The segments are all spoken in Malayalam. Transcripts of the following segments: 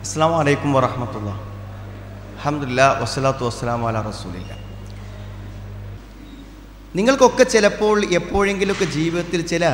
അസ്സാം വലൈക്കും വറഹമത്തുള്ള അഹമ്മദില്ല വസ്സലാത്തു വസ്സലാം അല റസൂലില്ല നിങ്ങൾക്കൊക്കെ ചിലപ്പോൾ എപ്പോഴെങ്കിലുമൊക്കെ ജീവിതത്തിൽ ചില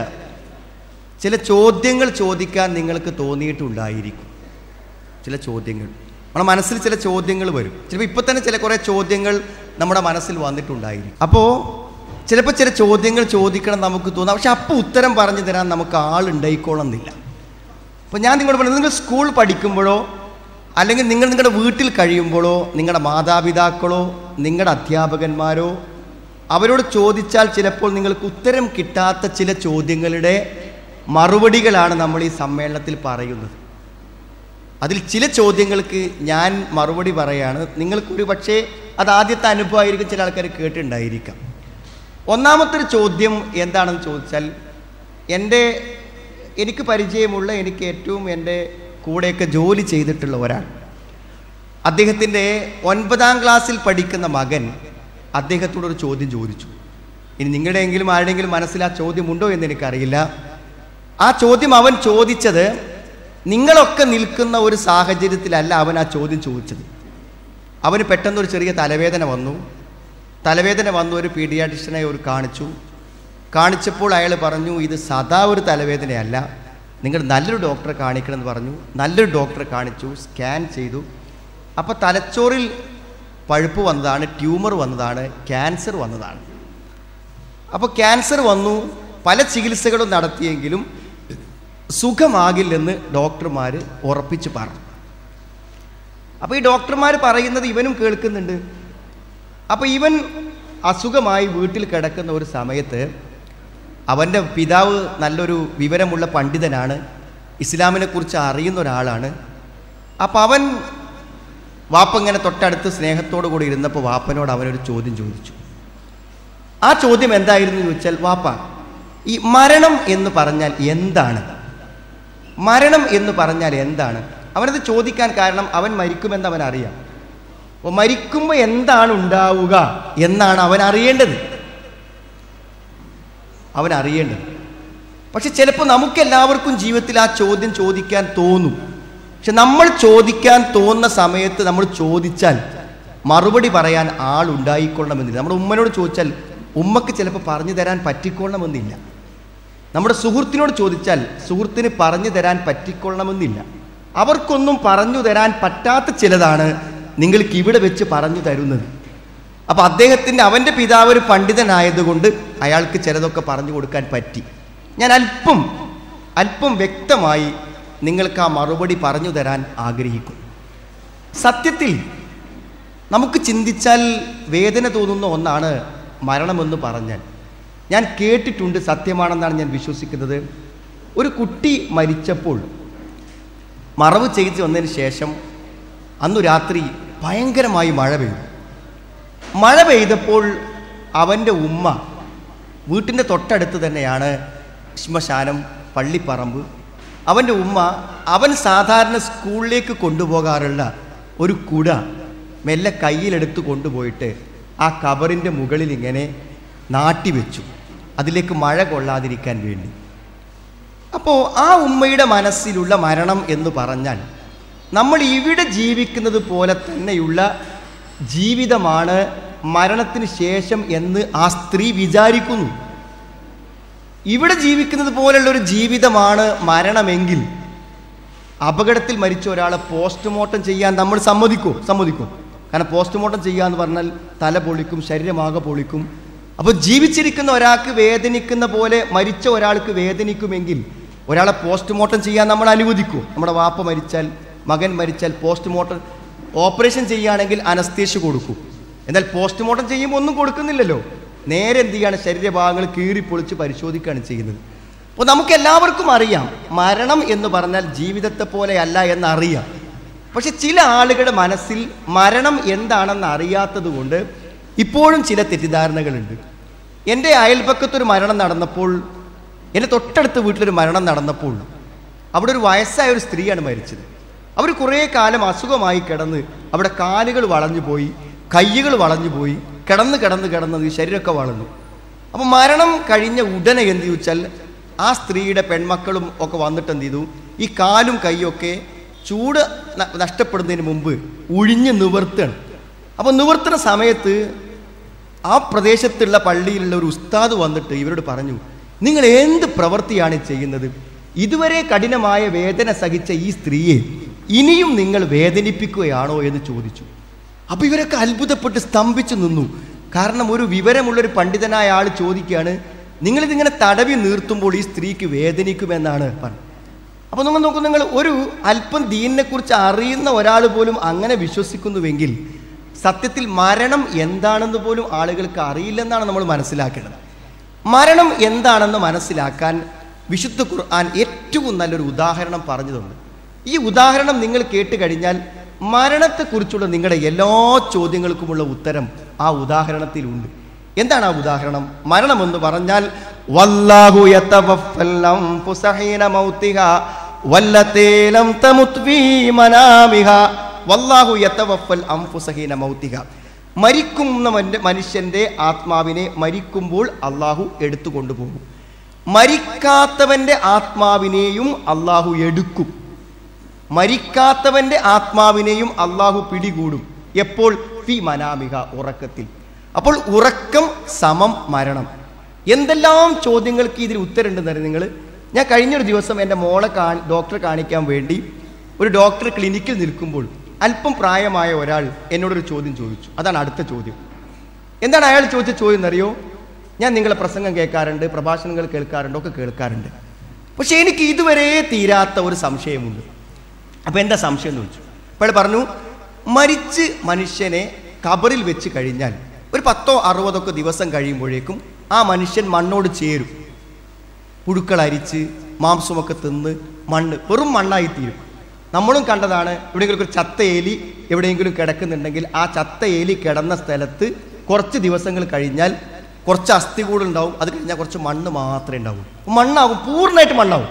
ചില ചോദ്യങ്ങൾ ചോദിക്കാൻ നിങ്ങൾക്ക് തോന്നിയിട്ടുണ്ടായിരിക്കും ചില ചോദ്യങ്ങൾ നമ്മുടെ മനസ്സിൽ ചില ചോദ്യങ്ങൾ വരും ചിലപ്പോൾ ഇപ്പം തന്നെ ചില കുറേ ചോദ്യങ്ങൾ നമ്മുടെ മനസ്സിൽ വന്നിട്ടുണ്ടായിരിക്കും അപ്പോൾ ചിലപ്പോൾ ചില ചോദ്യങ്ങൾ ചോദിക്കണം നമുക്ക് തോന്നാം പക്ഷെ അപ്പോൾ ഉത്തരം പറഞ്ഞു തരാൻ നമുക്ക് ആളുണ്ടായിക്കോളന്നില്ല അപ്പോൾ ഞാൻ നിങ്ങളോട് പറയുന്നത് നിങ്ങൾ സ്കൂൾ പഠിക്കുമ്പോഴോ അല്ലെങ്കിൽ നിങ്ങൾ നിങ്ങളുടെ വീട്ടിൽ കഴിയുമ്പോഴോ നിങ്ങളുടെ മാതാപിതാക്കളോ നിങ്ങളുടെ അധ്യാപകന്മാരോ അവരോട് ചോദിച്ചാൽ ചിലപ്പോൾ നിങ്ങൾക്ക് ഉത്തരം കിട്ടാത്ത ചില ചോദ്യങ്ങളുടെ മറുപടികളാണ് നമ്മൾ ഈ സമ്മേളനത്തിൽ പറയുന്നത് അതിൽ ചില ചോദ്യങ്ങൾക്ക് ഞാൻ മറുപടി പറയാണ് നിങ്ങൾക്കൊരു പക്ഷേ അത് ആദ്യത്തെ അനുഭവമായിരിക്കും ചില ആൾക്കാർ കേട്ടിട്ടുണ്ടായിരിക്കാം ഒന്നാമത്തെ ഒരു ചോദ്യം എന്താണെന്ന് ചോദിച്ചാൽ എൻ്റെ എനിക്ക് പരിചയമുള്ള എനിക്ക് ഏറ്റവും എൻ്റെ കൂടെയൊക്കെ ജോലി ചെയ്തിട്ടുള്ള ഒരാൾ അദ്ദേഹത്തിൻ്റെ ഒൻപതാം ക്ലാസ്സിൽ പഠിക്കുന്ന മകൻ അദ്ദേഹത്തോടൊരു ചോദ്യം ചോദിച്ചു ഇനി നിങ്ങളുടെയെങ്കിലും ആരുടെയെങ്കിലും മനസ്സിൽ ആ ചോദ്യമുണ്ടോ എന്ന് എനിക്കറിയില്ല ആ ചോദ്യം അവൻ ചോദിച്ചത് നിങ്ങളൊക്കെ നിൽക്കുന്ന ഒരു സാഹചര്യത്തിലല്ല അവൻ ആ ചോദ്യം ചോദിച്ചത് അവന് പെട്ടെന്നൊരു ചെറിയ തലവേദന വന്നു തലവേദന വന്നു ഒരു പീഡിയാട്രിഷ്യനെ ഒരു കാണിച്ചു കാണിച്ചപ്പോൾ അയാൾ പറഞ്ഞു ഇത് സദാ ഒരു തലവേദനയല്ല നിങ്ങൾ നല്ലൊരു ഡോക്ടറെ കാണിക്കണമെന്ന് പറഞ്ഞു നല്ലൊരു ഡോക്ടറെ കാണിച്ചു സ്കാൻ ചെയ്തു അപ്പോൾ തലച്ചോറിൽ പഴുപ്പ് വന്നതാണ് ട്യൂമർ വന്നതാണ് ക്യാൻസർ വന്നതാണ് അപ്പോൾ ക്യാൻസർ വന്നു പല ചികിത്സകളും നടത്തിയെങ്കിലും സുഖമാകില്ലെന്ന് ഡോക്ടർമാർ ഉറപ്പിച്ച് പറഞ്ഞു അപ്പോൾ ഈ ഡോക്ടർമാർ പറയുന്നത് ഇവനും കേൾക്കുന്നുണ്ട് അപ്പോൾ ഇവൻ അസുഖമായി വീട്ടിൽ കിടക്കുന്ന ഒരു സമയത്ത് അവൻ്റെ പിതാവ് നല്ലൊരു വിവരമുള്ള പണ്ഡിതനാണ് ഇസ്ലാമിനെ കുറിച്ച് അറിയുന്ന ഒരാളാണ് അപ്പോൾ അവൻ വാപ്പ ഇങ്ങനെ തൊട്ടടുത്ത് സ്നേഹത്തോടു കൂടി ഇരുന്നപ്പോൾ വാപ്പനോട് അവനൊരു ചോദ്യം ചോദിച്ചു ആ ചോദ്യം എന്തായിരുന്നു എന്ന് ചോദിച്ചാൽ വാപ്പ ഈ മരണം എന്ന് പറഞ്ഞാൽ എന്താണ് മരണം എന്ന് പറഞ്ഞാൽ എന്താണ് അവനത് ചോദിക്കാൻ കാരണം അവൻ മരിക്കുമെന്ന് അവൻ അറിയാം അപ്പോൾ മരിക്കുമ്പോൾ എന്താണ് ഉണ്ടാവുക എന്നാണ് അവൻ അറിയേണ്ടത് അവൻ അറിയേണ്ടത് പക്ഷെ ചിലപ്പോൾ നമുക്കെല്ലാവർക്കും ജീവിതത്തിൽ ആ ചോദ്യം ചോദിക്കാൻ തോന്നും പക്ഷെ നമ്മൾ ചോദിക്കാൻ തോന്നുന്ന സമയത്ത് നമ്മൾ ചോദിച്ചാൽ മറുപടി പറയാൻ ആളുണ്ടായിക്കൊള്ളണമെന്നില്ല നമ്മുടെ ഉമ്മനോട് ചോദിച്ചാൽ ഉമ്മക്ക് ചിലപ്പോൾ പറഞ്ഞു തരാൻ പറ്റിക്കൊള്ളണമെന്നില്ല നമ്മുടെ സുഹൃത്തിനോട് ചോദിച്ചാൽ സുഹൃത്തിന് പറഞ്ഞു തരാൻ പറ്റിക്കൊള്ളണമെന്നില്ല അവർക്കൊന്നും പറഞ്ഞു തരാൻ പറ്റാത്ത ചിലതാണ് നിങ്ങൾക്ക് ഇവിടെ വെച്ച് പറഞ്ഞു തരുന്നത് അപ്പോൾ അദ്ദേഹത്തിൻ്റെ അവൻ്റെ പിതാവ് ഒരു പണ്ഡിതനായതുകൊണ്ട് അയാൾക്ക് ചിലതൊക്കെ പറഞ്ഞു കൊടുക്കാൻ പറ്റി ഞാൻ അല്പം അല്പം വ്യക്തമായി നിങ്ങൾക്ക് ആ മറുപടി പറഞ്ഞു തരാൻ ആഗ്രഹിക്കും സത്യത്തിൽ നമുക്ക് ചിന്തിച്ചാൽ വേദന തോന്നുന്ന ഒന്നാണ് മരണമെന്ന് പറഞ്ഞാൽ ഞാൻ കേട്ടിട്ടുണ്ട് സത്യമാണെന്നാണ് ഞാൻ വിശ്വസിക്കുന്നത് ഒരു കുട്ടി മരിച്ചപ്പോൾ മറവ് ചെയ്ത് വന്നതിന് ശേഷം അന്നു രാത്രി ഭയങ്കരമായി മഴ പെയ്തു മഴ പെയ്തപ്പോൾ അവൻ്റെ ഉമ്മ വീട്ടിൻ്റെ തൊട്ടടുത്ത് തന്നെയാണ് ശ്മശാനം പള്ളിപ്പറമ്പ് അവൻ്റെ ഉമ്മ അവൻ സാധാരണ സ്കൂളിലേക്ക് കൊണ്ടുപോകാറുള്ള ഒരു കുട മെല്ലെ കയ്യിലെടുത്ത് കൊണ്ടുപോയിട്ട് ആ കബറിൻ്റെ മുകളിൽ ഇങ്ങനെ നാട്ടിവെച്ചു അതിലേക്ക് മഴ കൊള്ളാതിരിക്കാൻ വേണ്ടി അപ്പോൾ ആ ഉമ്മയുടെ മനസ്സിലുള്ള മരണം എന്ന് പറഞ്ഞാൽ നമ്മൾ ഇവിടെ ജീവിക്കുന്നത് പോലെ തന്നെയുള്ള ജീവിതമാണ് മരണത്തിന് ശേഷം എന്ന് ആ സ്ത്രീ വിചാരിക്കുന്നു ഇവിടെ ജീവിക്കുന്നത് പോലുള്ള ഒരു ജീവിതമാണ് മരണമെങ്കിൽ അപകടത്തിൽ മരിച്ച ഒരാളെ പോസ്റ്റ്മോർട്ടം ചെയ്യാൻ നമ്മൾ സമ്മതിക്കും സമ്മതിക്കും കാരണം പോസ്റ്റ്മോർട്ടം ചെയ്യാന്ന് പറഞ്ഞാൽ തല പൊളിക്കും ശരീരമാകെ പൊളിക്കും അപ്പോൾ ജീവിച്ചിരിക്കുന്ന ഒരാൾക്ക് വേദനിക്കുന്ന പോലെ മരിച്ച ഒരാൾക്ക് വേദനിക്കുമെങ്കിൽ ഒരാളെ പോസ്റ്റ്മോർട്ടം ചെയ്യാൻ നമ്മൾ അനുവദിക്കും നമ്മുടെ വാപ്പ മരിച്ചാൽ മകൻ മരിച്ചാൽ പോസ്റ്റ്മോർട്ടം ഓപ്പറേഷൻ ചെയ്യുകയാണെങ്കിൽ അനസ്തേഷ്യ കൊടുക്കും എന്നാൽ പോസ്റ്റ്മോർട്ടം ചെയ്യുമ്പോൾ ഒന്നും കൊടുക്കുന്നില്ലല്ലോ നേരെ എന്ത് ചെയ്യാണ് ശരീരഭാഗങ്ങൾ കീറിപ്പൊളിച്ച് പരിശോധിക്കുകയാണ് ചെയ്യുന്നത് അപ്പോൾ നമുക്ക് എല്ലാവർക്കും അറിയാം മരണം എന്ന് പറഞ്ഞാൽ ജീവിതത്തെ പോലെയല്ല എന്നറിയാം പക്ഷെ ചില ആളുകളുടെ മനസ്സിൽ മരണം എന്താണെന്ന് അറിയാത്തത് കൊണ്ട് ഇപ്പോഴും ചില തെറ്റിദ്ധാരണകളുണ്ട് എൻ്റെ അയൽപക്കത്തൊരു മരണം നടന്നപ്പോൾ എൻ്റെ തൊട്ടടുത്ത വീട്ടിലൊരു മരണം നടന്നപ്പോൾ അവിടെ ഒരു വയസ്സായ ഒരു സ്ത്രീയാണ് മരിച്ചത് അവർ കുറേ കാലം അസുഖമായി കിടന്ന് അവിടെ കാലുകൾ വളഞ്ഞു പോയി കയ്യുകൾ വളഞ്ഞു പോയി കിടന്ന് കിടന്ന് കിടന്നത് ശരീരമൊക്കെ വളർന്നു അപ്പോൾ മരണം കഴിഞ്ഞ ഉടനെ എന്ത് ചോദിച്ചാൽ ആ സ്ത്രീയുടെ പെൺമക്കളും ഒക്കെ വന്നിട്ട് എന്ത് ചെയ്തു ഈ കാലും കൈയൊക്കെ ചൂട് ന- നഷ്ടപ്പെടുന്നതിന് മുമ്പ് ഉഴിഞ്ഞ് നിവർത്തണം അപ്പോൾ നിവർത്തുന്ന സമയത്ത് ആ പ്രദേശത്തുള്ള പള്ളിയിലുള്ള ഒരു ഉസ്താദ് വന്നിട്ട് ഇവരോട് പറഞ്ഞു നിങ്ങൾ എന്ത് പ്രവൃത്തിയാണ് ചെയ്യുന്നത് ഇതുവരെ കഠിനമായ വേദന സഹിച്ച ഈ സ്ത്രീയെ ഇനിയും നിങ്ങൾ വേദനിപ്പിക്കുകയാണോ എന്ന് ചോദിച്ചു അപ്പോൾ ഇവരൊക്കെ അത്ഭുതപ്പെട്ട് സ്തംഭിച്ചു നിന്നു കാരണം ഒരു വിവരമുള്ളൊരു പണ്ഡിതനായ ആൾ ചോദിക്കുകയാണ് നിങ്ങളിതിങ്ങനെ തടവി നിർത്തുമ്പോൾ ഈ സ്ത്രീക്ക് വേദനിക്കുമെന്നാണ് പറഞ്ഞത് അപ്പോൾ നിങ്ങൾ നോക്കൂ നിങ്ങൾ ഒരു അല്പം ദീനിനെക്കുറിച്ച് അറിയുന്ന ഒരാൾ പോലും അങ്ങനെ വിശ്വസിക്കുന്നുവെങ്കിൽ സത്യത്തിൽ മരണം എന്താണെന്ന് പോലും ആളുകൾക്ക് അറിയില്ലെന്നാണ് നമ്മൾ മനസ്സിലാക്കേണ്ടത് മരണം എന്താണെന്ന് മനസ്സിലാക്കാൻ വിശുദ്ധ ഖുർആൻ ഏറ്റവും നല്ലൊരു ഉദാഹരണം പറഞ്ഞതുണ്ട് ഈ ഉദാഹരണം നിങ്ങൾ കേട്ട് കഴിഞ്ഞാൽ മരണത്തെക്കുറിച്ചുള്ള നിങ്ങളുടെ എല്ലാ ചോദ്യങ്ങൾക്കുമുള്ള ഉത്തരം ആ ഉദാഹരണത്തിലുണ്ട് എന്താണ് ആ ഉദാഹരണം മരണമെന്ന് പറഞ്ഞാൽ വല്ലാഹു യതവഫൽ അൻഫുസ ഹീന മൗതിഹാ വല്ലതീ ലം തമുത് ഫീ മനാമിഹാ വല്ലാഹു യതവഫൽ അൻഫുസ ഹീന മൗതിഹാ മരിക്കുന്നവന്റെ മനുഷ്യന്റെ ആത്മാവിനെ മരിക്കുമ്പോൾ അള്ളാഹു എടുത്തു കൊണ്ടുപോകും മരിക്കാത്തവന്റെ ആത്മാവിനെയും അള്ളാഹു എടുക്കും മരിക്കാത്തവന്റെ ആത്മാവിനെയും അള്ളാഹു പിടികൂടും എപ്പോൾ ഫി മനാമിക ഉറക്കത്തിൽ അപ്പോൾ ഉറക്കം സമം മരണം എന്തെല്ലാം ചോദ്യങ്ങൾക്ക് ഇതിന് ഉത്തരമുണ്ടെന്നറിയ നിങ്ങൾ ഞാൻ കഴിഞ്ഞൊരു ദിവസം എൻ്റെ മോളെ കാണി ഡോക്ടറെ കാണിക്കാൻ വേണ്ടി ഒരു ഡോക്ടർ ക്ലിനിക്കിൽ നിൽക്കുമ്പോൾ അല്പം പ്രായമായ ഒരാൾ എന്നോടൊരു ചോദ്യം ചോദിച്ചു അതാണ് അടുത്ത ചോദ്യം എന്താണ് അയാൾ ചോദിച്ച ചോദ്യം എന്നറിയോ ഞാൻ നിങ്ങളെ പ്രസംഗം കേൾക്കാറുണ്ട് പ്രഭാഷണങ്ങൾ കേൾക്കാറുണ്ട് ഒക്കെ കേൾക്കാറുണ്ട് പക്ഷെ എനിക്ക് ഇതുവരെ തീരാത്ത ഒരു സംശയമുണ്ട് അപ്പോൾ എന്താ സംശയം എന്ന് ചോദിച്ചു അപ്പോൾ അയാൾ പറഞ്ഞു മരിച്ച് മനുഷ്യനെ കബറിൽ വെച്ച് കഴിഞ്ഞാൽ ഒരു പത്തോ അറുപതൊക്കെ ദിവസം കഴിയുമ്പോഴേക്കും ആ മനുഷ്യൻ മണ്ണോട് ചേരും പുഴുക്കൾ അരിച്ച് മാംസമൊക്കെ തിന്ന് മണ്ണ് വെറും മണ്ണായി തീരും നമ്മളും കണ്ടതാണ് എവിടെയെങ്കിലും ഒരു ചത്ത എലി എവിടെയെങ്കിലും കിടക്കുന്നുണ്ടെങ്കിൽ ആ ചത്ത എലി കിടന്ന സ്ഥലത്ത് കുറച്ച് ദിവസങ്ങൾ കഴിഞ്ഞാൽ കുറച്ച് അസ്ഥികൂടുണ്ടാവും അത് കഴിഞ്ഞാൽ കുറച്ച് മണ്ണ് മാത്രമേ ഉണ്ടാവൂ മണ്ണാവും പൂർണ്ണമായിട്ട് മണ്ണാവും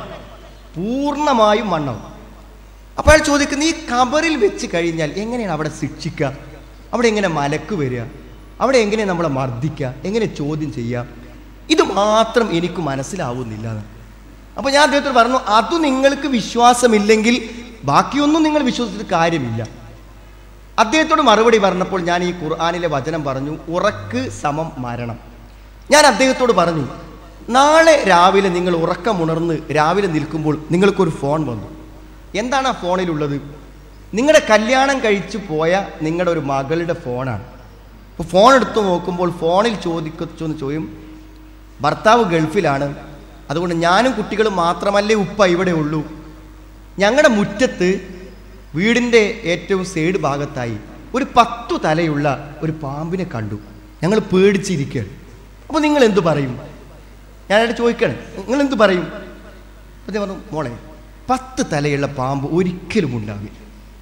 പൂർണ്ണമായും മണ്ണാവും അപ്പോൾ അയാൾ ചോദിക്കുന്നത് ഈ കബറിൽ വെച്ച് കഴിഞ്ഞാൽ എങ്ങനെയാണ് അവിടെ ശിക്ഷിക്കുക അവിടെ എങ്ങനെ മലക്ക് വരിക അവിടെ എങ്ങനെ നമ്മളെ മർദ്ദിക്കുക എങ്ങനെ ചോദ്യം ചെയ്യുക ഇത് മാത്രം എനിക്ക് മനസ്സിലാവുന്നില്ല എന്ന്. അപ്പോൾ ഞാൻ അദ്ദേഹത്തോട് പറഞ്ഞു അത് നിങ്ങൾക്ക് വിശ്വാസമില്ലെങ്കിൽ ബാക്കിയൊന്നും നിങ്ങൾ വിശ്വസിച്ചിട്ട് കാര്യമില്ല അദ്ദേഹത്തോട് മറുപടി പറഞ്ഞപ്പോൾ ഞാൻ ഈ ഖുർആാനിലെ വചനം പറഞ്ഞു ഉറക്ക് സമം മരണം ഞാൻ അദ്ദേഹത്തോട് പറഞ്ഞു നാളെ രാവിലെ നിങ്ങൾ ഉറക്കമുണർന്ന് രാവിലെ നിൽക്കുമ്പോൾ നിങ്ങൾക്കൊരു ഫോൺ വന്നു എന്താണ് ആ ഫോണിലുള്ളത് നിങ്ങളുടെ കല്യാണം കഴിച്ചു പോയ നിങ്ങളുടെ ഒരു മകളുടെ ഫോണാണ് അപ്പോൾ ഫോൺ എടുത്തു നോക്കുമ്പോൾ ഫോണിൽ ചോദിക്കുന്നു ചോദ്യം ഭർത്താവ് ഗൾഫിലാണ് അതുകൊണ്ട് ഞാനും കുട്ടികളും മാത്രമല്ലേ ഉപ്പ ഇവിടെ ഉള്ളൂ ഞങ്ങളുടെ മുറ്റത്ത് വീടിൻ്റെ ഏറ്റവും സൈഡ് ഭാഗത്തായി ഒരു പത്തു തലയുള്ള ഒരു പാമ്പിനെ കണ്ടു ഞങ്ങൾ പേടിച്ചിരിക്കുകയാണ് അപ്പോൾ നിങ്ങൾ എന്തു പറയും ഞാനായിട്ട് ചോദിക്കണം നിങ്ങൾ എന്തു പറയും അപ്പോൾ ഞാൻ പറഞ്ഞു മോളെ പത്ത് തലയുള്ള പാമ്പ് ഒരിക്കലും ഉണ്ടാവില്ല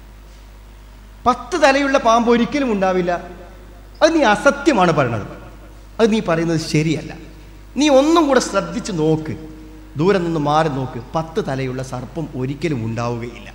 പത്ത് തലയുള്ള പാമ്പ് ഒരിക്കലും ഉണ്ടാവില്ല അത് നീ അസത്യമാണ് പറയണത് അത് നീ പറയുന്നത് ശരിയല്ല നീ ഒന്നും കൂടെ ശ്രദ്ധിച്ച് നോക്ക് ദൂരെ നിന്ന് മാറി നോക്ക് പത്ത് തലയുള്ള സർപ്പം ഒരിക്കലും ഉണ്ടാവുകയില്ല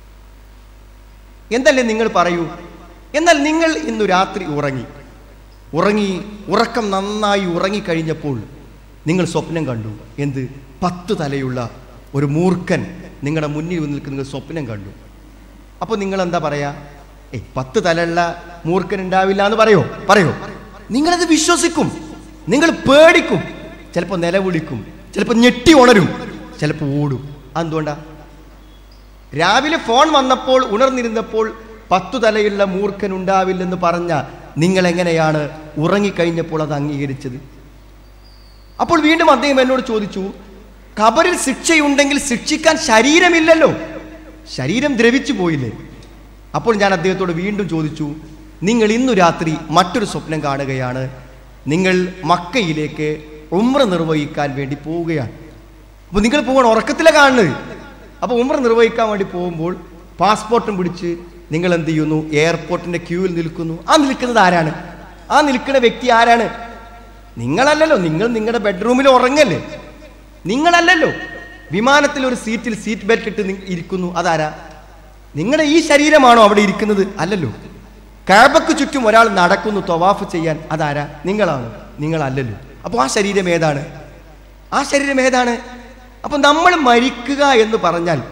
എന്തല്ലേ നിങ്ങൾ പറയൂ എന്നാൽ നിങ്ങൾ ഇന്നു രാത്രി ഉറങ്ങി ഉറങ്ങി ഉറക്കം നന്നായി ഉറങ്ങിക്കഴിഞ്ഞപ്പോൾ നിങ്ങൾ സ്വപ്നം കണ്ടു എന്ത് പത്ത് തലയുള്ള ഒരു മൂർഖൻ നിങ്ങളുടെ മുന്നിൽ നിൽക്കുന്ന നിങ്ങൾ സ്വപ്നം കണ്ടു അപ്പോൾ നിങ്ങൾ എന്താ പറയാ ഏയ് പത്ത് തലയുള്ള മൂർഖൻ ഉണ്ടാവില്ല എന്ന് പറയോ പറയോ നിങ്ങളത് വിശ്വസിക്കും നിങ്ങൾ പേടിക്കും ചിലപ്പോൾ നിലവിളിക്കും ചിലപ്പോൾ ഞെട്ടി ഉണരും ചിലപ്പോൾ ഓടും അതെന്തുകൊണ്ടാ രാവിലെ ഫോൺ വന്നപ്പോൾ ഉണർന്നിരുന്നപ്പോൾ പത്തു തലയുള്ള മൂർഖൻ ഉണ്ടാവില്ലെന്ന് പറഞ്ഞ നിങ്ങൾ എങ്ങനെയാണ് ഉറങ്ങിക്കഴിഞ്ഞപ്പോൾ അത് അംഗീകരിച്ചത് അപ്പോൾ വീണ്ടും അദ്ദേഹം എന്നോട് ചോദിച്ചു ഖബറിൽ ശിക്ഷയുണ്ടെങ്കിൽ ശിക്ഷിക്കാൻ ശരീരമില്ലല്ലോ ശരീരം ദ്രവിച്ചു പോയില്ലേ അപ്പോൾ ഞാൻ അദ്ദേഹത്തോട് വീണ്ടും ചോദിച്ചു നിങ്ങൾ ഇന്നു രാത്രി മറ്റൊരു സ്വപ്നം കാണുകയാണ് നിങ്ങൾ മക്കയിലേക്ക് ഉമ്ര നിർവഹിക്കാൻ വേണ്ടി പോവുകയാണ് അപ്പോൾ നിങ്ങൾ പോകണം ഉറക്കത്തിലെ കാണുന്നത് അപ്പോൾ ഉമ്ര നിർവഹിക്കാൻ വേണ്ടി പോകുമ്പോൾ പാസ്പോർട്ടും പിടിച്ച് നിങ്ങൾ എന്ത് ചെയ്യുന്നു എയർപോർട്ടിന്റെ ക്യൂവിൽ നിൽക്കുന്നു ആ നിൽക്കുന്നത് ആരാണ് ആ നിൽക്കുന്ന വ്യക്തി ആരാണ് നിങ്ങളല്ലല്ലോ നിങ്ങൾ നിങ്ങളുടെ ബെഡ്റൂമിൽ ഉറങ്ങല്ലേ നിങ്ങളല്ലല്ലോ വിമാനത്തിൽ ഒരു സീറ്റിൽ സീറ്റ് ബെൽറ്റ് ഇട്ട് നി- ഇരിക്കുന്നു അതാരാ നിങ്ങളുടെ ഈ ശരീരമാണോ അവിടെ ഇരിക്കുന്നത് അല്ലല്ലോ കാബക്ക് ചുറ്റും ഒരാൾ നടക്കുന്നു തൊവാഫ് ചെയ്യാൻ അതാരാ നിങ്ങളാണ് നിങ്ങളല്ലല്ലോ അപ്പോൾ ആ ശരീരം ഏതാണ് ആ ശരീരം ഏതാണ് അപ്പം നമ്മൾ മരിക്കുക എന്ന് പറഞ്ഞാൽ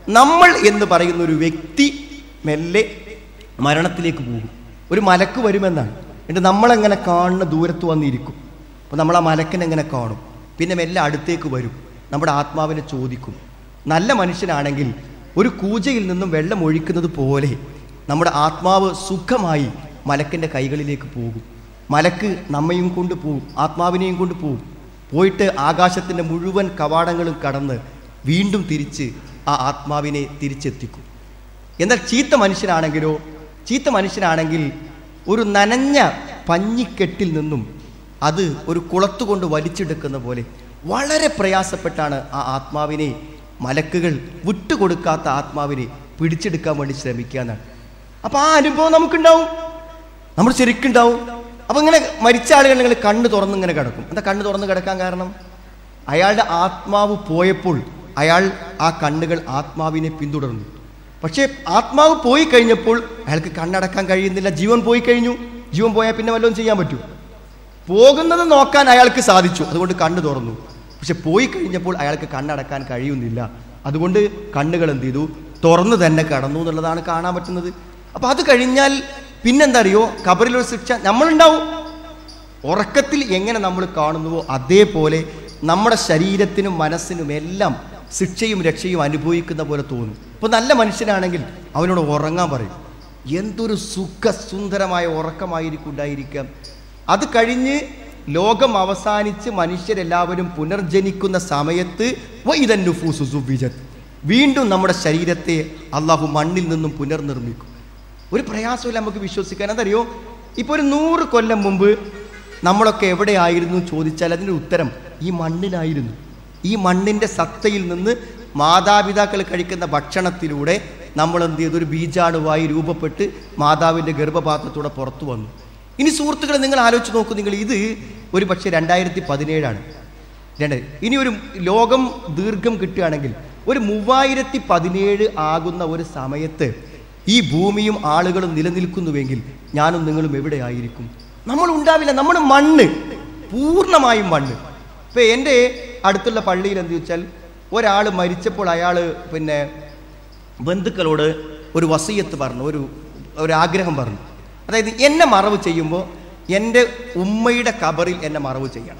നമ്മൾ എന്ന് പറയുന്ന ഒരു വ്യക്തി മെല്ലെ മരണത്തിലേക്ക് പോകും ഒരു മലക്ക് വരുമെന്നാണ് എന്നിട്ട് നമ്മളെങ്ങനെ കാണുന്ന ദൂരത്ത് വന്നിരിക്കും അപ്പോൾ നമ്മൾ ആ മലക്കിനെ എങ്ങനെ കാണും പിന്നെ മെല്ലെ അടുത്തേക്ക് വരും നമ്മുടെ ആത്മാവിനെ ചോദിക്കും നല്ല മനുഷ്യനാണെങ്കിൽ ഒരു കൂജയിൽ നിന്നും വെള്ളം ഒഴിക്കുന്നത് പോലെ നമ്മുടെ ആത്മാവ് സുഖമായി മലക്കിൻ്റെ കൈകളിലേക്ക് പോകും മലക്ക് നമ്മയും കൊണ്ട് പോകും ആത്മാവിനെയും കൊണ്ട് പോകും പോയിട്ട് ആകാശത്തിൻ്റെ മുഴുവൻ കവാടങ്ങളും കടന്ന് വീണ്ടും തിരിച്ച് ആ ആത്മാവിനെ തിരിച്ചെത്തിക്കും എന്നാൽ ചീത്ത മനുഷ്യനാണെങ്കിലോ ചീത്ത മനുഷ്യനാണെങ്കിൽ ഒരു നനഞ്ഞ പഞ്ഞിക്കെട്ടിൽ നിന്നും അത് ഒരു കുളത്തുകൊണ്ട് വലിച്ചെടുക്കുന്ന പോലെ വളരെ പ്രയാസപ്പെട്ടാണ് ആ ആത്മാവിനെ മലക്കുകൾ വിട്ടുകൊടുക്കാത്ത ആത്മാവിനെ പിടിച്ചെടുക്കാൻ വേണ്ടി ശ്രമിക്കുക എന്നാണ് അപ്പോൾ ആ അനുഭവം നമുക്കുണ്ടാവും നമ്മൾ ശരിക്കുണ്ടാവും അപ്പോൾ ഇങ്ങനെ മരിച്ച ആളുകൾ നിങ്ങൾ കണ്ണ് തുറന്ന് ഇങ്ങനെ കിടക്കും എന്താ കണ്ണ് തുറന്ന് കിടക്കാൻ കാരണം അയാളുടെ ആത്മാവ് പോയപ്പോൾ അയാൾ ആ കണ്ണുകൾ ആത്മാവിനെ പിന്തുടർന്നു പക്ഷേ ആത്മാവ് പോയി കഴിഞ്ഞപ്പോൾ അയാൾക്ക് കണ്ണടക്കാൻ കഴിയുന്നില്ല ജീവൻ പോയി കഴിഞ്ഞു ജീവൻ പോയാൽ പിന്നെ വല്ലതും ചെയ്യാൻ പറ്റൂ പോകുന്നത് നോക്കാൻ അയാൾക്ക് സാധിച്ചു അതുകൊണ്ട് കണ്ണ് തുറന്നു പക്ഷെ പോയി കഴിഞ്ഞപ്പോൾ അയാൾക്ക് കണ്ണടക്കാൻ കഴിയുന്നില്ല അതുകൊണ്ട് കണ്ണുകൾ എന്ത് ചെയ്തു തുറന്നു തന്നെ കടന്നു എന്നുള്ളതാണ് കാണാൻ പറ്റുന്നത് അപ്പൊ അത് കഴിഞ്ഞാൽ പിന്നെന്താ അറിയോ കബറിലൊരു ശിക്ഷ നമ്മളുണ്ടാവും ഉറക്കത്തിൽ എങ്ങനെ നമ്മൾ കാണുന്നുവോ അതേപോലെ നമ്മുടെ ശരീരത്തിനും മനസ്സിനും എല്ലാം ശിക്ഷയും രക്ഷയും അനുഭവിക്കുന്ന പോലെ തോന്നും ഇപ്പൊ നല്ല മനുഷ്യനാണെങ്കിൽ അവനോട് ഉറങ്ങാൻ പറയും എന്തൊരു സുഖസുന്ദരമായ ഉറക്കമായിരിക്കും ഉണ്ടായിരിക്കാം അത് കഴിഞ്ഞ് ലോകം അവസാനിച്ച് മനുഷ്യരെല്ലാവരും പുനർജനിക്കുന്ന സമയത്ത് വൈദൻ നുഫൂസു സുബ്ബിജത്ത്. വീണ്ടും നമ്മുടെ ശരീരത്തെ അള്ളാഹു മണ്ണിൽ നിന്നും പുനർനിർമ്മിക്കും ഒരു പ്രയാസമില്ല നമുക്ക് വിശ്വസിക്കാൻ അതറിയോ ഇപ്പോൾ ഒരു നൂറ് കൊല്ലം മുമ്പ് നമ്മളൊക്കെ എവിടെയായിരുന്നു എന്ന് ചോദിച്ചാൽ അതിൻ്റെ ഉത്തരം ഈ മണ്ണിലായിരുന്നു ഈ മണ്ണിൻ്റെ സത്തയിൽ നിന്ന് മാതാപിതാക്കൾ കഴിക്കുന്ന ഭക്ഷണത്തിലൂടെ നമ്മൾ എന്ത് ചെയ്തു ഒരു ബീജാണുവായി രൂപപ്പെട്ട് മാതാവിൻ്റെ ഗർഭപാത്രത്തൂടെ പുറത്തു വന്നു ഇനി സുഹൃത്തുക്കളെ നിങ്ങൾ ആലോചിച്ച് നോക്കൂ നിങ്ങൾ ഇത് ഒരു പക്ഷേ രണ്ടായിരത്തി പതിനേഴാണ് രണ്ട് ഇനി ഒരു ലോകം ദീർഘം കിട്ടുകയാണെങ്കിൽ ഒരു മൂവായിരത്തി പതിനേഴ് ആകുന്ന ഒരു സമയത്ത് ഈ ഭൂമിയും ആളുകളും നിലനിൽക്കുന്നുവെങ്കിൽ ഞാനും നിങ്ങളും എവിടെയായിരിക്കും നമ്മൾ ഉണ്ടാവില്ല നമ്മൾ മണ്ണ് പൂർണ്ണമായും മണ്ണ് ഇപ്പം എൻ്റെ അടുത്തുള്ള പള്ളിയിൽ എന്ത് വെച്ചാൽ ഒരാൾ മരിച്ചപ്പോൾ അയാൾ പിന്നെ ബന്ധുക്കളോട് ഒരു വസീയത്ത് പറഞ്ഞു ഒരു ഒരു ആഗ്രഹം പറഞ്ഞു അതായത് എന്നെ മറവ് ചെയ്യുമ്പോൾ എൻ്റെ ഉമ്മയുടെ കബറിൽ എന്നെ മറവ് ചെയ്യണം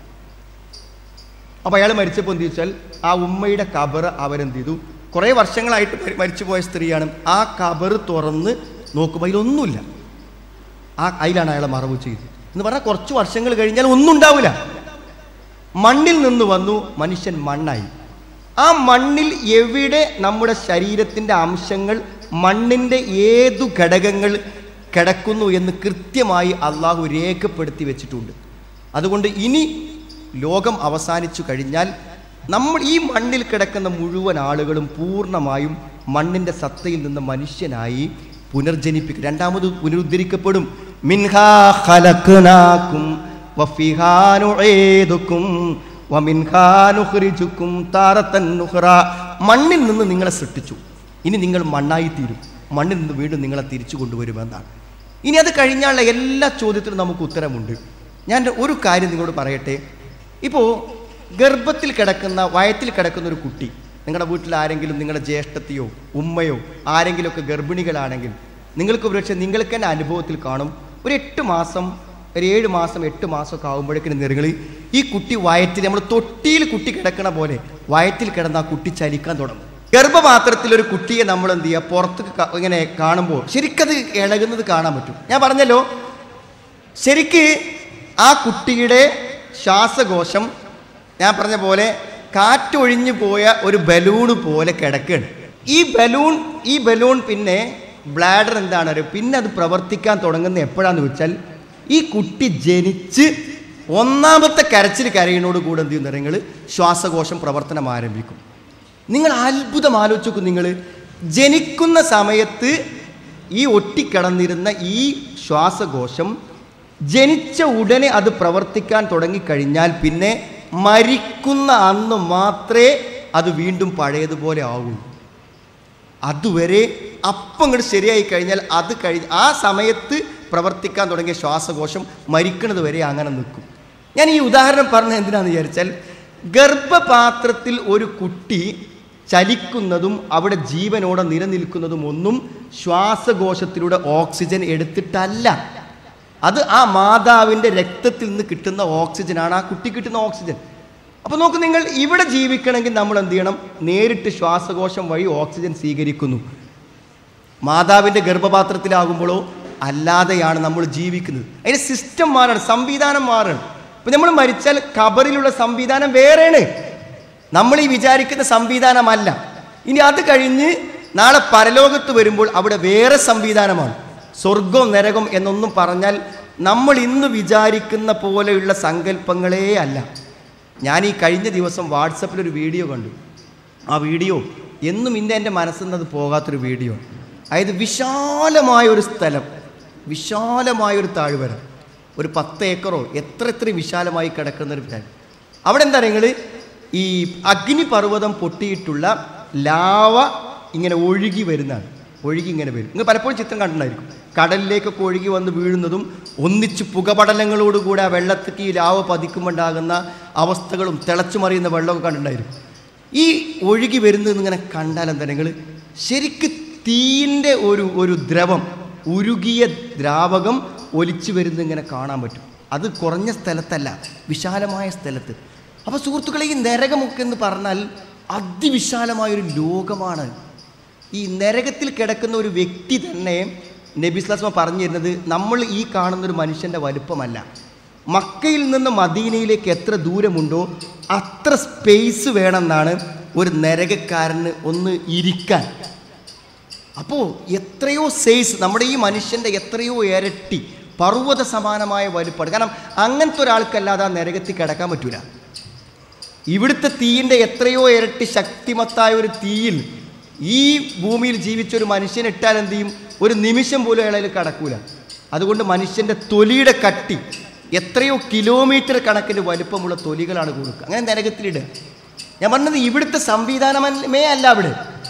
അപ്പോൾ അയാൾ മരിച്ചപ്പോൾ എന്ത് ചോദിച്ചാൽ ആ ഉമ്മയുടെ കബർ അവരെന്ത് ചെയ്തു കുറേ വർഷങ്ങളായിട്ട് മരി- മരിച്ചുപോയ സ്ത്രീയാണ് ആ കബർ തുറന്ന് നോക്കുമ്പോൾ അതിലൊന്നുമില്ല ആ അതിലാണ് അയാളെ മറവ് ചെയ്തത് എന്ന് പറഞ്ഞാൽ കുറച്ച് വർഷങ്ങൾ കഴിഞ്ഞാൽ ഒന്നും ഉണ്ടാവില്ല മണ്ണിൽ നിന്ന് വന്നു മനുഷ്യൻ മണ്ണായി ആ മണ്ണിൽ എവിടെ നമ്മുടെ ശരീരത്തിൻ്റെ അംശങ്ങൾ മണ്ണിൻ്റെ ഏതു ഘടകങ്ങൾ കിടക്കുന്നു എന്ന് കൃത്യമായി അള്ളാഹു രേഖപ്പെടുത്തി വെച്ചിട്ടുണ്ട് അതുകൊണ്ട് ഇനി ലോകം അവസാനിച്ചു കഴിഞ്ഞാൽ നമ്മൾ ഈ മണ്ണിൽ കിടക്കുന്ന മുഴുവൻ ആളുകളും പൂർണ്ണമായും മണ്ണിൻ്റെ സത്തയിൽ നിന്ന് മനുഷ്യനായി പുനർജനിപ്പിക്കും രണ്ടാമത് പുനരുദ്ധരിക്കപ്പെടും മിൻഹാ ഖലഖ്നാകും വഫിഹാ നുഈദുക്കും വമിൻഹാ നുഖ്രിജുക്കും താറത്തൻ നുഖ്റ മണ്ണിൽ നിന്ന് നിങ്ങളെ സൃഷ്ടിച്ചു ഇനി നിങ്ങൾ മണ്ണായി തീരും മണ്ണിൽ നിന്ന് വീണ്ടും നിങ്ങളെ തിരിച്ചു കൊണ്ടുവരുമെന്നാണ് ഇനി അത് കഴിഞ്ഞാലുള്ള എല്ലാ ചോദ്യത്തിനും നമുക്ക് ഉത്തരമുണ്ട് ഞാൻ ഒരു കാര്യം നിങ്ങളോട് പറയട്ടെ ഇപ്പോൾ ഗർഭത്തിൽ കിടക്കുന്ന വയറ്റിൽ കിടക്കുന്ന ഒരു കുട്ടി നിങ്ങളുടെ വീട്ടിൽ ആരെങ്കിലും നിങ്ങളുടെ ജ്യേഷ്ഠത്തെയോ ഉമ്മയോ ആരെങ്കിലുമൊക്കെ ഗർഭിണികളാണെങ്കിൽ നിങ്ങൾക്ക് ഒരുപക്ഷെ നിങ്ങൾക്ക് തന്നെ അനുഭവത്തിൽ കാണും ഒരു എട്ട് മാസം ഒരു ഏഴ് മാസം എട്ട് മാസമൊക്കെ ആകുമ്പോഴേക്കും നിങ്ങൾ ഈ കുട്ടി വയറ്റിൽ നമ്മൾ തൊട്ടിയിൽ കുട്ടി കിടക്കണ പോലെ വയറ്റിൽ കിടന്ന ആ കുട്ടി ചലിക്കാൻ തുടങ്ങും ഗർഭപാത്രത്തിൽ ഒരു കുട്ടിയെ നമ്മൾ എന്ത് ചെയ്യുക പുറത്ത് ക- ഇങ്ങനെ കാണുമ്പോൾ ശരിക്കത് ഇളകുന്നത് കാണാൻ പറ്റും ഞാൻ പറഞ്ഞല്ലോ ശരിക്ക് ആ കുട്ടിയുടെ ശ്വാസകോശം ഞാൻ പറഞ്ഞ പോലെ കാറ്റൊഴിഞ്ഞു പോയ ഒരു ബലൂൺ പോലെ കിടക്കുകയാണ് ഈ ബലൂൺ ഈ ബലൂൺ പിന്നെ ബ്ലാഡർ എന്താണ് അറിയോ പിന്നെ അത് പ്രവർത്തിക്കാൻ തുടങ്ങുന്നത് എപ്പോഴാന്ന് വെച്ചാൽ ഈ കുട്ടി ജനിച്ച് ഒന്നാമത്തെ കരച്ചിൽ കരയിനോട് കൂടെ എന്ത് ചെയ്യുന്ന നിങ്ങൾ ശ്വാസകോശം പ്രവർത്തനം ആരംഭിക്കും നിങ്ങൾ അത്ഭുതം ആലോചിച്ച് നോക്കും നിങ്ങൾ ജനിക്കുന്ന സമയത്ത് ഈ ഒട്ടിക്കിടന്നിരുന്ന ഈ ശ്വാസകോശം ജനിച്ച ഉടനെ അത് പ്രവർത്തിക്കാൻ തുടങ്ങിക്കഴിഞ്ഞാൽ പിന്നെ മരിക്കുന്ന അന്ന് മാത്രമേ അത് വീണ്ടും പഴയതുപോലെ ആവുള്ളൂ അതുവരെ അപ്പം ഇങ്ങോട്ട് ശരിയായി കഴിഞ്ഞാൽ അത് കഴിഞ്ഞ് ആ സമയത്ത് പ്രവർത്തിക്കാൻ തുടങ്ങിയ ശ്വാസകോശം മരിക്കുന്നത് വരെ അങ്ങനെ നിൽക്കും ഞാൻ ഈ ഉദാഹരണം പറഞ്ഞത് എന്തിനാന്ന് വിചാരിച്ചാൽ ഗർഭപാത്രത്തിൽ ഒരു കുട്ടി ചലിക്കുന്നതും അവിടെ ജീവനോടെ നിലനിൽക്കുന്നതും ഒന്നും ശ്വാസകോശത്തിലൂടെ ഓക്സിജൻ എടുത്തിട്ടല്ല അത് ആ മാതാവിൻ്റെ രക്തത്തിൽ നിന്ന് കിട്ടുന്ന ഓക്സിജനാണ് ആ കുട്ടി കിട്ടുന്ന ഓക്സിജൻ അപ്പോൾ നോക്ക് നിങ്ങൾ ഇവിടെ ജീവിക്കണമെങ്കിൽ നമ്മൾ എന്ത് ചെയ്യണം നേരിട്ട് ശ്വാസകോശം വഴി ഓക്സിജൻ സ്വീകരിക്കുന്നു മാതാവിൻ്റെ ഗർഭപാത്രത്തിലാകുമ്പോഴോ അല്ലാതെയാണ് നമ്മൾ ജീവിക്കുന്നത് അതിന് സിസ്റ്റം മാറണം സംവിധാനം മാറണം ഇപ്പം നമ്മൾ മരിച്ചാൽ ഖബറിലുള്ള സംവിധാനം വേറെയാണ് നമ്മൾ ഈ വിചാരിക്കുന്ന സംവിധാനമല്ല ഇനി അത് കഴിഞ്ഞ് നാളെ പരലോകത്ത് വരുമ്പോൾ അവിടെ വേറെ സംവിധാനമാണ് സ്വർഗം നരകം എന്നൊന്നും പറഞ്ഞാൽ നമ്മൾ ഇന്ന് വിചാരിക്കുന്ന പോലെയുള്ള സങ്കല്പങ്ങളേ അല്ല ഞാൻ ഈ കഴിഞ്ഞ ദിവസം വാട്സപ്പിൽ ഒരു വീഡിയോ കണ്ടു ആ വീഡിയോ എന്നും ഇന്ന് എൻ്റെ മനസ്സിൽ നിന്ന് അത് പോകാത്തൊരു വീഡിയോ അതായത് വിശാലമായ ഒരു സ്ഥലം വിശാലമായ ഒരു താഴ്വര ഒരു പത്ത് ഏക്കറോ എത്ര എത്ര വിശാലമായി കിടക്കുന്ന ഒരു സ്ഥലം അവിടെ എന്താ നിങ്ങൾ ഈ അഗ്നിപർവ്വതം പൊട്ടിയിട്ടുള്ള ലാവ ഇങ്ങനെ ഒഴുകി വരുന്നതാണ് ഒഴുകി ഇങ്ങനെ വരും നിങ്ങൾ പലപ്പോഴും ചിത്രം കണ്ടിട്ടുണ്ടായിരിക്കും കടലിലേക്കൊക്കെ ഒഴുകി വന്ന് വീഴുന്നതും ഒന്നിച്ച് പുകപടലങ്ങളോടുകൂടി ആ വെള്ളത്തേക്ക് ഈ ലാവ പതിക്കുമ്പോണ്ടാകുന്ന അവസ്ഥകളും തിളച്ചു മറിയുന്ന വെള്ളമൊക്കെ കണ്ടിട്ടുണ്ടായിരിക്കും ഈ ഒഴുകി വരുന്നത് ഇങ്ങനെ കണ്ടാൽ എന്താ നിങ്ങൾ ശരിക്ക് തീൻ്റെ ഒരു ഒരു ദ്രവം ഉരുകിയ ദ്രാവകം ഒലിച്ചു വരുന്നത് ഇങ്ങനെ കാണാൻ പറ്റും അത് കുറഞ്ഞ സ്ഥലത്തല്ല വിശാലമായ സ്ഥലത്ത് അപ്പോൾ സുഹൃത്തുക്കളെ ഈ നരകമൊക്കെ എന്ന് പറഞ്ഞാൽ അതിവിശാലമായൊരു ലോകമാണ് ഈ നരകത്തിൽ കിടക്കുന്ന ഒരു വ്യക്തി തന്നെ നബിസ്ലാസ്മ പറഞ്ഞു തരുന്നത് നമ്മൾ ഈ കാണുന്ന ഒരു മനുഷ്യൻ്റെ വലുപ്പമല്ല മക്കയിൽ നിന്ന് മദീനയിലേക്ക് എത്ര ദൂരമുണ്ടോ അത്ര സ്പേസ് വേണമെന്നാണ് ഒരു നരകക്കാരന് ഒന്ന് ഇരിക്കാൻ അപ്പോൾ എത്രയോ സൈസ് നമ്മുടെ ഈ മനുഷ്യൻ്റെ എത്രയോ ഇരട്ടി പർവ്വത സമാനമായ വലുപ്പമാണ് കാരണം അങ്ങനത്തെ ഒരാൾക്കല്ലാതെ ആ നരകത്തിൽ കിടക്കാൻ പറ്റൂല ഇവിടുത്തെ തീയിൻ്റെ എത്രയോ ഇരട്ടി ശക്തിമത്തായ ഒരു തീയിൽ ഈ ഭൂമിയിൽ ജീവിച്ച ഒരു മനുഷ്യനെ ഇട്ടാൽ എന്ത് ചെയ്യും ഒരു നിമിഷം പോലും അയാളിൽ കടക്കൂല അതുകൊണ്ട് മനുഷ്യൻ്റെ തൊലിയുടെ കട്ടി എത്രയോ കിലോമീറ്റർ കണക്കിന് വലുപ്പമുള്ള തൊലികളാണ് കൊടുക്കുക അങ്ങനെ നരകത്തിലിടുക ഞാൻ പറഞ്ഞത് ഇവിടുത്തെ സംവിധാനമേ അല്ല അവിടെ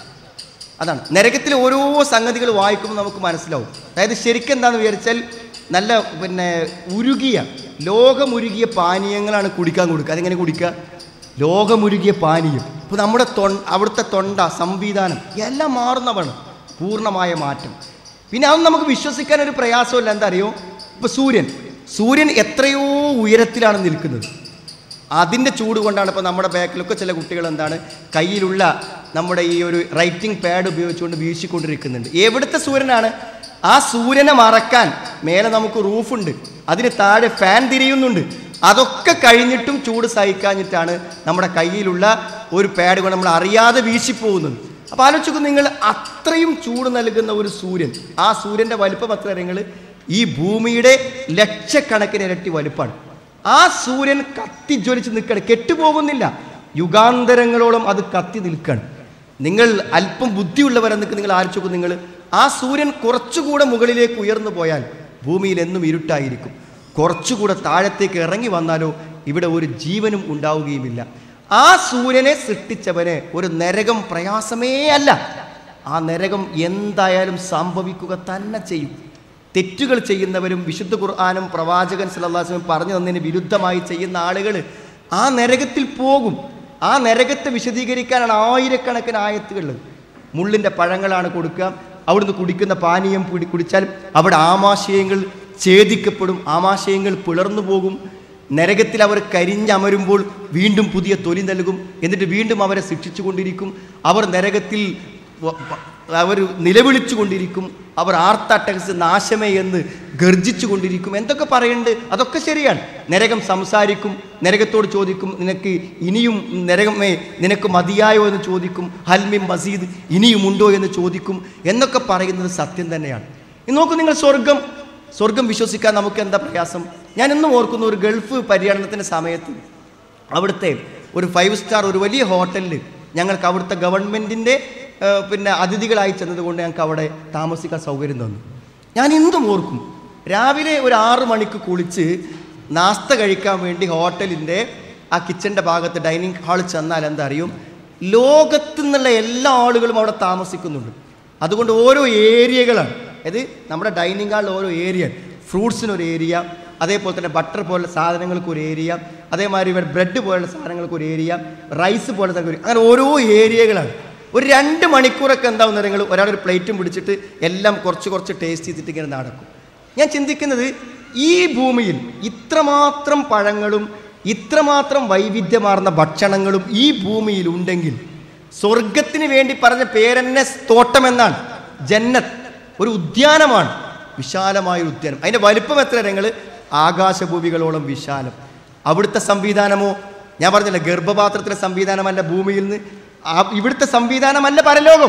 അതാണ് നരകത്തിൽ ഓരോ സംഗതികൾ വായിക്കുമ്പോൾ നമുക്ക് മനസ്സിലാവും അതായത് ശരിക്കും എന്താണെന്ന് വിചാരിച്ചാൽ നല്ല പിന്നെ ഉരുകിയ ലോകമുരുകിയ പാനീയങ്ങളാണ് കുടിക്കാൻ കൊടുക്കുക അതെങ്ങനെ കുടിക്കുക ലോകമുരുകിയ പാനീയം ഇപ്പോൾ നമ്മുടെ തൊ അവിടുത്തെ തൊണ്ട സംവിധാനം എല്ലാം മാറുന്നതാണ് പൂർണ്ണമായ മാറ്റം പിന്നെ അതൊന്നും നമുക്ക് വിശ്വസിക്കാൻ ഒരു പ്രയാസമില്ല എന്താ അറിയോ ഇപ്പോൾ സൂര്യൻ സൂര്യൻ എത്രയോ ഉയരത്തിലാണ് നിൽക്കുന്നത് അതിൻ്റെ ചൂട് കൊണ്ടാണ് ഇപ്പോൾ നമ്മുടെ ബാക്കിലൊക്കെ ചില കുട്ടികൾ എന്താണ് കയ്യിലുള്ള നമ്മുടെ ഈ ഒരു റൈറ്റിംഗ് പാഡ് ഉപയോഗിച്ചുകൊണ്ട് വീശിക്കൊണ്ടിരിക്കുന്നുണ്ട് എവിടുത്തെ സൂര്യനാണ് ആ സൂര്യനെ മറക്കാൻ മേലെ നമുക്ക് റൂഫുണ്ട് അതിന് താഴെ ഫാൻ തിരിയുന്നുണ്ട് അതൊക്കെ കഴിഞ്ഞിട്ടും ചൂട് സഹിക്കാഞ്ഞിട്ടാണ് നമ്മുടെ കയ്യിലുള്ള ഒരു പാഡ് കൊണ്ട് നമ്മൾ അറിയാതെ വീശിപ്പോകുന്നത് അപ്പോൾ ആലോചിക്കും നിങ്ങൾ അത്രയും ചൂട് നൽകുന്ന ഒരു സൂര്യൻ ആ സൂര്യൻ്റെ വലിപ്പം എത്ര നിങ്ങൾ ഈ ഭൂമിയുടെ ലക്ഷക്കണക്കിന് ഇരട്ടി വലുപ്പമാണ് ആ സൂര്യൻ കത്തിജ്വലിച്ച് നിൽക്കണം കെട്ടുപോകുന്നില്ല യുഗാന്തരങ്ങളോളം അത് കത്തി നിൽക്കണം നിങ്ങൾ അല്പം ബുദ്ധിയുള്ളവരെന്നൊക്കെ നിങ്ങൾ ആലോചിക്കും നിങ്ങൾ ആ സൂര്യൻ കുറച്ചുകൂടെ മുകളിലേക്ക് ഉയർന്നു പോയാൽ ഭൂമിയിൽ എന്നും ഇരുട്ടായിരിക്കും കുറച്ചുകൂടെ താഴത്തേക്ക് ഇറങ്ങി വന്നാലോ ഇവിടെ ഒരു ജീവനും ഉണ്ടാവുകയുമില്ല ആ സൂര്യനെ സൃഷ്ടിച്ചവന് ഒരു നരകം പ്രയാസമേ അല്ല ആ നരകം എന്തായാലും സംഭവിക്കുക തന്നെ ചെയ്യും തെറ്റുകൾ ചെയ്യുന്നവരും വിശുദ്ധ ഖുർആാനും പ്രവാചകൻ സല്ലാസ്ലം പറഞ്ഞു തന്നതിന് വിരുദ്ധമായി ചെയ്യുന്ന ആളുകൾ ആ നരകത്തിൽ പോകും ആ നരകത്തെ വിശദീകരിക്കാനാണ് ആയിരക്കണക്കിന് ആയത്തുകൾ മുള്ളിൻ്റെ പഴങ്ങളാണ് കൊടുക്കുക അവിടുന്ന് കുടിക്കുന്ന പാനീയം കുടി കുടിച്ചാൽ അവിടെ ആമാശയങ്ങൾ ഛേദിക്കപ്പെടും ആമാശയങ്ങൾ പിളർന്നു പോകും നരകത്തിൽ അവർ കരിഞ്ഞമരുമ്പോൾ വീണ്ടും പുതിയ തൊലി നൽകും എന്നിട്ട് വീണ്ടും അവരെ ശിക്ഷിച്ചു കൊണ്ടിരിക്കും അവർ നരകത്തിൽ വ- വ- അവർ നിലവിളിച്ചു കൊണ്ടിരിക്കും അവർ ആർത്തട്ടകസ് നാശമേ എന്ന് ഗർജിച്ചു കൊണ്ടിരിക്കും എന്തൊക്കെ പറയുന്നുണ്ട് അതൊക്കെ ശരിയാണ് നരകം സംസാരിക്കും നരകത്തോട് ചോദിക്കും നിനക്ക് ഇനിയും നരകമേ നിനക്ക് മതിയായോ എന്ന് ചോദിക്കും ഹൽമിം മസീദ് ഇനിയുമുണ്ടോ എന്ന് ചോദിക്കും എന്നൊക്കെ പറയുന്നത് സത്യം തന്നെയാണ് ഇനി നോക്കൂ നിങ്ങൾ സ്വർഗം സ്വർഗം വിശ്വസിക്കാൻ നമുക്ക് എന്താ പ്രയാസം ഞാൻ ഇന്നും ഓർക്കുന്ന ഒരു ഗൾഫ് പര്യടനത്തിൻ്റെ സമയത്ത് അവിടുത്തെ ഒരു ഫൈവ് സ്റ്റാർ ഒരു വലിയ ഹോട്ടലിൽ ഞങ്ങൾക്ക് അവിടുത്തെ ഗവൺമെൻറ്റിൻ്റെ പിന്നെ അതിഥികളായി ചെന്നതുകൊണ്ട് ഞങ്ങൾക്ക് അവിടെ താമസിക്കാൻ സൗകര്യം തന്നു ഞാൻ ഇന്നും ഓർക്കും രാവിലെ ഒരു ആറ് മണിക്ക് കുളിച്ച് നാസ്ത കഴിക്കാൻ വേണ്ടി ഹോട്ടലിൻ്റെ ആ കിച്ചൻ്റെ ഭാഗത്ത് ഡൈനിങ് ഹാളിൽ ചെന്നാൽ എന്താ അറിയും ലോകത്തു നിന്നുള്ള എല്ലാ ആളുകളും അവിടെ താമസിക്കുന്നുണ്ട് അതുകൊണ്ട് ഓരോ ഏരിയകളാണ് അതായത് നമ്മുടെ ഡൈനിങ് ഹാളിൽ ഓരോ ഏരിയ ഫ്രൂട്ട്സിനൊരു ഏരിയ അതേപോലെ തന്നെ ബട്ടർ പോലുള്ള സാധനങ്ങൾക്ക് ഒരു ഏരിയ അതേമാതിരി ഇവിടെ ബ്രെഡ് പോലുള്ള സാധനങ്ങൾക്ക് ഒരു ഏരിയ റൈസ് പോലുള്ള സാധനങ്ങൾക്ക് ഒരു അങ്ങനെ ഓരോ ഏരിയകളാണ് ഒരു രണ്ട് മണിക്കൂറൊക്കെ എന്താവുന്ന നിങ്ങൾ ഒരാളൊരു പ്ലേറ്റും പിടിച്ചിട്ട് എല്ലാം കുറച്ച് കുറച്ച് ടേസ്റ്റ് ചെയ്തിട്ട് ഇങ്ങനെ നടക്കും ഞാൻ ചിന്തിക്കുന്നത് ഈ ഭൂമിയിൽ ഇത്രമാത്രം പഴങ്ങളും ഇത്രമാത്രം വൈവിധ്യമാർന്ന ഭക്ഷണങ്ങളും ഈ ഭൂമിയിൽ ഉണ്ടെങ്കിൽ സ്വർഗത്തിന് വേണ്ടി പറഞ്ഞ പേരെന്നെ തോട്ടം എന്നാണ് ജന്നത്ത് ഒരു ഉദ്യാനമാണ് വിശാലമായ ഒരു ഉദ്യാനം അതിൻ്റെ വലിപ്പം എത്ര നിങ്ങൾ ആകാശഭൂമികളോളം വിശാലം അവിടുത്തെ സംവിധാനമോ ഞാൻ പറഞ്ഞില്ല ഗർഭപാത്രത്തിലെ സംവിധാനമല്ല ഭൂമിയിൽ നിന്ന് ആ- ഇവിടുത്തെ സംവിധാനമല്ല പരലോകം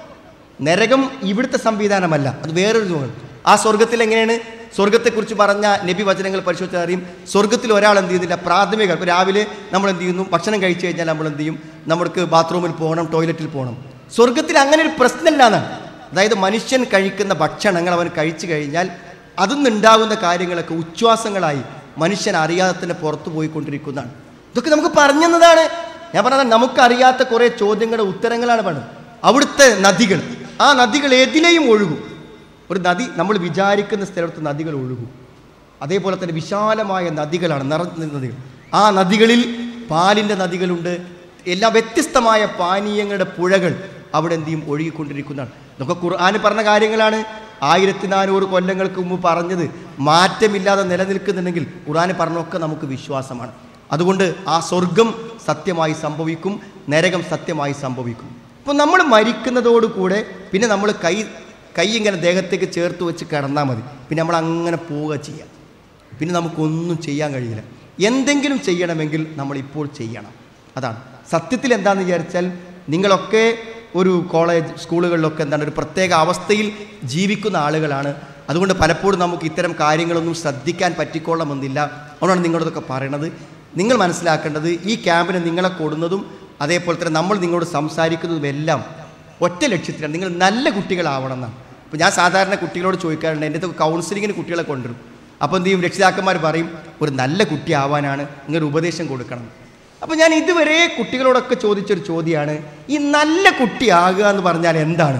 നരകം ഇവിടുത്തെ സംവിധാനമല്ല അത് വേറൊരു ലോകം ആ സ്വർഗത്തിൽ എങ്ങനെയാണ് സ്വർഗത്തെക്കുറിച്ച് പറഞ്ഞ നബി വചനങ്ങൾ പരിശോധിച്ചാൽ അറിയും സ്വർഗത്തിൽ ഒരാൾ എന്ത് ചെയ്യുന്നില്ല പ്രാഥമിക ഇപ്പോൾ രാവിലെ നമ്മൾ എന്ത് ചെയ്യുന്നു ഭക്ഷണം കഴിച്ചു കഴിഞ്ഞാൽ നമ്മൾ എന്ത് ചെയ്യും നമുക്ക് ബാത്റൂമിൽ പോകണം ടോയ്ലറ്റിൽ പോകണം സ്വർഗത്തിൽ അങ്ങനെ ഒരു പ്രശ്നമില്ല എന്നാണ് അതായത് മനുഷ്യൻ കഴിക്കുന്ന ഭക്ഷണങ്ങൾ അവൻ കഴിച്ചു കഴിഞ്ഞാൽ അതിൽ നിന്നുണ്ടാകുന്ന കാര്യങ്ങളൊക്കെ ഉച്ഛ്വാസങ്ങളായി മനുഷ്യൻ അറിയാതെ തന്നെ പുറത്തു പോയിക്കൊണ്ടിരിക്കുന്നതാണ് ഇതൊക്കെ നമുക്ക് പറഞ്ഞു തന്നതാണ് ഞാൻ പറഞ്ഞത് നമുക്കറിയാത്ത കുറേ ചോദ്യങ്ങളുടെ ഉത്തരങ്ങളാണ് പറഞ്ഞത് അവിടുത്തെ നദികൾ ആ നദികൾ ഏതിലെയും ഒഴുകും ഒരു നദി നമ്മൾ വിചാരിക്കുന്ന സ്ഥലത്ത് നദികൾ ഒഴുകും അതേപോലെ തന്നെ വിശാലമായ നദികളാണ് നിറഞ്ഞ നദികൾ ആ നദികളിൽ പാലിൻ്റെ നദികളുണ്ട് എല്ലാ വ്യത്യസ്തമായ പാനീയങ്ങളുടെ പുഴകൾ അവിടെ എന്ത് ചെയ്യും ഒഴുകിക്കൊണ്ടിരിക്കുന്നതാണ് ഇതൊക്കെ ഖുർആൻ പറഞ്ഞ കാര്യങ്ങളാണ് ആയിരത്തി നാനൂറ് കൊല്ലങ്ങൾക്ക് മുമ്പ് പറഞ്ഞത് മാറ്റമില്ലാതെ നിലനിൽക്കുന്നുണ്ടെങ്കിൽ ഖുർആൻ പറഞ്ഞൊക്കെ നമുക്ക് വിശ്വാസമാണ് അതുകൊണ്ട് ആ സ്വർഗം സത്യമായി സംഭവിക്കും നരകം സത്യമായി സംഭവിക്കും അപ്പോൾ നമ്മൾ മരിക്കുന്നതോടുകൂടെ പിന്നെ നമ്മൾ കൈ കൈ ഇങ്ങനെ ദേഹത്തേക്ക് ചേർത്ത് വെച്ച് കിടന്നാൽ മതി പിന്നെ നമ്മൾ അങ്ങനെ പോവുക ചെയ്യാം പിന്നെ നമുക്കൊന്നും ചെയ്യാൻ കഴിയില്ല എന്തെങ്കിലും ചെയ്യണമെങ്കിൽ നമ്മൾ ഇപ്പോൾ ചെയ്യണം അതാണ് സത്യത്തിൽ എന്താണെന്ന് വിചാരിച്ചാൽ നിങ്ങളൊക്കെ ഒരു കോളേജ് സ്കൂളുകളിലൊക്കെ എന്താണ് ഒരു പ്രത്യേക അവസ്ഥയിൽ ജീവിക്കുന്ന ആളുകളാണ് അതുകൊണ്ട് പലപ്പോഴും നമുക്ക് ഇത്തരം കാര്യങ്ങളൊന്നും ശ്രദ്ധിക്കാൻ പറ്റിക്കൊള്ളണമെന്നില്ല അതുകൊണ്ടാണ് നിങ്ങളോടൊക്കെ പറയണത് നിങ്ങൾ മനസ്സിലാക്കേണ്ടത് ഈ ക്യാമ്പിന് നിങ്ങളെ കൊടുന്നതും അതേപോലെ തന്നെ നമ്മൾ നിങ്ങളോട് സംസാരിക്കുന്നതും എല്ലാം ഒറ്റ ലക്ഷ്യത്തിലാണ് നിങ്ങൾ നല്ല കുട്ടികളാവണം എന്നാണ് അപ്പോൾ ഞാൻ സാധാരണ കുട്ടികളോട് ചോദിക്കാറുണ്ട് എൻ്റെ അടുത്ത് കൗൺസിലിങ്ങിന് കുട്ടികളെ കൊണ്ടുവരും അപ്പോൾ എന്ത് ചെയ്യും രക്ഷിതാക്കന്മാർ പറയും ഒരു നല്ല കുട്ടി ആവാനാണ് ഇങ്ങനെ ഉപദേശം കൊടുക്കണം അപ്പോൾ ഞാൻ ഇതുവരെ കുട്ടികളോടൊക്കെ ചോദിച്ചൊരു ചോദ്യമാണ് ഈ നല്ല കുട്ടിയാകുക എന്ന് പറഞ്ഞാൽ എന്താണ്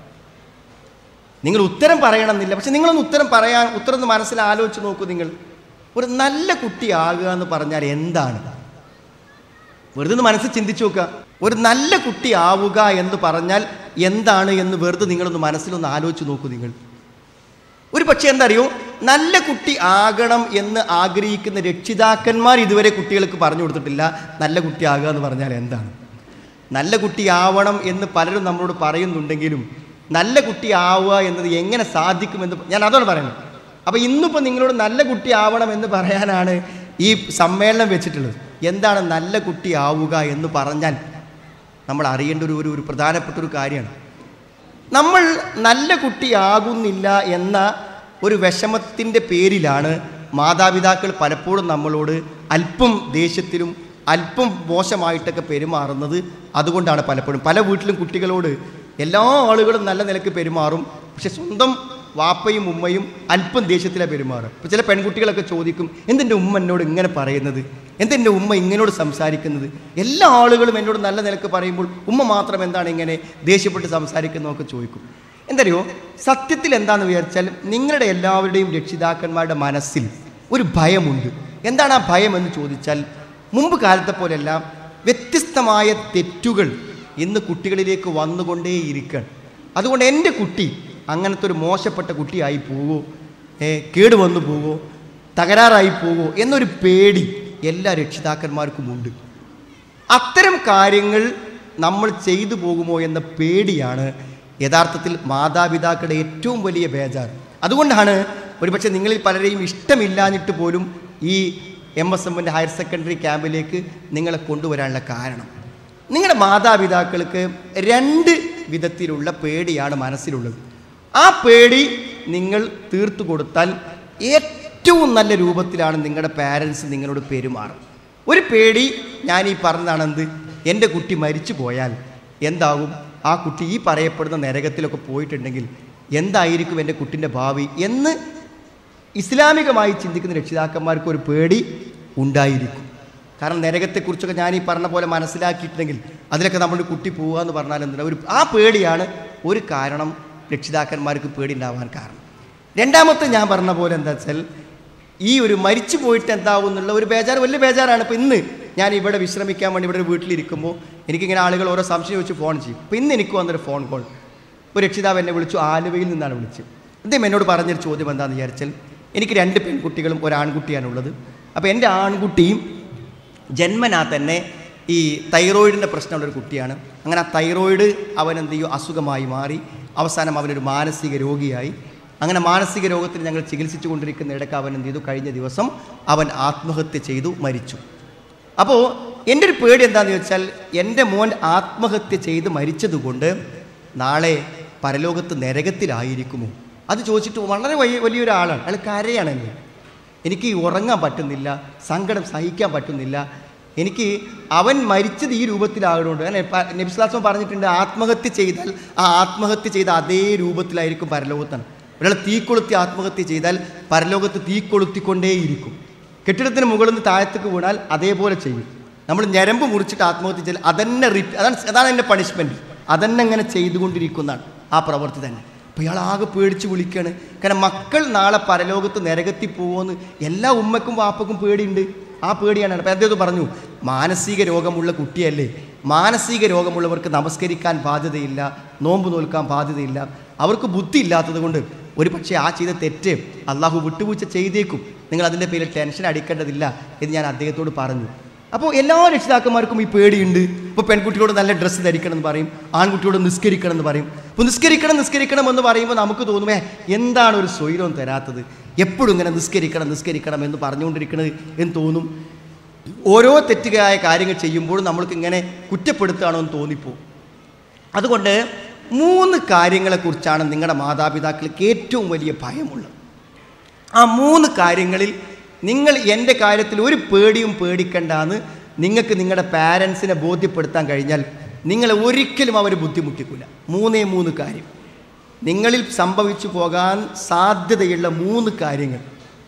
നിങ്ങൾ ഉത്തരം പറയണമെന്നില്ല പക്ഷെ നിങ്ങളൊന്ന് ഉത്തരം പറയാൻ ഉത്തരം ഒന്ന് മനസ്സിൽ ആലോചിച്ച് നോക്കൂ നിങ്ങൾ ഒരു നല്ല കുട്ടിയാകുക എന്ന് പറഞ്ഞാൽ എന്താണ് വെറുതെ ഒന്ന് മനസ്സിൽ ചിന്തിച്ചു നോക്കുക ഒരു നല്ല കുട്ടി ആവുക എന്ന് പറഞ്ഞാൽ എന്താണ് എന്ന് വെറുതെ നിങ്ങളൊന്ന് മനസ്സിലൊന്ന് ആലോചിച്ച് നോക്കൂ നിങ്ങൾ ഒരു പക്ഷേ എന്താ അറിയോ നല്ല കുട്ടി ആകണം എന്ന് ആഗ്രഹിക്കുന്ന രക്ഷിതാക്കന്മാർ ഇതുവരെ കുട്ടികൾക്ക് പറഞ്ഞു കൊടുത്തിട്ടില്ല നല്ല കുട്ടി ആകുക എന്ന് പറഞ്ഞാൽ എന്താണ് നല്ല കുട്ടി ആവണം എന്ന് പലരും നമ്മളോട് പറയുന്നുണ്ടെങ്കിലും നല്ല കുട്ടി ആവുക എന്നത് എങ്ങനെ സാധിക്കുമെന്ന് ഞാൻ അതാണ് പറയുന്നത് അപ്പോൾ ഇന്നിപ്പോൾ നിങ്ങളോട് നല്ല കുട്ടി ആവണം എന്ന് പറയാനാണ് ഈ സമ്മേളനം വെച്ചിട്ടുള്ളത് എന്താണ് നല്ല കുട്ടി ആവുക എന്ന് പറഞ്ഞാൽ നമ്മൾ അറിയേണ്ട ഒരു ഒരു ഒരു പ്രധാനപ്പെട്ട ഒരു കാര്യമാണ് നമ്മൾ നല്ല കുട്ടിയാകുന്നില്ല എന്ന ഒരു വിഷമത്തിൻ്റെ പേരിലാണ് മാതാപിതാക്കൾ പലപ്പോഴും നമ്മളോട് അല്പം ദേഷ്യത്തിലും അല്പം മോശമായിട്ടൊക്കെ പെരുമാറുന്നത് അതുകൊണ്ടാണ് പലപ്പോഴും പല വീട്ടിലും കുട്ടികളോട് എല്ലാ ആളുകളും നല്ല നിലക്ക് പെരുമാറും പക്ഷെ സ്വന്തം വാപ്പയും ഉമ്മയും അല്പം ദേഷ്യത്തിലാണ് പെരുമാറുക ഇപ്പോൾ ചില പെൺകുട്ടികളൊക്കെ ചോദിക്കും എന്തെൻ്റെ ഉമ്മ എന്നോട് ഇങ്ങനെ പറയുന്നത് എന്തെൻ്റെ ഉമ്മ ഇങ്ങനോട് സംസാരിക്കുന്നത് എല്ലാ ആളുകളും എന്നോട് നല്ല നിലക്ക് പറയുമ്പോൾ ഉമ്മ മാത്രം എന്താണ് ഇങ്ങനെ ദേഷ്യപ്പെട്ട് സംസാരിക്കുന്നതൊക്കെ ചോദിക്കും എന്തറിയോ സത്യത്തിൽ എന്താണെന്ന് വിചാരിച്ചാൽ നിങ്ങളുടെ എല്ലാവരുടെയും രക്ഷിതാക്കന്മാരുടെ മനസ്സിൽ ഒരു ഭയമുണ്ട് എന്താണ് ആ ഭയം എന്ന് ചോദിച്ചാൽ മുമ്പ് കാലത്തെ പോലെയല്ല വ്യത്യസ്തമായ തെറ്റുകൾ ഇന്ന് കുട്ടികളിലേക്ക് വന്നുകൊണ്ടേയിരിക്കുകയാണ് അതുകൊണ്ട് എൻ്റെ കുട്ടി അങ്ങനത്തെ ഒരു മോശപ്പെട്ട കുട്ടിയായി പോവോ ഏ, കേട് വന്നു പോവോ തകരാറായി പോവോ എന്നൊരു പേടി എല്ലാ രക്ഷിതാക്കന്മാർക്കും ഉണ്ട് അത്തരം കാര്യങ്ങൾ നമ്മൾ ചെയ്തു പോകുമോ എന്ന പേടിയാണ് യഥാർത്ഥത്തിൽ മാതാപിതാക്കളുടെ ഏറ്റവും വലിയ ബേജാർ അതുകൊണ്ടാണ് ഒരുപക്ഷെ നിങ്ങളിൽ പലരെയും ഇഷ്ടമില്ലാഞ്ഞിട്ട് പോലും ഈ എം എസ് എമ്മിൻ്റെ ഹയർ സെക്കൻഡറി ക്യാമ്പിലേക്ക് നിങ്ങളെ കൊണ്ടുവരാനുള്ള കാരണം നിങ്ങളുടെ മാതാപിതാക്കൾക്ക് രണ്ട് വിധത്തിലുള്ള പേടിയാണ് മനസ്സിലുള്ളത് ആ പേടി നിങ്ങൾ തീർത്തു കൊടുത്താൽ ഏറ്റവും നല്ല രൂപത്തിലാണ് നിങ്ങളുടെ പാരൻസ് നിങ്ങളോട് പെരുമാറും ഒരു പേടി ഞാൻ ഈ പറഞ്ഞതാണ് എന്ത് എൻ്റെ കുട്ടി മരിച്ചു പോയാൽ എന്താകും ആ കുട്ടി ഈ പറയപ്പെടുന്ന നരകത്തിലൊക്കെ പോയിട്ടുണ്ടെങ്കിൽ എന്തായിരിക്കും എൻ്റെ കുട്ടിൻ്റെ ഭാവി എന്ന് ഇസ്ലാമികമായി ചിന്തിക്കുന്ന രക്ഷിതാക്കന്മാർക്ക് ഒരു പേടി ഉണ്ടായിരിക്കും കാരണം നരകത്തെക്കുറിച്ചൊക്കെ ഞാൻ ഈ പറഞ്ഞ പോലെ മനസ്സിലാക്കിയിട്ടുണ്ടെങ്കിൽ അതിലൊക്കെ നമ്മുടെ കുട്ടി പോവുക എന്ന് പറഞ്ഞാൽ എന്താണ് ഒരു ആ പേടിയാണ് ഒരു കാരണം രക്ഷിതാക്കന്മാർക്ക് പേടി ഉണ്ടാവാൻ കാരണം രണ്ടാമത്തെ ഞാൻ പറഞ്ഞ പോലെ എന്താ വെച്ചാൽ ഈ ഒരു മരിച്ചു പോയിട്ട് എന്താവും എന്നുള്ള ഒരു ബേജാറ് വലിയ ബേജാറാണ് ഇപ്പം ഇന്ന് ഞാൻ ഇവിടെ വിശ്രമിക്കാൻ വേണ്ടി ഇവിടെ ഒരു വീട്ടിലിരിക്കുമ്പോൾ എനിക്കിങ്ങനെ ആളുകൾ ഓരോ സംശയം ചോദിച്ച് ഫോൺ ചെയ്യും അപ്പം ഇന്ന് എനിക്ക് വന്നൊരു ഫോൺ കോൾ ഒരു രക്ഷിതാവ് എന്നെ വിളിച്ചു ആലുവയിൽ നിന്നാണ് വിളിച്ചത് അദ്ദേഹം എന്നോട് പറഞ്ഞൊരു ചോദ്യം എന്താണെന്ന് വിചാരിച്ചാൽ എനിക്ക് രണ്ട് പെൺകുട്ടികളും ഒരു ആൺകുട്ടിയാണുള്ളത് അപ്പോൾ എൻ്റെ ആൺകുട്ടിയും ജന്മനാ തന്നെ ഈ തൈറോയിഡിൻ്റെ പ്രശ്നമുള്ള ഒരു കുട്ടിയാണ് അങ്ങനെ ആ തൈറോയിഡ് അവൻ എന്ത് ചെയ്യും അസുഖമായി മാറി അവസാനം അവനൊരു മാനസിക രോഗിയായി അങ്ങനെ മാനസിക രോഗത്തിൽ ഞങ്ങൾ ചികിത്സിച്ചു കൊണ്ടിരിക്കുന്ന ഇടയ്ക്ക് അവൻ എന്ത് ചെയ്തു കഴിഞ്ഞ ദിവസം അവൻ ആത്മഹത്യ ചെയ്തു മരിച്ചു അപ്പോൾ എൻ്റെ ഒരു പേടി എന്താണെന്ന് വെച്ചാൽ എൻ്റെ മോൻ ആത്മഹത്യ ചെയ്ത് മരിച്ചതുകൊണ്ട് നാളെ പരലോകത്ത് നരകത്തിലായിരിക്കുമോ അത് ചോദിച്ചിട്ട് വളരെ വലിയ വലിയൊരാളാണ് അയാൾ കരയാണ് എന്നെ എനിക്ക് ഉറങ്ങാൻ പറ്റുന്നില്ല സങ്കടം സഹിക്കാൻ പറ്റുന്നില്ല എനിക്ക് അവൻ മരിച്ചത് ഈ രൂപത്തിലാകണോണ്ട് നബിസ്ലാസം പറഞ്ഞിട്ടുണ്ട് ആത്മഹത്യ ചെയ്താൽ ആ ആത്മഹത്യ ചെയ്ത അതേ രൂപത്തിലായിരിക്കും പരലോകത്താണ് ഒരാൾ തീ കൊളുത്തി ആത്മഹത്യ ചെയ്താൽ പരലോകത്ത് തീ കൊളുത്തിക്കൊണ്ടേയിരിക്കും കെട്ടിടത്തിന് മുകളിൽ നിന്ന് താഴത്തേക്ക് വീണാൽ അതേപോലെ ചെയ്യും നമ്മൾ ഞരമ്പ് മുറിച്ചിട്ട് ആത്മഹത്യ ചെയ്താൽ അതന്നെ റിപ്പീ അതാണ് അതാണ് എൻ്റെ പണിഷ്മെൻറ്റ് അതന്നെ അങ്ങനെ ചെയ്തുകൊണ്ടിരിക്കുന്നതാണ് ആ പ്രവൃത്തി തന്നെ അപ്പോൾ ഇയാൾ ആകെ പേടിച്ച് വിളിക്കുകയാണ് കാരണം മക്കൾ നാളെ പരലോകത്ത് നരകത്തിൽ പോകുമെന്ന് എല്ലാ ഉമ്മക്കും വാപ്പക്കും പേടിയുണ്ട് ആ പേടിയാണ് അപ്പം അദ്ദേഹം പറഞ്ഞു മാനസിക രോഗമുള്ള കുട്ടിയല്ലേ മാനസിക രോഗമുള്ളവർക്ക് നമസ്കരിക്കാൻ ബാധ്യതയില്ല നോമ്പ് നോൽക്കാൻ ബാധ്യതയില്ല അവർക്ക് ബുദ്ധി ഇല്ലാത്തത് കൊണ്ട് ഒരു പക്ഷേ ആ ചെയ്ത തെറ്റ് അള്ളാഹു വിട്ടുവീഴ്ച ചെയ്തേക്കും നിങ്ങൾ അതിൻ്റെ പേരിൽ ടെൻഷൻ അടിക്കേണ്ടതില്ല എന്ന് ഞാൻ അദ്ദേഹത്തോട് പറഞ്ഞു അപ്പോൾ എല്ലാ രക്ഷിതാക്കന്മാർക്കും ഈ പേടിയുണ്ട് ഇപ്പോൾ പെൺകുട്ടിയോട് നല്ല ഡ്രസ്സ് ധരിക്കണം എന്ന് പറയും ആൺകുട്ടിയോട് നിസ്കരിക്കണം എന്ന് പറയും അപ്പോൾ നിസ്കരിക്കണം നിസ്കരിക്കണം എന്ന് പറയുമ്പോൾ നമുക്ക് തോന്നുമേ എന്താണ് ഒരു സ്വൈരവും തരാത്തത് എപ്പോഴും ഇങ്ങനെ നിസ്കരിക്കണം നിസ്കരിക്കണം എന്ന് പറഞ്ഞുകൊണ്ടിരിക്കുന്നത് എന്ന് തോന്നും ഓരോ തെറ്റുകായ കാര്യങ്ങൾ ചെയ്യുമ്പോഴും നമ്മൾക്ക് ഇങ്ങനെ കുറ്റപ്പെടുത്തുകയാണോ എന്ന് തോന്നിപ്പോവും അതുകൊണ്ട് മൂന്ന് കാര്യങ്ങളെക്കുറിച്ചാണ് നിങ്ങളുടെ മാതാപിതാക്കൾക്ക് ഏറ്റവും വലിയ ഭയമുള്ളത് ആ മൂന്ന് കാര്യങ്ങളിൽ നിങ്ങൾ എൻ്റെ കാര്യത്തിൽ ഒരു പേടിയും പേടിക്കണ്ടെന്ന് നിങ്ങൾക്ക് നിങ്ങളുടെ പാരൻസിനെ ബോധ്യപ്പെടുത്താൻ കഴിഞ്ഞാൽ നിങ്ങളെ ഒരിക്കലും അവർ ബുദ്ധിമുട്ടിക്കില്ല മൂന്നേ മൂന്ന് കാര്യം നിങ്ങളിൽ സംഭവിച്ചു പോകാൻ സാധ്യതയുള്ള മൂന്ന് കാര്യങ്ങൾ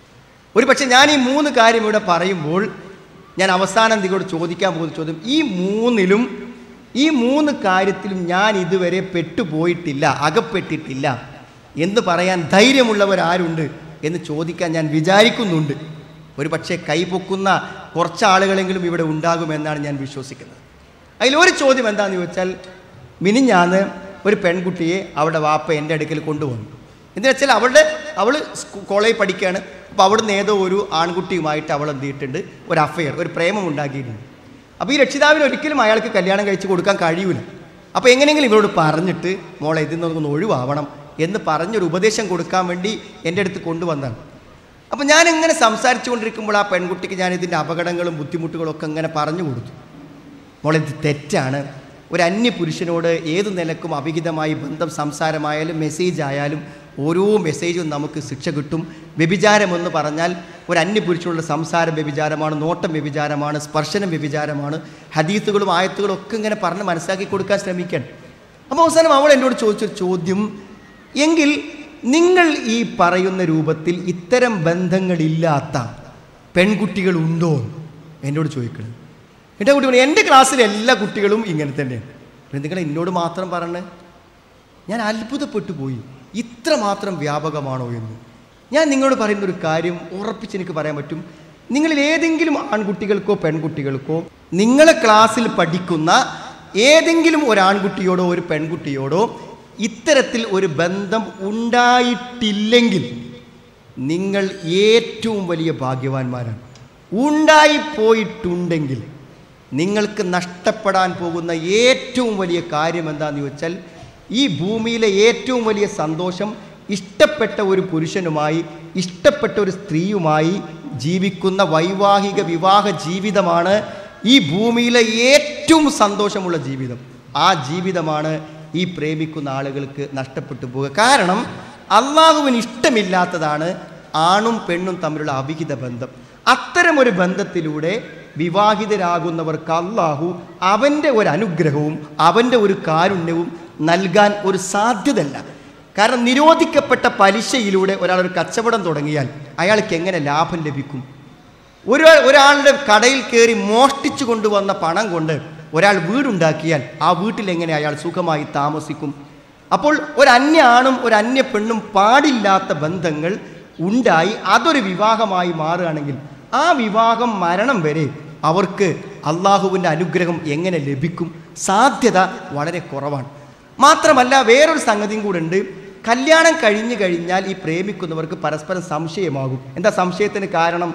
ഒരു പക്ഷേ ഞാൻ ഈ മൂന്ന് കാര്യം ഇവിടെ പറയുമ്പോൾ ഞാൻ അവസാനം നിങ്ങളോട് ചോദിക്കാൻ പോകുന്ന ചോദ്യം ഈ മൂന്നിലും ഈ മൂന്ന് കാര്യത്തിലും ഞാൻ ഇതുവരെ പെട്ടുപോയിട്ടില്ല അകപ്പെട്ടിട്ടില്ല എന്ന് പറയാൻ ധൈര്യമുള്ളവരാരുണ്ട് എന്ന് ചോദിക്കാൻ ഞാൻ വിചാരിക്കുന്നുണ്ട് ഒരു പക്ഷേ കൈപൊക്കുന്ന കുറച്ച് ആളുകളെങ്കിലും ഇവിടെ ഉണ്ടാകുമെന്നാണ് ഞാൻ വിശ്വസിക്കുന്നത് അതിലൊരു ചോദ്യം എന്താണെന്ന് ചോദിച്ചാൽ മിനിഞ്ഞാന്ന് ഒരു പെൺകുട്ടിയെ അവളുടെ വാപ്പ എൻ്റെ അടുക്കൽ കൊണ്ടുവന്നു എന്ന് വെച്ചാൽ അവളുടെ അവൾ കോളേജ് പഠിക്കുകയാണ് അപ്പോൾ അവിടുന്ന് ഏതോ ഒരു ആൺകുട്ടിയുമായിട്ട് അവൾ എന്ത് ചെയ്തിട്ടുണ്ട് ഒരു അഫയർ ഒരു പ്രേമം ഉണ്ടാക്കിയിട്ടുണ്ട് അപ്പോൾ ഈ രക്ഷിതാവിന് ഒരിക്കലും അയാൾക്ക് കല്യാണം കഴിച്ച് കൊടുക്കാൻ കഴിയൂല അപ്പോൾ എങ്ങനെയെങ്കിലും ഇവരോട് പറഞ്ഞിട്ട് മോളെ ഇതിൽ നിന്നൊന്ന് ഒഴിവാവണം എന്ന് പറഞ്ഞൊരു ഉപദേശം കൊടുക്കാൻ വേണ്ടി എൻ്റെ അടുത്ത് കൊണ്ടുവന്നതാണ് അപ്പോൾ ഞാൻ ഇങ്ങനെ സംസാരിച്ചു കൊണ്ടിരിക്കുമ്പോൾ ആ പെൺകുട്ടിക്ക് ഞാൻ ഇതിൻ്റെ അപകടങ്ങളും ബുദ്ധിമുട്ടുകളും ഒക്കെ ഇങ്ങനെ പറഞ്ഞു കൊടുത്തു മോളെ ഇത് തെറ്റാണ് ഒരു അന്യ പുരുഷനോട് ഏത് നിലക്കും അവിഹിതമായി ബന്ധം സംസാരമായാലും മെസ്സേജ് ആയാലും ഓരോ മെസ്സേജും നമുക്ക് ശിക്ഷ കിട്ടും വ്യഭിചാരമെന്ന് പറഞ്ഞാൽ ഒരു അന്യ പുരുഷനോടുള്ള സംസാരം വ്യഭിചാരമാണ് നോട്ടം വ്യഭിചാരമാണ് സ്പർശനം വ്യഭിചാരമാണ് ഹദീസുകളും ആയത്തുകളും ഒക്കെ ഇങ്ങനെ പറഞ്ഞ് മനസ്സിലാക്കി കൊടുക്കാൻ ശ്രമിക്കണം അപ്പോൾ അവസാനം അവൾ എന്നോട് ചോദിച്ചൊരു ചോദ്യം എങ്കിൽ നിങ്ങൾ ഈ പറയുന്ന രൂപത്തിൽ ഇത്തരം ബന്ധങ്ങളില്ലാത്ത പെൺകുട്ടികളുണ്ടോ എന്നോട് ചോദിക്കണം എൻ്റെ കുട്ടി പറഞ്ഞു എൻ്റെ ക്ലാസ്സിലെ എല്ലാ കുട്ടികളും ഇങ്ങനെ തന്നെയാണ് പിന്നെ നിങ്ങൾ എന്നോട് മാത്രം പറഞ്ഞ് ഞാൻ അത്ഭുതപ്പെട്ടു പോയി ഇത്ര മാത്രം വ്യാപകമാണോ എന്ന് ഞാൻ നിങ്ങളോട് പറയുന്ന ഒരു കാര്യം ഉറപ്പിച്ച് എനിക്ക് പറയാൻ പറ്റും നിങ്ങളിൽ ഏതെങ്കിലും ആൺകുട്ടികൾക്കോ പെൺകുട്ടികൾക്കോ നിങ്ങളെ ക്ലാസ്സിൽ പഠിക്കുന്ന ഏതെങ്കിലും ഒരു ആൺകുട്ടിയോടോ ഒരു പെൺകുട്ടിയോടോ ഇത്തരത്തിൽ ഒരു ബന്ധം ഉണ്ടായിട്ടില്ലെങ്കിൽ നിങ്ങൾ ഏറ്റവും വലിയ ഭാഗ്യവാന്മാരാണ് ഉണ്ടായിപ്പോയിട്ടുണ്ടെങ്കിൽ നിങ്ങൾക്ക് നഷ്ടപ്പെടാൻ പോകുന്ന ഏറ്റവും വലിയ കാര്യം എന്താണെന്ന് ചോദിച്ചാൽ ഈ ഭൂമിയിലെ ഏറ്റവും വലിയ സന്തോഷം ഇഷ്ടപ്പെട്ട ഒരു പുരുഷനുമായി ഇഷ്ടപ്പെട്ട ഒരു സ്ത്രീയുമായി ജീവിക്കുന്ന വൈവാഹിക വിവാഹ ജീവിതമാണ് ഈ ഭൂമിയിലെ ഏറ്റവും സന്തോഷമുള്ള ജീവിതം ആ ജീവിതമാണ് ഈ പ്രേമിക്കുന്ന ആളുകൾക്ക് നഷ്ടപ്പെട്ടു പോകുക കാരണം അള്ളാഹുവിന് ഇഷ്ടമില്ലാത്തതാണ് ആണും പെണ്ണും തമ്മിലുള്ള അവിഹിത ബന്ധം അത്തരമൊരു ബന്ധത്തിലൂടെ വിവാഹിതരാകുന്നവർക്ക് അള്ളാഹു അവൻ്റെ ഒരു അനുഗ്രഹവും അവൻ്റെ ഒരു കാരുണ്യവും നൽകാൻ ഒരു സാധ്യതയല്ല കാരണം നിരോധിക്കപ്പെട്ട പലിശയിലൂടെ ഒരാൾ ഒരു കച്ചവടം തുടങ്ങിയാൽ അയാൾക്ക് എങ്ങനെ ലാഭം ലഭിക്കും ഒരു ഒരാളുടെ കടയിൽ കയറി മോഷ്ടിച്ചു കൊണ്ടുവന്ന പണം കൊണ്ട് ഒരാൾ വീടുണ്ടാക്കിയാൽ ആ വീട്ടിൽ എങ്ങനെ അയാൾ സുഖമായി താമസിക്കും അപ്പോൾ ഒരു അന്യ ആണും ഒരു അന്യ പെണ്ണും പാടില്ലാത്ത ബന്ധങ്ങൾ ഉണ്ടായി അതൊരു വിവാഹമായി മാറുകയാണെങ്കിൽ ആ വിവാഹം മരണം വരെ അവർക്ക് അള്ളാഹുവിൻ്റെ അനുഗ്രഹം എങ്ങനെ ലഭിക്കും സാധ്യത വളരെ കുറവാണ് മാത്രമല്ല വേറൊരു സംഗതിയും കൂടെ ഉണ്ട് കല്യാണം കഴിഞ്ഞു കഴിഞ്ഞാൽ ഈ പ്രേമിക്കുന്നവർക്ക് പരസ്പരം സംശയമാകും എന്താ സംശയത്തിന് കാരണം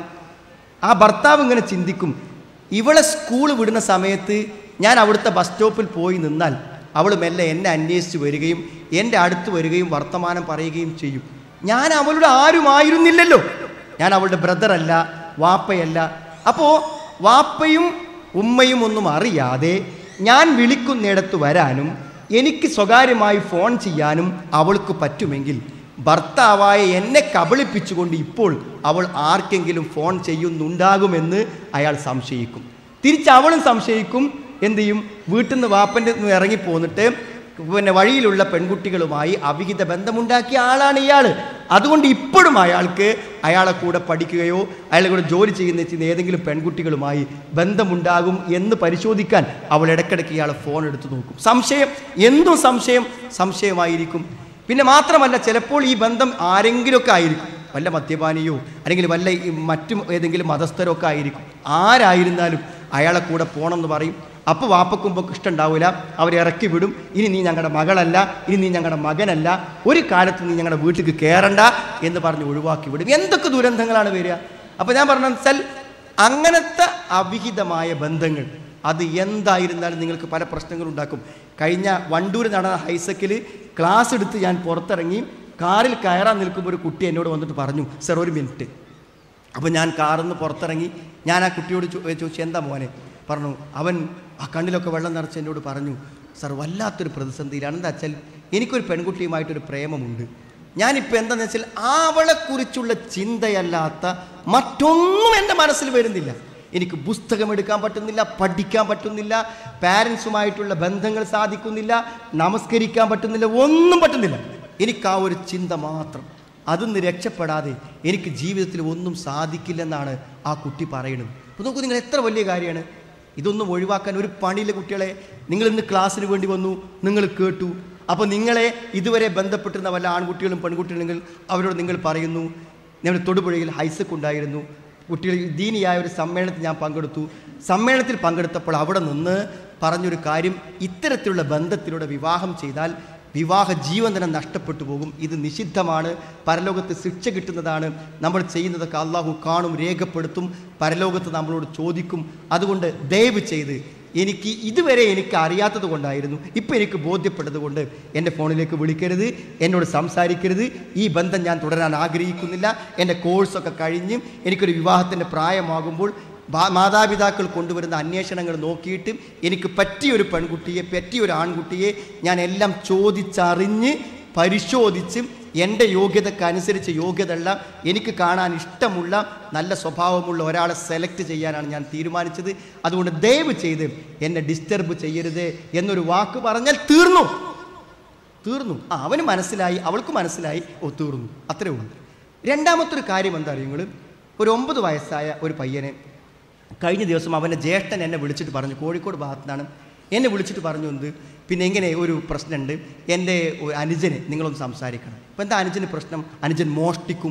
ആ ഭർത്താവ് ഇങ്ങനെ ചിന്തിക്കും ഇവളെ സ്കൂൾ വിടുന്ന സമയത്ത് ഞാൻ അവിടുത്തെ ബസ് സ്റ്റോപ്പിൽ പോയി നിന്നാൽ അവൾ മെല്ലെ എന്നെ അന്വേഷിച്ച് വരികയും എൻ്റെ അടുത്ത് വരികയും വർത്തമാനം പറയുകയും ചെയ്യും ഞാൻ അവളുടെ ആരുമായിരുന്നില്ലല്ലോ ഞാൻ അവളുടെ ബ്രദറല്ല വാപ്പയല്ല അപ്പോൾ വാപ്പയും ഉമ്മയും ഒന്നും അറിയാതെ ഞാൻ വിളിക്കുന്നിടത്ത് വരാനും എനിക്ക് സ്വകാര്യമായി ഫോൺ ചെയ്യാനും അവൾക്ക് പറ്റുമെങ്കിൽ ഭർത്താവായ എന്നെ കബളിപ്പിച്ചുകൊണ്ട് ഇപ്പോൾ അവൾ ആർക്കെങ്കിലും ഫോൺ ചെയ്യുന്നുണ്ടാകുമെന്ന് അയാൾ സംശയിക്കും തിരിച്ച് അവളും സംശയിക്കും എന്ത് ചെയ്യും വീട്ടിൽ നിന്ന് വാപ്പൻ്റെ നിന്ന് ഇറങ്ങി പോന്നിട്ട് പിന്നെ വഴിയിലുള്ള പെൺകുട്ടികളുമായി അവിഹിത ബന്ധമുണ്ടാക്കിയ ആളാണ് ഇയാൾ അതുകൊണ്ട് ഇപ്പോഴും അയാൾക്ക് അയാളെ കൂടെ പഠിക്കുകയോ അയാളെ കൂടെ ജോലി ചെയ്യുന്ന ചെയ്യുന്ന ഏതെങ്കിലും പെൺകുട്ടികളുമായി ബന്ധമുണ്ടാകും എന്ന് പരിശോധിക്കാൻ അവൾ ഇടയ്ക്കിടയ്ക്ക് ഇയാളെ ഫോൺ എടുത്ത് നോക്കും സംശയം എന്തും സംശയം സംശയമായിരിക്കും പിന്നെ മാത്രമല്ല ചിലപ്പോൾ ഈ ബന്ധം ആരെങ്കിലുമൊക്കെ ആയിരിക്കും വല്ല മദ്യപാനിയോ അല്ലെങ്കിൽ വല്ല ഈ മറ്റു ഏതെങ്കിലും മതസ്ഥരോ ഒക്കെ ആയിരിക്കും ആരായിരുന്നാലും അയാളെ കൂടെ പോകണമെന്ന് പറയും അപ്പോൾ വാപ്പക്കുമ്പൊക്കെ ഇഷ്ടമുണ്ടാവില്ല അവരെ ഇറക്കി വിടും ഇനി നീ ഞങ്ങളുടെ മകളല്ല ഇനി നീ ഞങ്ങളുടെ മകനല്ല ഒരു കാലത്ത് നീ ഞങ്ങളുടെ വീട്ടിലേക്ക് കയറണ്ട എന്ന് പറഞ്ഞ് ഒഴിവാക്കി വിടും എന്തൊക്കെ ദുരന്തങ്ങളാണ് വരിക അപ്പോൾ ഞാൻ പറഞ്ഞ വെച്ചാൽ അങ്ങനത്തെ അവിഹിതമായ ബന്ധങ്ങൾ അത് എന്തായിരുന്നാലും നിങ്ങൾക്ക് പല പ്രശ്നങ്ങളും ഉണ്ടാക്കും കഴിഞ്ഞ വണ്ടൂർ നടന്ന ഹൈസക്കിൽ ക്ലാസ് എടുത്ത് ഞാൻ പുറത്തിറങ്ങി കാറിൽ കയറാൻ നിൽക്കുമ്പോൾ ഒരു കുട്ടി എന്നോട് വന്നിട്ട് പറഞ്ഞു സർ ഒരു മിനിറ്റ് അപ്പോൾ ഞാൻ കാറിൽ നിന്ന് പുറത്തിറങ്ങി ഞാൻ ആ കുട്ടിയോട് ചോ- ചോദിച്ചു എന്താ മോനെ പറഞ്ഞു അവൻ ആ കണ്ണിലൊക്കെ വെള്ളം നിറച്ച് എന്നോട് പറഞ്ഞു സർ വല്ലാത്തൊരു പ്രതിസന്ധിയിലാണ് എന്താ വെച്ചാൽ എനിക്കൊരു പെൺകുട്ടിയുമായിട്ടൊരു പ്രേമമുണ്ട് ഞാനിപ്പോൾ എന്താണെന്ന് വെച്ചാൽ അവളെക്കുറിച്ചുള്ള ചിന്തയല്ലാത്ത മറ്റൊന്നും എൻ്റെ മനസ്സിൽ വരുന്നില്ല എനിക്ക് പുസ്തകം എടുക്കാൻ പറ്റുന്നില്ല പഠിക്കാൻ പറ്റുന്നില്ല പാരൻസുമായിട്ടുള്ള ബന്ധങ്ങൾ സാധിക്കുന്നില്ല നമസ്കരിക്കാൻ പറ്റുന്നില്ല ഒന്നും പറ്റുന്നില്ല എനിക്ക് ആ ഒരു ചിന്ത മാത്രം അതൊന്ന് രക്ഷപ്പെടാതെ എനിക്ക് ജീവിതത്തിൽ ഒന്നും സാധിക്കില്ലെന്നാണ് ആ കുട്ടി പറയുന്നത് അപ്പോൾ നോക്കൂ നിങ്ങൾ എത്ര വലിയ കാര്യമാണ് ഇതൊന്നും ഒഴിവാക്കാൻ ഒരു പണിയിലെ കുട്ടികളെ നിങ്ങൾ ഇന്ന് ക്ലാസ്സിന് വേണ്ടി വന്നു നിങ്ങൾ കേട്ടു അപ്പോൾ നിങ്ങളെ ഇതുവരെ ബന്ധപ്പെട്ടിരുന്ന വല്ല ആൺകുട്ടികളും പെൺകുട്ടികളും അവരോട് നിങ്ങൾ പറയുന്നു ഞങ്ങളുടെ തൊടുപുഴയിൽ ഹൈസക്ക് ഉണ്ടായിരുന്നു കുട്ടികൾ ദീനിയായ ഒരു സമ്മേളനത്തിൽ ഞാൻ പങ്കെടുത്തു സമ്മേളനത്തിൽ പങ്കെടുത്തപ്പോൾ അവിടെ നിന്ന് പറഞ്ഞൊരു കാര്യം ഇത്തരത്തിലുള്ള ബന്ധത്തിലൂടെ വിവാഹം ചെയ്താൽ വിവാഹ ജീവൻ തന്നെ നഷ്ടപ്പെട്ടു പോകും ഇത് നിഷിദ്ധമാണ് പരലോകത്ത് ശിക്ഷ കിട്ടുന്നതാണ് നമ്മൾ ചെയ്യുന്നതൊക്കെ അള്ളാഹു കാണും രേഖപ്പെടുത്തും പരലോകത്ത് നമ്മളോട് ചോദിക്കും അതുകൊണ്ട് ദയവ് ചെയ്ത് എനിക്ക് ഇതുവരെ എനിക്ക് അറിയാത്തത് കൊണ്ടായിരുന്നു ഇപ്പം എനിക്ക് ബോധ്യപ്പെട്ടത് കൊണ്ട് എൻ്റെ ഫോണിലേക്ക് വിളിക്കരുത് എന്നോട് സംസാരിക്കരുത് ഈ ബന്ധം ഞാൻ തുടരാൻ ആഗ്രഹിക്കുന്നില്ല എൻ്റെ കോഴ്സൊക്കെ കഴിഞ്ഞ് എനിക്കൊരു വിവാഹത്തിൻ്റെ പ്രായമാകുമ്പോൾ ബാ- മാതാപിതാക്കൾ കൊണ്ടുവരുന്ന അന്വേഷണങ്ങൾ നോക്കിയിട്ട് എനിക്ക് പറ്റിയൊരു പെൺകുട്ടിയെ പറ്റിയൊരു ആൺകുട്ടിയെ ഞാൻ എല്ലാം ചോദിച്ചറിഞ്ഞ് പരിശോധിച്ച് എൻ്റെ യോഗ്യതക്കനുസരിച്ച് യോഗ്യതയുള്ള എനിക്ക് കാണാൻ ഇഷ്ടമുള്ള നല്ല സ്വഭാവമുള്ള ഒരാളെ സെലക്ട് ചെയ്യാനാണ് ഞാൻ തീരുമാനിച്ചത് അതുകൊണ്ട് ദയവ് ചെയ്ത് എന്നെ ഡിസ്റ്റർബ് ചെയ്യരുത് എന്നൊരു വാക്ക് പറഞ്ഞാൽ തീർന്നു തീർന്നു ആ അവന് മനസ്സിലായി അവൾക്ക് മനസ്സിലായി ഓ തീർന്നു അത്രേ ഉള്ളൂ രണ്ടാമത്തെ ഒരു കാര്യം എന്താ അറിയോ നിങ്ങൾ ഒരു ഒമ്പത് വയസ്സായ ഒരു പയ്യനെ കഴിഞ്ഞ ദിവസം അവൻ്റെ ജ്യേഷ്ഠൻ എന്നെ വിളിച്ചിട്ട് പറഞ്ഞു കോഴിക്കോട് ഭാഗത്തു നിന്നാണ് എന്നെ വിളിച്ചിട്ട് പറഞ്ഞു എന്ത് പിന്നെ ഇങ്ങനെ ഒരു പ്രശ്നമുണ്ട് എൻ്റെ ഒരു അനുജന് നിങ്ങളൊന്ന് സംസാരിക്കണം അപ്പം എന്താ അനുജന് പ്രശ്നം അനുജൻ മോഷ്ടിക്കും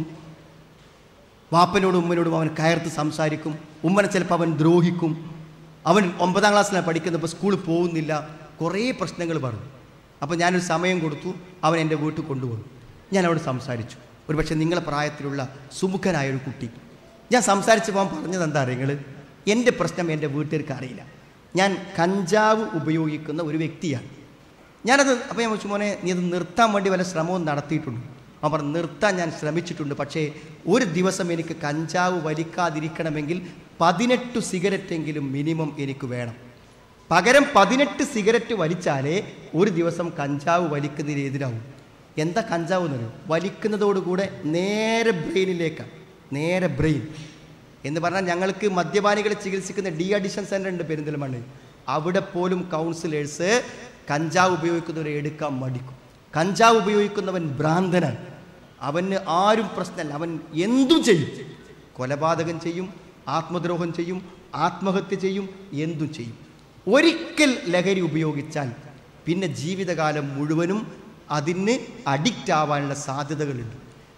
വാപ്പനോടും ഉമ്മനോടും അവൻ കയർത്ത് സംസാരിക്കും ഉമ്മനെ ചിലപ്പോൾ അവൻ ദ്രോഹിക്കും അവൻ ഒമ്പതാം ക്ലാസ്സിലാണ് പഠിക്കുന്നത് ഇപ്പോൾ സ്കൂളിൽ പോകുന്നില്ല കുറേ പ്രശ്നങ്ങൾ പറഞ്ഞു അപ്പോൾ ഞാനൊരു സമയം കൊടുത്തു അവൻ എൻ്റെ വീട്ടിൽ കൊണ്ടുവന്നു ഞാൻ അവിടെ സംസാരിച്ചു ഒരുപക്ഷെ നിങ്ങളെ പ്രായത്തിലുള്ള സുമുഖനായ ഒരു കുട്ടി ഞാൻ സംസാരിച്ചപ്പോൾ അവൻ പറഞ്ഞത് എന്താ നിങ്ങൾ എൻ്റെ പ്രശ്നം എൻ്റെ വീട്ടുകാർക്ക് അറിയില്ല ഞാൻ കഞ്ചാവ് ഉപയോഗിക്കുന്ന ഒരു വ്യക്തിയാണ് ഞാനത് അപ്പോൾ ഞാൻ വെച്ചു മോനെ നീ അത് നിർത്താൻ വേണ്ടി വല്ല ശ്രമവും നടത്തിയിട്ടുണ്ട് അവൻ പറഞ്ഞു നിർത്താൻ ഞാൻ ശ്രമിച്ചിട്ടുണ്ട് പക്ഷേ ഒരു ദിവസം എനിക്ക് കഞ്ചാവ് വലിക്കാതിരിക്കണമെങ്കിൽ പതിനെട്ട് സിഗരറ്റെങ്കിലും മിനിമം എനിക്ക് വേണം പകരം പതിനെട്ട് സിഗരറ്റ് വലിച്ചാലേ ഒരു ദിവസം കഞ്ചാവ് വലിക്കുന്നതിന് എതിരാവും എന്താ കഞ്ചാവ് എന്ന് പറയും വലിക്കുന്നതോടുകൂടെ നേരെ ബ്രെയിനിലേക്കാണ് നേരെ ബ്രെയിൻ എന്ന് പറഞ്ഞാൽ ഞങ്ങൾക്ക് മദ്യപാനികളെ ചികിത്സിക്കുന്ന ഡി അഡിഷൻ സെൻ്റർ ഉണ്ട് പെരിന്തൽമണ്ണ അവിടെ പോലും കൗൺസിലേഴ്സ് കഞ്ചാവ് ഉപയോഗിക്കുന്നവരെ എടുക്കാൻ മടിക്കും കഞ്ചാവ് ഉപയോഗിക്കുന്നവൻ ഭ്രാന്തനാണ് അവന് ആരും പ്രശ്നമല്ല അവൻ എന്തും ചെയ്യും കൊലപാതകം ചെയ്യും ആത്മദ്രോഹം ചെയ്യും ആത്മഹത്യ ചെയ്യും എന്തും ചെയ്യും ഒരിക്കൽ ലഹരി ഉപയോഗിച്ചാൽ പിന്നെ ജീവിതകാലം മുഴുവനും അതിന് അഡിക്റ്റ് ആവാനുള്ള സാധ്യതകളുണ്ട്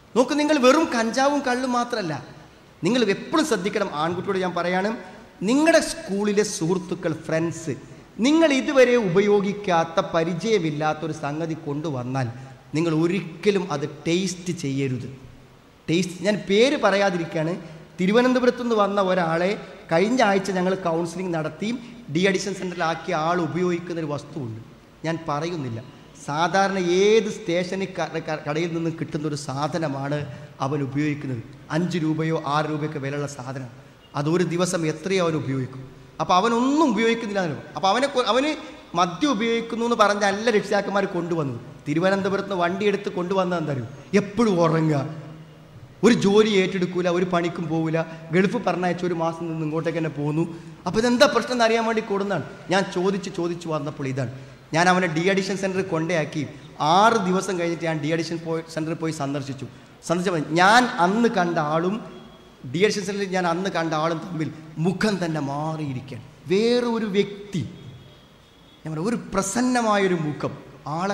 നോക്ക് നിങ്ങൾ വെറും കഞ്ചാവും കള്ളും മാത്രമല്ല നിങ്ങൾ എപ്പോഴും ശ്രദ്ധിക്കണം ആൺകുട്ടിയോട് ഞാൻ പറയാണ് നിങ്ങളുടെ സ്കൂളിലെ സുഹൃത്തുക്കൾ ഫ്രണ്ട്സ് നിങ്ങൾ ഇതുവരെ ഉപയോഗിക്കാത്ത പരിചയമില്ലാത്ത ഒരു സംഗതി കൊണ്ടുവന്നാൽ നിങ്ങൾ ഒരിക്കലും അത് ടേസ്റ്റ് ചെയ്യരുത് ടേസ്റ്റ് ഞാൻ പേര് പറയാതിരിക്കുകയാണ് തിരുവനന്തപുരത്തു നിന്ന് വന്ന ഒരാളെ കഴിഞ്ഞ ആഴ്ച ഞങ്ങൾ കൗൺസിലിംഗ് നടത്തി ഡി അഡിഷൻ സെൻറ്ററിലാക്കിയ ആൾ ഉപയോഗിക്കുന്ന ഒരു വസ്തുവുണ്ട് ഞാൻ പറയുന്നില്ല സാധാരണ ഏത് സ്റ്റേഷനിൽ ക- ക- കടയിൽ നിന്നും കിട്ടുന്ന ഒരു സാധനമാണ് അവൻ ഉപയോഗിക്കുന്നത് അഞ്ച് രൂപയോ ആറ് രൂപയൊക്കെ വിലയുള്ള സാധനം അത് ഒരു ദിവസം എത്രയോ അവൻ ഉപയോഗിക്കും അപ്പോൾ അവനൊന്നും ഉപയോഗിക്കുന്നില്ല എന്ന് അപ്പോൾ അവനെ കൊ- അവന് മദ്യം ഉപയോഗിക്കുന്നു എന്ന് പറഞ്ഞല്ല രക്ഷിതാക്കന്മാർ കൊണ്ടുവന്നത് തിരുവനന്തപുരത്ത് നിന്ന് വണ്ടി എടുത്ത് കൊണ്ടുവന്നത് എന്താ അറിയോ എപ്പോഴും ഉറങ്ങുക ഒരു ജോലി ഏറ്റെടുക്കൂല ഒരു പണിക്കും പോവില്ല ഗൾഫ് പറഞ്ഞയച്ച ഒരു മാസം നിന്ന് ഇങ്ങോട്ടേക്ക് തന്നെ പോന്നു അപ്പോൾ ഇതെന്താ പ്രശ്നം എന്ന് അറിയാൻ വേണ്ടി കൊടുന്നാണ് ഞാൻ ചോദിച്ച് ചോദിച്ച് വന്നപ്പോൾ ഇതാണ് ഞാൻ അവനെ ഡി അഡിഷൻ സെൻറ്ററിൽ കൊണ്ടേയാക്കി ആറ് ദിവസം കഴിഞ്ഞിട്ട് ഞാൻ ഡി അഡിഷൻ പോയി സെൻറ്ററിൽ പോയി സന്ദർശിച്ചു സന്ദർശിച്ചപ്പോൾ ഞാൻ അന്ന് കണ്ട ആളും ഡി അഡിഷൻ സെൻറ്ററിൽ ഞാൻ അന്ന് കണ്ട ആളും തമ്മിൽ മുഖം തന്നെ മാറിയിരിക്കുകയാണ് വേറെ ഒരു വ്യക്തി ഞാൻ പറയാം, ഒരു പ്രസന്നമായൊരു മുഖം ആളെ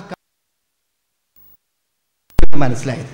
മനസ്സിലായത്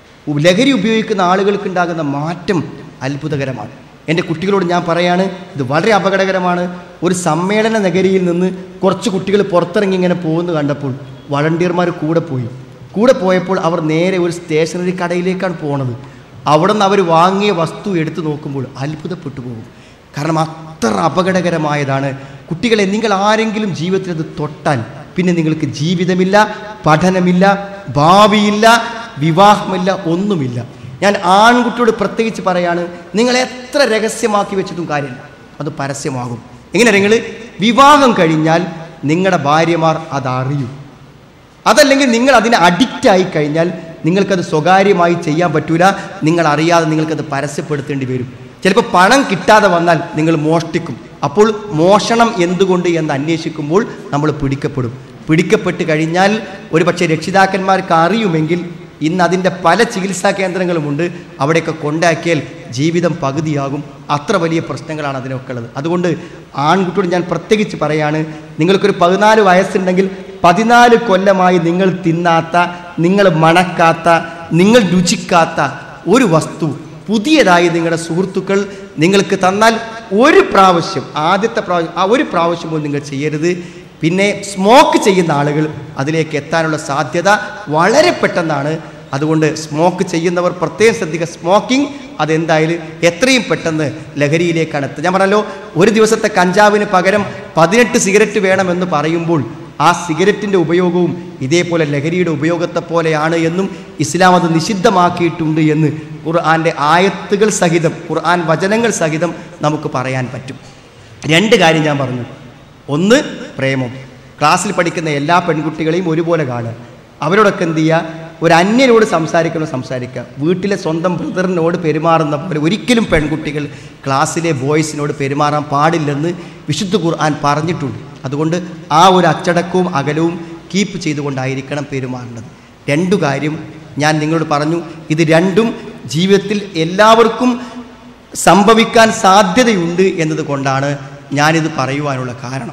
ലഹരി ഉപയോഗിക്കുന്ന ആളുകൾക്ക് ഉണ്ടാകുന്ന മാറ്റം അത്ഭുതകരമാണ് എൻ്റെ കുട്ടികളോട് ഞാൻ പറയാണ് ഇത് വളരെ അപകടകരമാണ് ഒരു സമ്മേളന നഗരിയിൽ നിന്ന് കുറച്ച് കുട്ടികൾ പുറത്തിറങ്ങി ഇങ്ങനെ പോകുന്നു കണ്ടപ്പോൾ വളണ്ടിയർമാർ കൂടെ പോയി കൂടെ പോയപ്പോൾ അവർ നേരെ ഒരു സ്റ്റേഷനറി കടയിലേക്കാണ് പോണത് അവിടെ നിന്ന് അവർ വാങ്ങിയ വസ്തു എടുത്തു നോക്കുമ്പോൾ അത്ഭുതപ്പെട്ടു പോകും കാരണം അത്ര അപകടകരമായതാണ് കുട്ടികളെ നിങ്ങൾ ആരെങ്കിലും ജീവിതത്തിൽ അത് തൊട്ടാൽ പിന്നെ നിങ്ങൾക്ക് ജീവിതമില്ല പഠനമില്ല ഭാവിയില്ല വിവാഹമില്ല ഒന്നുമില്ല ഞാൻ ആൺകുട്ടിയോട് പ്രത്യേകിച്ച് പറയാണ് നിങ്ങൾ എത്ര രഹസ്യമാക്കി വെച്ചിട്ടും കാര്യമില്ല അത് പരസ്യമാകും എങ്ങനെ നിങ്ങൾ വിവാഹം കഴിഞ്ഞാൽ നിങ്ങളുടെ ഭാര്യമാർ അത് അറിയും അതല്ലെങ്കിൽ നിങ്ങൾ അതിന് അഡിക്റ്റ് ആയി കഴിഞ്ഞാൽ നിങ്ങൾക്കത് സ്വകാര്യമായി ചെയ്യാൻ പറ്റൂല നിങ്ങൾ അറിയാതെ നിങ്ങൾക്കത് പരസ്യപ്പെടുത്തേണ്ടി വരും ചിലപ്പോൾ പണം കിട്ടാതെ വന്നാൽ നിങ്ങൾ മോഷ്ടിക്കും അപ്പോൾ മോഷണം എന്തുകൊണ്ട് എന്ന് അന്വേഷിക്കുമ്പോൾ നമ്മൾ പിടിക്കപ്പെടും പിടിക്കപ്പെട്ട് കഴിഞ്ഞാൽ ഒരു പക്ഷേ രക്ഷിതാക്കന്മാർക്ക് അറിയുമെങ്കിൽ ഇന്ന് അതിൻ്റെ പല ചികിത്സാ കേന്ദ്രങ്ങളുമുണ്ട് അവിടെയൊക്കെ കൊണ്ടാക്കിയാൽ ജീവിതം പകുതിയാകും അത്ര വലിയ പ്രശ്നങ്ങളാണ് അതിനൊക്കെ ഉള്ളത് അതുകൊണ്ട് ആൺകുട്ടിയോട് ഞാൻ പ്രത്യേകിച്ച് പറയാണ് നിങ്ങൾക്കൊരു പതിനാല് വയസ്സുണ്ടെങ്കിൽ പതിനാല് കൊല്ലമായി നിങ്ങൾ തിന്നാത്ത നിങ്ങൾ മണക്കാത്ത നിങ്ങൾ രുചിക്കാത്ത ഒരു വസ്തു പുതിയതായി നിങ്ങളുടെ സുഹൃത്തുക്കൾ നിങ്ങൾക്ക് തന്നാൽ ഒരു പ്രാവശ്യം ആദ്യത്തെ പ്രാവശ്യം ആ ഒരു പ്രാവശ്യം പോലും നിങ്ങൾ ചെയ്യരുത് പിന്നെ സ്മോക്ക് ചെയ്യുന്ന ആളുകൾ അതിലേക്ക് എത്താനുള്ള സാധ്യത വളരെ പെട്ടെന്നാണ് അതുകൊണ്ട് സ്മോക്ക് ചെയ്യുന്നവർ പ്രത്യേകം ശ്രദ്ധിക്കുക സ്മോക്കിംഗ് അതെന്തായാലും എത്രയും പെട്ടെന്ന് ലഹരിയിലേക്കാണ് എത്തുക ഞാൻ പറഞ്ഞല്ലോ ഒരു ദിവസത്തെ കഞ്ചാവിന് പകരം പതിനെട്ട് സിഗരറ്റ് വേണമെന്ന് പറയുമ്പോൾ ആ സിഗരറ്റിൻ്റെ ഉപയോഗവും ഇതേപോലെ ലഹരിയുടെ ഉപയോഗത്തെ പോലെയാണ് എന്നും ഇസ്ലാം അത് നിഷിദ്ധമാക്കിയിട്ടുണ്ട് എന്ന് ഖുർആൻ്റെ ആയത്തുകൾ സഹിതം ഖുർആൻ വചനങ്ങൾ സഹിതം നമുക്ക് പറയാൻ പറ്റും രണ്ട് കാര്യം ഞാൻ പറഞ്ഞു ഒന്ന് പ്രേമം ക്ലാസ്സിൽ പഠിക്കുന്ന എല്ലാ പെൺകുട്ടികളെയും ഒരുപോലെ കാണുക അവരോടൊക്കെ എന്ത് ചെയ്യുക ഒരു അന്യനോട് സംസാരിക്കണം സംസാരിക്കുക വീട്ടിലെ സ്വന്തം ബ്രദറിനോട് പെരുമാറുന്ന പോലെ ഒരിക്കലും പെൺകുട്ടികൾ ക്ലാസ്സിലെ ബോയ്സിനോട് പെരുമാറാൻ പാടില്ലെന്ന് വിശുദ്ധ ഖുർആൻ പറഞ്ഞിട്ടുണ്ട് അതുകൊണ്ട് ആ ഒരു അച്ചടക്കവും അകലവും കീപ്പ് ചെയ്തുകൊണ്ടായിരിക്കണം പെരുമാറേണ്ടത് രണ്ടു കാര്യം ഞാൻ നിങ്ങളോട് പറഞ്ഞു ഇത് രണ്ടും ജീവിതത്തിൽ എല്ലാവർക്കും സംഭവിക്കാൻ സാധ്യതയുണ്ട് എന്നതുകൊണ്ടാണ് ഞാനിത് പറയുവാനുള്ള കാരണം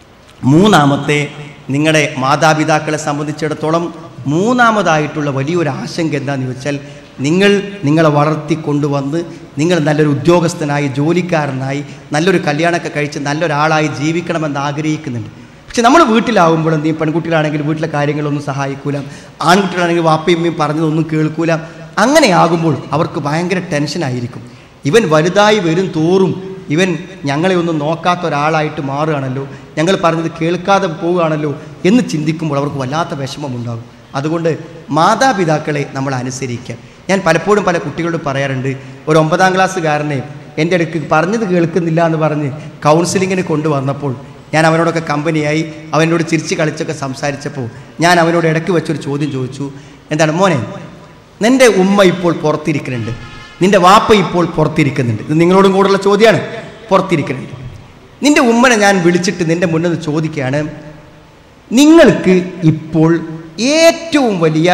മൂന്നാമത്തെ നിങ്ങളുടെ മാതാപിതാക്കളെ സംബന്ധിച്ചിടത്തോളം മൂന്നാമതായിട്ടുള്ള വലിയൊരു ആശങ്ക എന്താണെന്ന് ചോദിച്ചാൽ നിങ്ങൾ നിങ്ങളെ വളർത്തി കൊണ്ടുവന്ന് നിങ്ങൾ നല്ലൊരു ഉദ്യോഗസ്ഥനായി ജോലിക്കാരനായി നല്ലൊരു കല്യാണമൊക്കെ കഴിച്ച് നല്ലൊരാളായി ജീവിക്കണമെന്ന് ആഗ്രഹിക്കുന്നുണ്ട് പക്ഷെ നമ്മൾ വീട്ടിലാവുമ്പോൾ നീ പെൺകുട്ടികളാണെങ്കിൽ വീട്ടിലെ കാര്യങ്ങളൊന്നും സഹായിക്കൂല ആൺകുട്ടികളാണെങ്കിൽ വാപ്പയും ഉമ്മയും പറഞ്ഞതൊന്നും കേൾക്കൂല അങ്ങനെയാകുമ്പോൾ അവർക്ക് ഭയങ്കര ടെൻഷനായിരിക്കും ഇവൻ വലുതായി വരും തോറും ഇവൻ ഞങ്ങളെ ഒന്നും നോക്കാത്ത ഒരാളായിട്ട് മാറുകയാണല്ലോ ഞങ്ങൾ പറഞ്ഞത് കേൾക്കാതെ പോവുകയാണല്ലോ എന്ന് ചിന്തിക്കുമ്പോൾ അവർക്ക് വല്ലാത്ത വിഷമമുണ്ടാകും അതുകൊണ്ട് മാതാപിതാക്കളെ നമ്മൾ അനുസരിക്കുക ഞാൻ പലപ്പോഴും പല കുട്ടികളോട് പറയാറുണ്ട് ഒരു ഒമ്പതാം ക്ലാസ്സുകാരനെ എൻ്റെ അടുക്ക് പറഞ്ഞത് കേൾക്കുന്നില്ല എന്ന് പറഞ്ഞ് കൗൺസിലിങ്ങിന് കൊണ്ടുവന്നപ്പോൾ ഞാൻ അവനോടൊക്കെ കമ്പനിയായി അവനോട് ചിരിച്ച് കളിച്ചൊക്കെ സംസാരിച്ചപ്പോൾ ഞാൻ അവനോട് ഇടയ്ക്ക് വെച്ചൊരു ചോദ്യം ചോദിച്ചു എന്താണ് മോനെ നിൻ്റെ ഉമ്മ ഇപ്പോൾ പുറത്തിരിക്കുന്നുണ്ട് നിൻ്റെ വാപ്പ ഇപ്പോൾ പുറത്തിരിക്കുന്നുണ്ട് ഇത് നിങ്ങളോടും കൂടെയുള്ള ചോദ്യമാണ് പുറത്തിരിക്കുന്നുണ്ട് നിൻ്റെ ഉമ്മനെ ഞാൻ വിളിച്ചിട്ട് നിൻ്റെ മുന്നിൽ നിന്ന് ചോദിക്കുകയാണ് നിങ്ങൾക്ക് ഇപ്പോൾ ഏറ്റവും വലിയ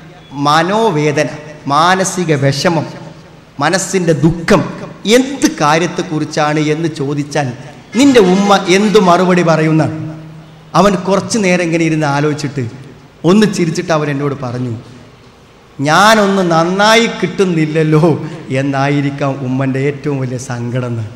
മനോവേദന മാനസിക വിഷമം മനസ്സിൻ്റെ ദുഃഖം എന്ത് കാര്യത്തെക്കുറിച്ചാണ് എന്ന് ചോദിച്ചാൽ നിന്റെ ഉമ്മ എന്തു മറുപടി പറയുന്ന അവൻ കുറച്ചു നേരം ഇങ്ങനെ ഇരുന്ന് ആലോചിച്ചിട്ട് ഒന്ന് ചിരിച്ചിട്ട് അവൻ എന്നോട് പറഞ്ഞു ഞാനൊന്ന് നന്നായി കിട്ടുന്നില്ലല്ലോ എന്നായിരിക്കാം ഉമ്മൻ്റെ ഏറ്റവും വലിയ സങ്കടം എന്ന്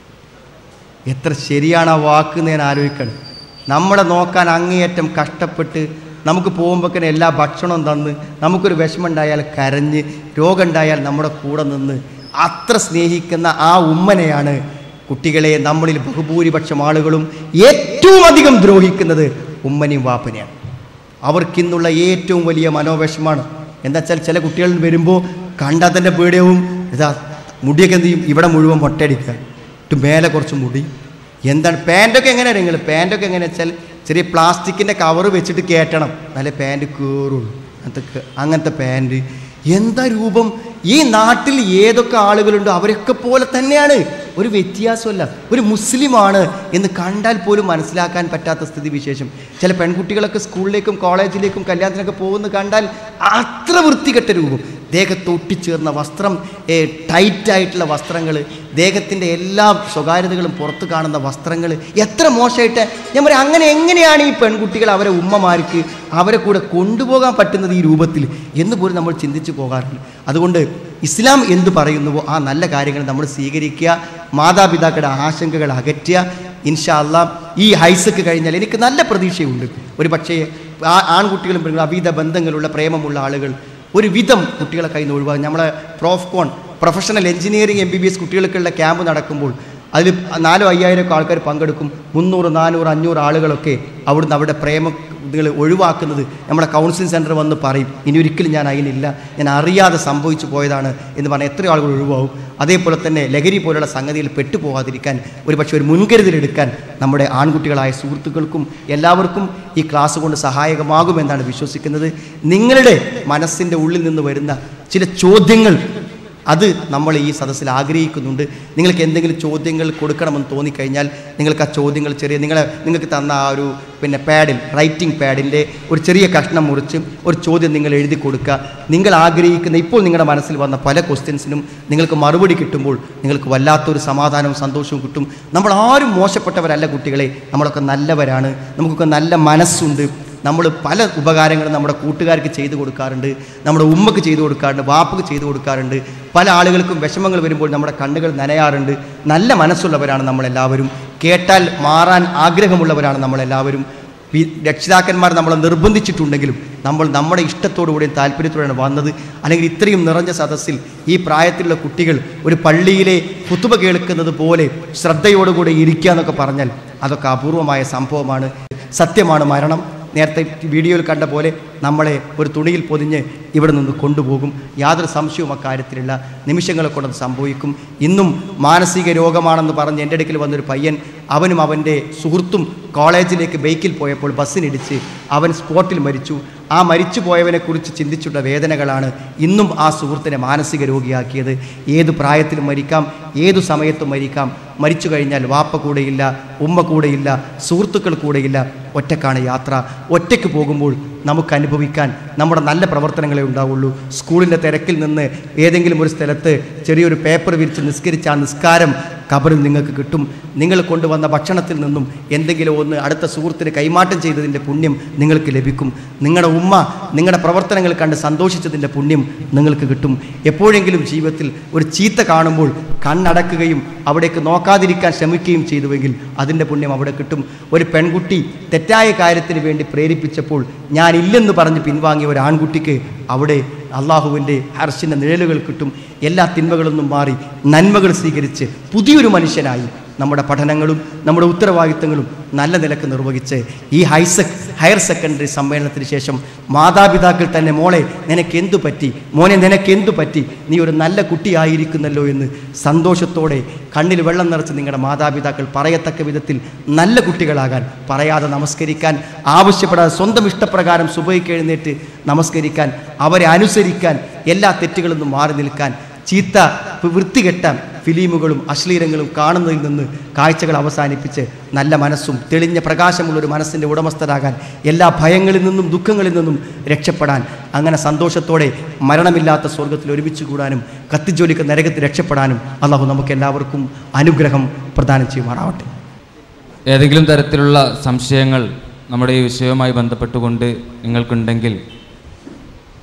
എത്ര ശരിയാണ് ആ വാക്ക് എന്ന് ഞാൻ ആലോചിക്കണം നമ്മളെ നോക്കാൻ അങ്ങേയറ്റം കഷ്ടപ്പെട്ട് നമുക്ക് പോകുമ്പോഴേക്കിന് എല്ലാ ഭക്ഷണവും തന്ന് നമുക്കൊരു വിഷമമുണ്ടായാൽ കരഞ്ഞ് രോഗമുണ്ടായാൽ നമ്മുടെ കൂടെ നിന്ന് അത്ര സ്നേഹിക്കുന്ന ആ ഉമ്മനെയാണ് കുട്ടികളെ നമ്മളിൽ ബഹുഭൂരിപക്ഷം ആളുകളും ഏറ്റവും അധികം ദ്രോഹിക്കുന്നത് ഉമ്മനെയും വാപ്പനെയാണ് അവർക്കിന്നുള്ള ഏറ്റവും വലിയ മനോവിഷമാണ് എന്താ വെച്ചാൽ ചില കുട്ടികൾ വരുമ്പോൾ കണ്ടാൽ തന്നെ പേടിയാവും ഇതാ മുടിയൊക്കെ എന്ത് ചെയ്യും ഇവിടെ മുഴുവൻ മൊട്ടയടിക്കുക ഇട്ട് മേലെ കുറച്ച് മുടി എന്താണ് പാൻറ്റൊക്കെ എങ്ങനെയാണ് നിങ്ങൾ പാൻറ്റൊക്കെ എങ്ങനെയാ വെച്ചാൽ ചെറിയ പ്ലാസ്റ്റിക്കിൻ്റെ കവർ വെച്ചിട്ട് കയറ്റണം നല്ല പാൻറ്റ് കയറുള്ളൂ അങ്ങനത്തെ ക- അങ്ങനത്തെ പാൻറ്റ് എന്താ രൂപം ഈ നാട്ടിൽ ഏതൊക്കെ ആളുകളുണ്ടോ അവരൊക്കെ പോലെ തന്നെയാണ് ഒരു വ്യത്യാസമല്ല ഒരു മുസ്ലിമാണ് എന്ന് കണ്ടാൽ പോലും മനസ്സിലാക്കാൻ പറ്റാത്ത സ്ഥിതി വിശേഷം ചില പെൺകുട്ടികളൊക്കെ സ്കൂളിലേക്കും കോളേജിലേക്കും കല്യാണത്തിനൊക്കെ പോകുന്ന കണ്ടാൽ അത്ര വൃത്തികെട്ട രൂപം ദേഹത്ത് ഒട്ടിച്ചേർന്ന വസ്ത്രം ടൈറ്റായിട്ടുള്ള വസ്ത്രങ്ങൾ ദേഹത്തിൻ്റെ എല്ലാ സ്വകാര്യതകളും പുറത്ത് കാണുന്ന വസ്ത്രങ്ങൾ എത്ര മോശമായിട്ട് ഞാൻ പറയാം അങ്ങനെ എങ്ങനെയാണ് ഈ പെൺകുട്ടികൾ അവരെ ഉമ്മമാർക്ക് അവരെ കൂടെ കൊണ്ടുപോകാൻ പറ്റുന്നത് ഈ രൂപത്തിൽ എന്ന് പോലും നമ്മൾ ചിന്തിച്ചു പോകാറുണ്ട് അതുകൊണ്ട് ഇസ്ലാം എന്ത് പറയുന്നുവോ ആ നല്ല കാര്യങ്ങൾ നമ്മൾ സ്വീകരിക്കുക മാതാപിതാക്കളുടെ ആശങ്കകൾ അകറ്റുക ഇൻഷാ അല്ലാ ഈ ഹൈസക്ക് കഴിഞ്ഞാൽ എനിക്ക് നല്ല പ്രതീക്ഷയുണ്ട് ഒരു പക്ഷേ ആ ആൺകുട്ടികളും പെൺകുട്ടികളും അവീത ബന്ധങ്ങളുള്ള പ്രേമമുള്ള ആളുകൾ ഒരു വിധം കുട്ടികളെ കയ്യിൽ നിന്ന് ഒഴിവാകും നമ്മളെ Profcon professional engineering M B B S കുട്ടികൾക്കുള്ള ക്യാമ്പ് നടക്കുമ്പോൾ അതിൽ നാലോ അയ്യായിരം ഒക്കെ ആൾക്കാർ പങ്കെടുക്കും മുന്നൂറ് നാനൂറ് അഞ്ഞൂറ് ആളുകളൊക്കെ അവിടുന്ന് അവരുടെ പ്രേമ ഇതുകൾ ഒഴിവാക്കുന്നത് നമ്മുടെ കൗൺസിലിംഗ് സെൻറ്റർ വന്ന് പറയും ഇനി ഒരിക്കലും ഞാൻ അതിനില്ല ഞാൻ അറിയാതെ സംഭവിച്ചു പോയതാണ് എന്ന് പറഞ്ഞാൽ എത്ര ആളുകൾ ഒഴിവാകും അതേപോലെ തന്നെ ലഹരി പോലുള്ള സംഗതിയിൽ പെട്ടുപോകാതിരിക്കാൻ ഒരു പക്ഷേ ഒരു മുൻകരുതലെടുക്കാൻ നമ്മുടെ ആൺകുട്ടികളായ സുഹൃത്തുക്കൾക്കും എല്ലാവർക്കും ഈ ക്ലാസ് കൊണ്ട് സഹായകമാകുമെന്നാണ് വിശ്വസിക്കുന്നത് നിങ്ങളുടെ മനസ്സിൻ്റെ ഉള്ളിൽ നിന്ന് വരുന്ന ചില ചോദ്യങ്ങൾ അത് നമ്മൾ ഈ സദസ്സിൽ ആഗ്രഹിക്കുന്നുണ്ട് നിങ്ങൾക്ക് എന്തെങ്കിലും ചോദ്യങ്ങൾ കൊടുക്കണമെന്ന് തോന്നിക്കഴിഞ്ഞാൽ നിങ്ങൾക്ക് ആ ചോദ്യങ്ങൾ ചെറിയ നിങ്ങളെ നിങ്ങൾക്ക് തന്ന ആ ഒരു പിന്നെ പാഡിൽ റൈറ്റിംഗ് പാഡിൻ്റെ ഒരു ചെറിയ കഷ്ണം മുറിച്ച് ഒരു ചോദ്യം നിങ്ങൾ എഴുതി കൊടുക്കുക നിങ്ങൾ ആഗ്രഹിക്കുന്ന ഇപ്പോൾ നിങ്ങളുടെ മനസ്സിൽ വന്ന പല ക്വസ്റ്റ്യൻസിനും നിങ്ങൾക്ക് മറുപടി കിട്ടുമ്പോൾ നിങ്ങൾക്ക് വല്ലാത്തൊരു സമാധാനവും സന്തോഷവും കിട്ടും നമ്മൾ ആരും മോശപ്പെട്ടവരല്ല കുട്ടികളെ നമ്മളൊക്കെ നല്ലവരാണ് നമുക്കൊക്കെ നല്ല മനസ്സുണ്ട് നമ്മൾ പല ഉപകാരങ്ങളും നമ്മുടെ കൂട്ടുകാർക്ക് ചെയ്തു കൊടുക്കാറുണ്ട് നമ്മുടെ ഉമ്മക്ക് ചെയ്തു കൊടുക്കാറുണ്ട് വാപ്പക്ക് ചെയ്തു കൊടുക്കാറുണ്ട് പല ആളുകൾക്കും വിഷമങ്ങൾ വരുമ്പോൾ നമ്മുടെ കണ്ണുകൾ നനയാറുണ്ട് നല്ല മനസ്സുള്ളവരാണ് നമ്മളെല്ലാവരും കേട്ടാൽ മാറാൻ ആഗ്രഹമുള്ളവരാണ് നമ്മളെല്ലാവരും വി- രക്ഷിതാക്കന്മാർ നമ്മളെ നിർബന്ധിച്ചിട്ടുണ്ടെങ്കിലും നമ്മൾ നമ്മുടെ ഇഷ്ടത്തോടുകൂടിയും താല്പര്യത്തോടെയാണ് വന്നത് അല്ലെങ്കിൽ ഇത്രയും നിറഞ്ഞ സദസ്സിൽ ഈ പ്രായത്തിലുള്ള കുട്ടികൾ ഒരു പള്ളിയിലെ കുത്തുബ കേൾക്കുന്നത് പോലെ ശ്രദ്ധയോടുകൂടി ഇരിക്കുക എന്നൊക്കെ പറഞ്ഞാൽ അതൊക്കെ അപൂർവമായ സംഭവമാണ് സത്യമാണ് മരണം നേരത്തെ വീഡിയോയിൽ കണ്ട പോലെ നമ്മളെ ഒരു തുണിയിൽ പൊതിഞ്ഞ് ഇവിടെ നിന്ന് കൊണ്ടുപോകും യാതൊരു സംശയവും അക്കാര്യത്തിലുള്ള നിമിഷങ്ങളെ കൊണ്ടത് സംഭവിക്കും ഇന്നും മാനസിക രോഗമാണെന്ന് പറഞ്ഞ് എൻ്റെ അടുക്കൽ വന്നൊരു പയ്യൻ അവനും അവൻ്റെ സുഹൃത്തും കോളേജിലേക്ക് ബൈക്കിൽ പോയപ്പോൾ ബസ്സിനിടിച്ച് അവൻ സ്പോട്ടിൽ മരിച്ചു ആ മരിച്ചു പോയവനെക്കുറിച്ച് ചിന്തിച്ചുള്ള വേദനകളാണ് ഇന്നും ആ സുഹൃത്തിനെ മാനസിക രോഗിയാക്കിയത് ഏത് പ്രായത്തിലും മരിക്കാം ഏതു സമയത്തും മരിക്കാം മരിച്ചു കഴിഞ്ഞാൽ വാപ്പ കൂടെയില്ല ഉമ്മ കൂടെയില്ല സുഹൃത്തുക്കൾ കൂടെയില്ല ഒറ്റക്കാണ് യാത്ര ഒറ്റയ്ക്ക് പോകുമ്പോൾ നമുക്ക് അനുഭവിക്കാൻ നമ്മുടെ നല്ല പ്രവർത്തനങ്ങളെ ഉണ്ടാവുള്ളൂ സ്കൂളിൻ്റെ തിരക്കിൽ നിന്ന് ഏതെങ്കിലും ഒരു സ്ഥലത്ത് ചെറിയൊരു പേപ്പർ വിരിച്ച് നിസ്കരിച്ച ആ നിസ്കാരം കബറിൽ നിങ്ങൾക്ക് കിട്ടും നിങ്ങൾ കൊണ്ടുവന്ന ഭക്ഷണത്തിൽ നിന്നും എന്തെങ്കിലും ഒന്ന് അടുത്ത സുഹൃത്തിന് കൈമാറ്റം ചെയ്തതിൻ്റെ പുണ്യം നിങ്ങൾക്ക് ലഭിക്കും നിങ്ങളുടെ ഉമ്മ നിങ്ങളുടെ പ്രവർത്തനങ്ങൾ കണ്ട് സന്തോഷിച്ചതിൻ്റെ പുണ്യം നിങ്ങൾക്ക് കിട്ടും എപ്പോഴെങ്കിലും ജീവിതത്തിൽ ഒരു ചീത്ത കാണുമ്പോൾ കണ്ണടക്കുകയും അവിടേക്ക് നോക്കാതിരിക്കാൻ ശ്രമിക്കുകയും ചെയ്തുവെങ്കിൽ അതിൻ്റെ പുണ്യം അവിടെ കിട്ടും ഒരു പെൺകുട്ടി തെറ്റായ കാര്യത്തിന് വേണ്ടി പ്രേരിപ്പിച്ചപ്പോൾ ഞാൻ ഇല്ലെന്ന് പറഞ്ഞ് പിൻവാങ്ങിയ ഒരു ആൺകുട്ടിക്ക് അവിടെ അള്ളാഹുവിൻ്റെ ഹർഷിൻ്റെ നിഴലുകൾ കിട്ടും എല്ലാ തിന്മകളിൽ നിന്നും മാറി നന്മകൾ സ്വീകരിച്ച് പുതിയൊരു മനുഷ്യനായി നമ്മുടെ പഠനങ്ങളും നമ്മുടെ ഉത്തരവാദിത്തങ്ങളും നല്ല നിലക്ക് നിർവഹിച്ച് ഈ ഹൈസെക് ഹയർ സെക്കൻഡറി സമ്മേളനത്തിന് ശേഷം മാതാപിതാക്കൾ തന്നെ മോളെ നിനക്ക് എന്തു പറ്റി മോനെ നിനക്ക് എന്തു പറ്റി നീ ഒരു നല്ല കുട്ടിയായിരിക്കുന്നല്ലോ എന്ന് സന്തോഷത്തോടെ കണ്ണിൽ വെള്ളം നിറച്ച് നിങ്ങളുടെ മാതാപിതാക്കൾ പറയത്തക്ക വിധത്തിൽ നല്ല കുട്ടികളാകാൻ പറയാതെ നമസ്കരിക്കാൻ ആവശ്യപ്പെടാതെ സ്വന്തം ഇഷ്ടപ്രകാരം സുബൈക്ക് എഴുന്നേറ്റ് നമസ്കരിക്കാൻ അവരെ അനുസരിക്കാൻ എല്ലാ തെറ്റുകളിൽ നിന്നും മാറി നിൽക്കാൻ ചീത്ത വൃത്തികെട്ട ഫിലിമുകളും അശ്ലീലങ്ങളും കാണുന്നതിൽ നിന്ന് കാഴ്ചകൾ അവസാനിപ്പിച്ച് നല്ല മനസ്സും തെളിഞ്ഞ പ്രകാശമുള്ള ഒരു മനസ്സിൻ്റെ ഉടമസ്ഥരാകാൻ എല്ലാ ഭയങ്ങളിൽ നിന്നും ദുഃഖങ്ങളിൽ നിന്നും രക്ഷപ്പെടാൻ അങ്ങനെ സന്തോഷത്തോടെ മരണമില്ലാത്ത സ്വർഗത്തിൽ ഒരുമിച്ച് കൂടാനും കത്തിജോലിക്ക് നരകത്തിൽ രക്ഷപ്പെടാനും അള്ളാഹു നമുക്ക് എല്ലാവർക്കും അനുഗ്രഹം പ്രദാനം ചെയ്യുമാറാവട്ടെ ഏതെങ്കിലും തരത്തിലുള്ള സംശയങ്ങൾ നമ്മുടെ ഈ വിഷയവുമായി ബന്ധപ്പെട്ടുകൊണ്ട് നിങ്ങൾക്കുണ്ടെങ്കിൽ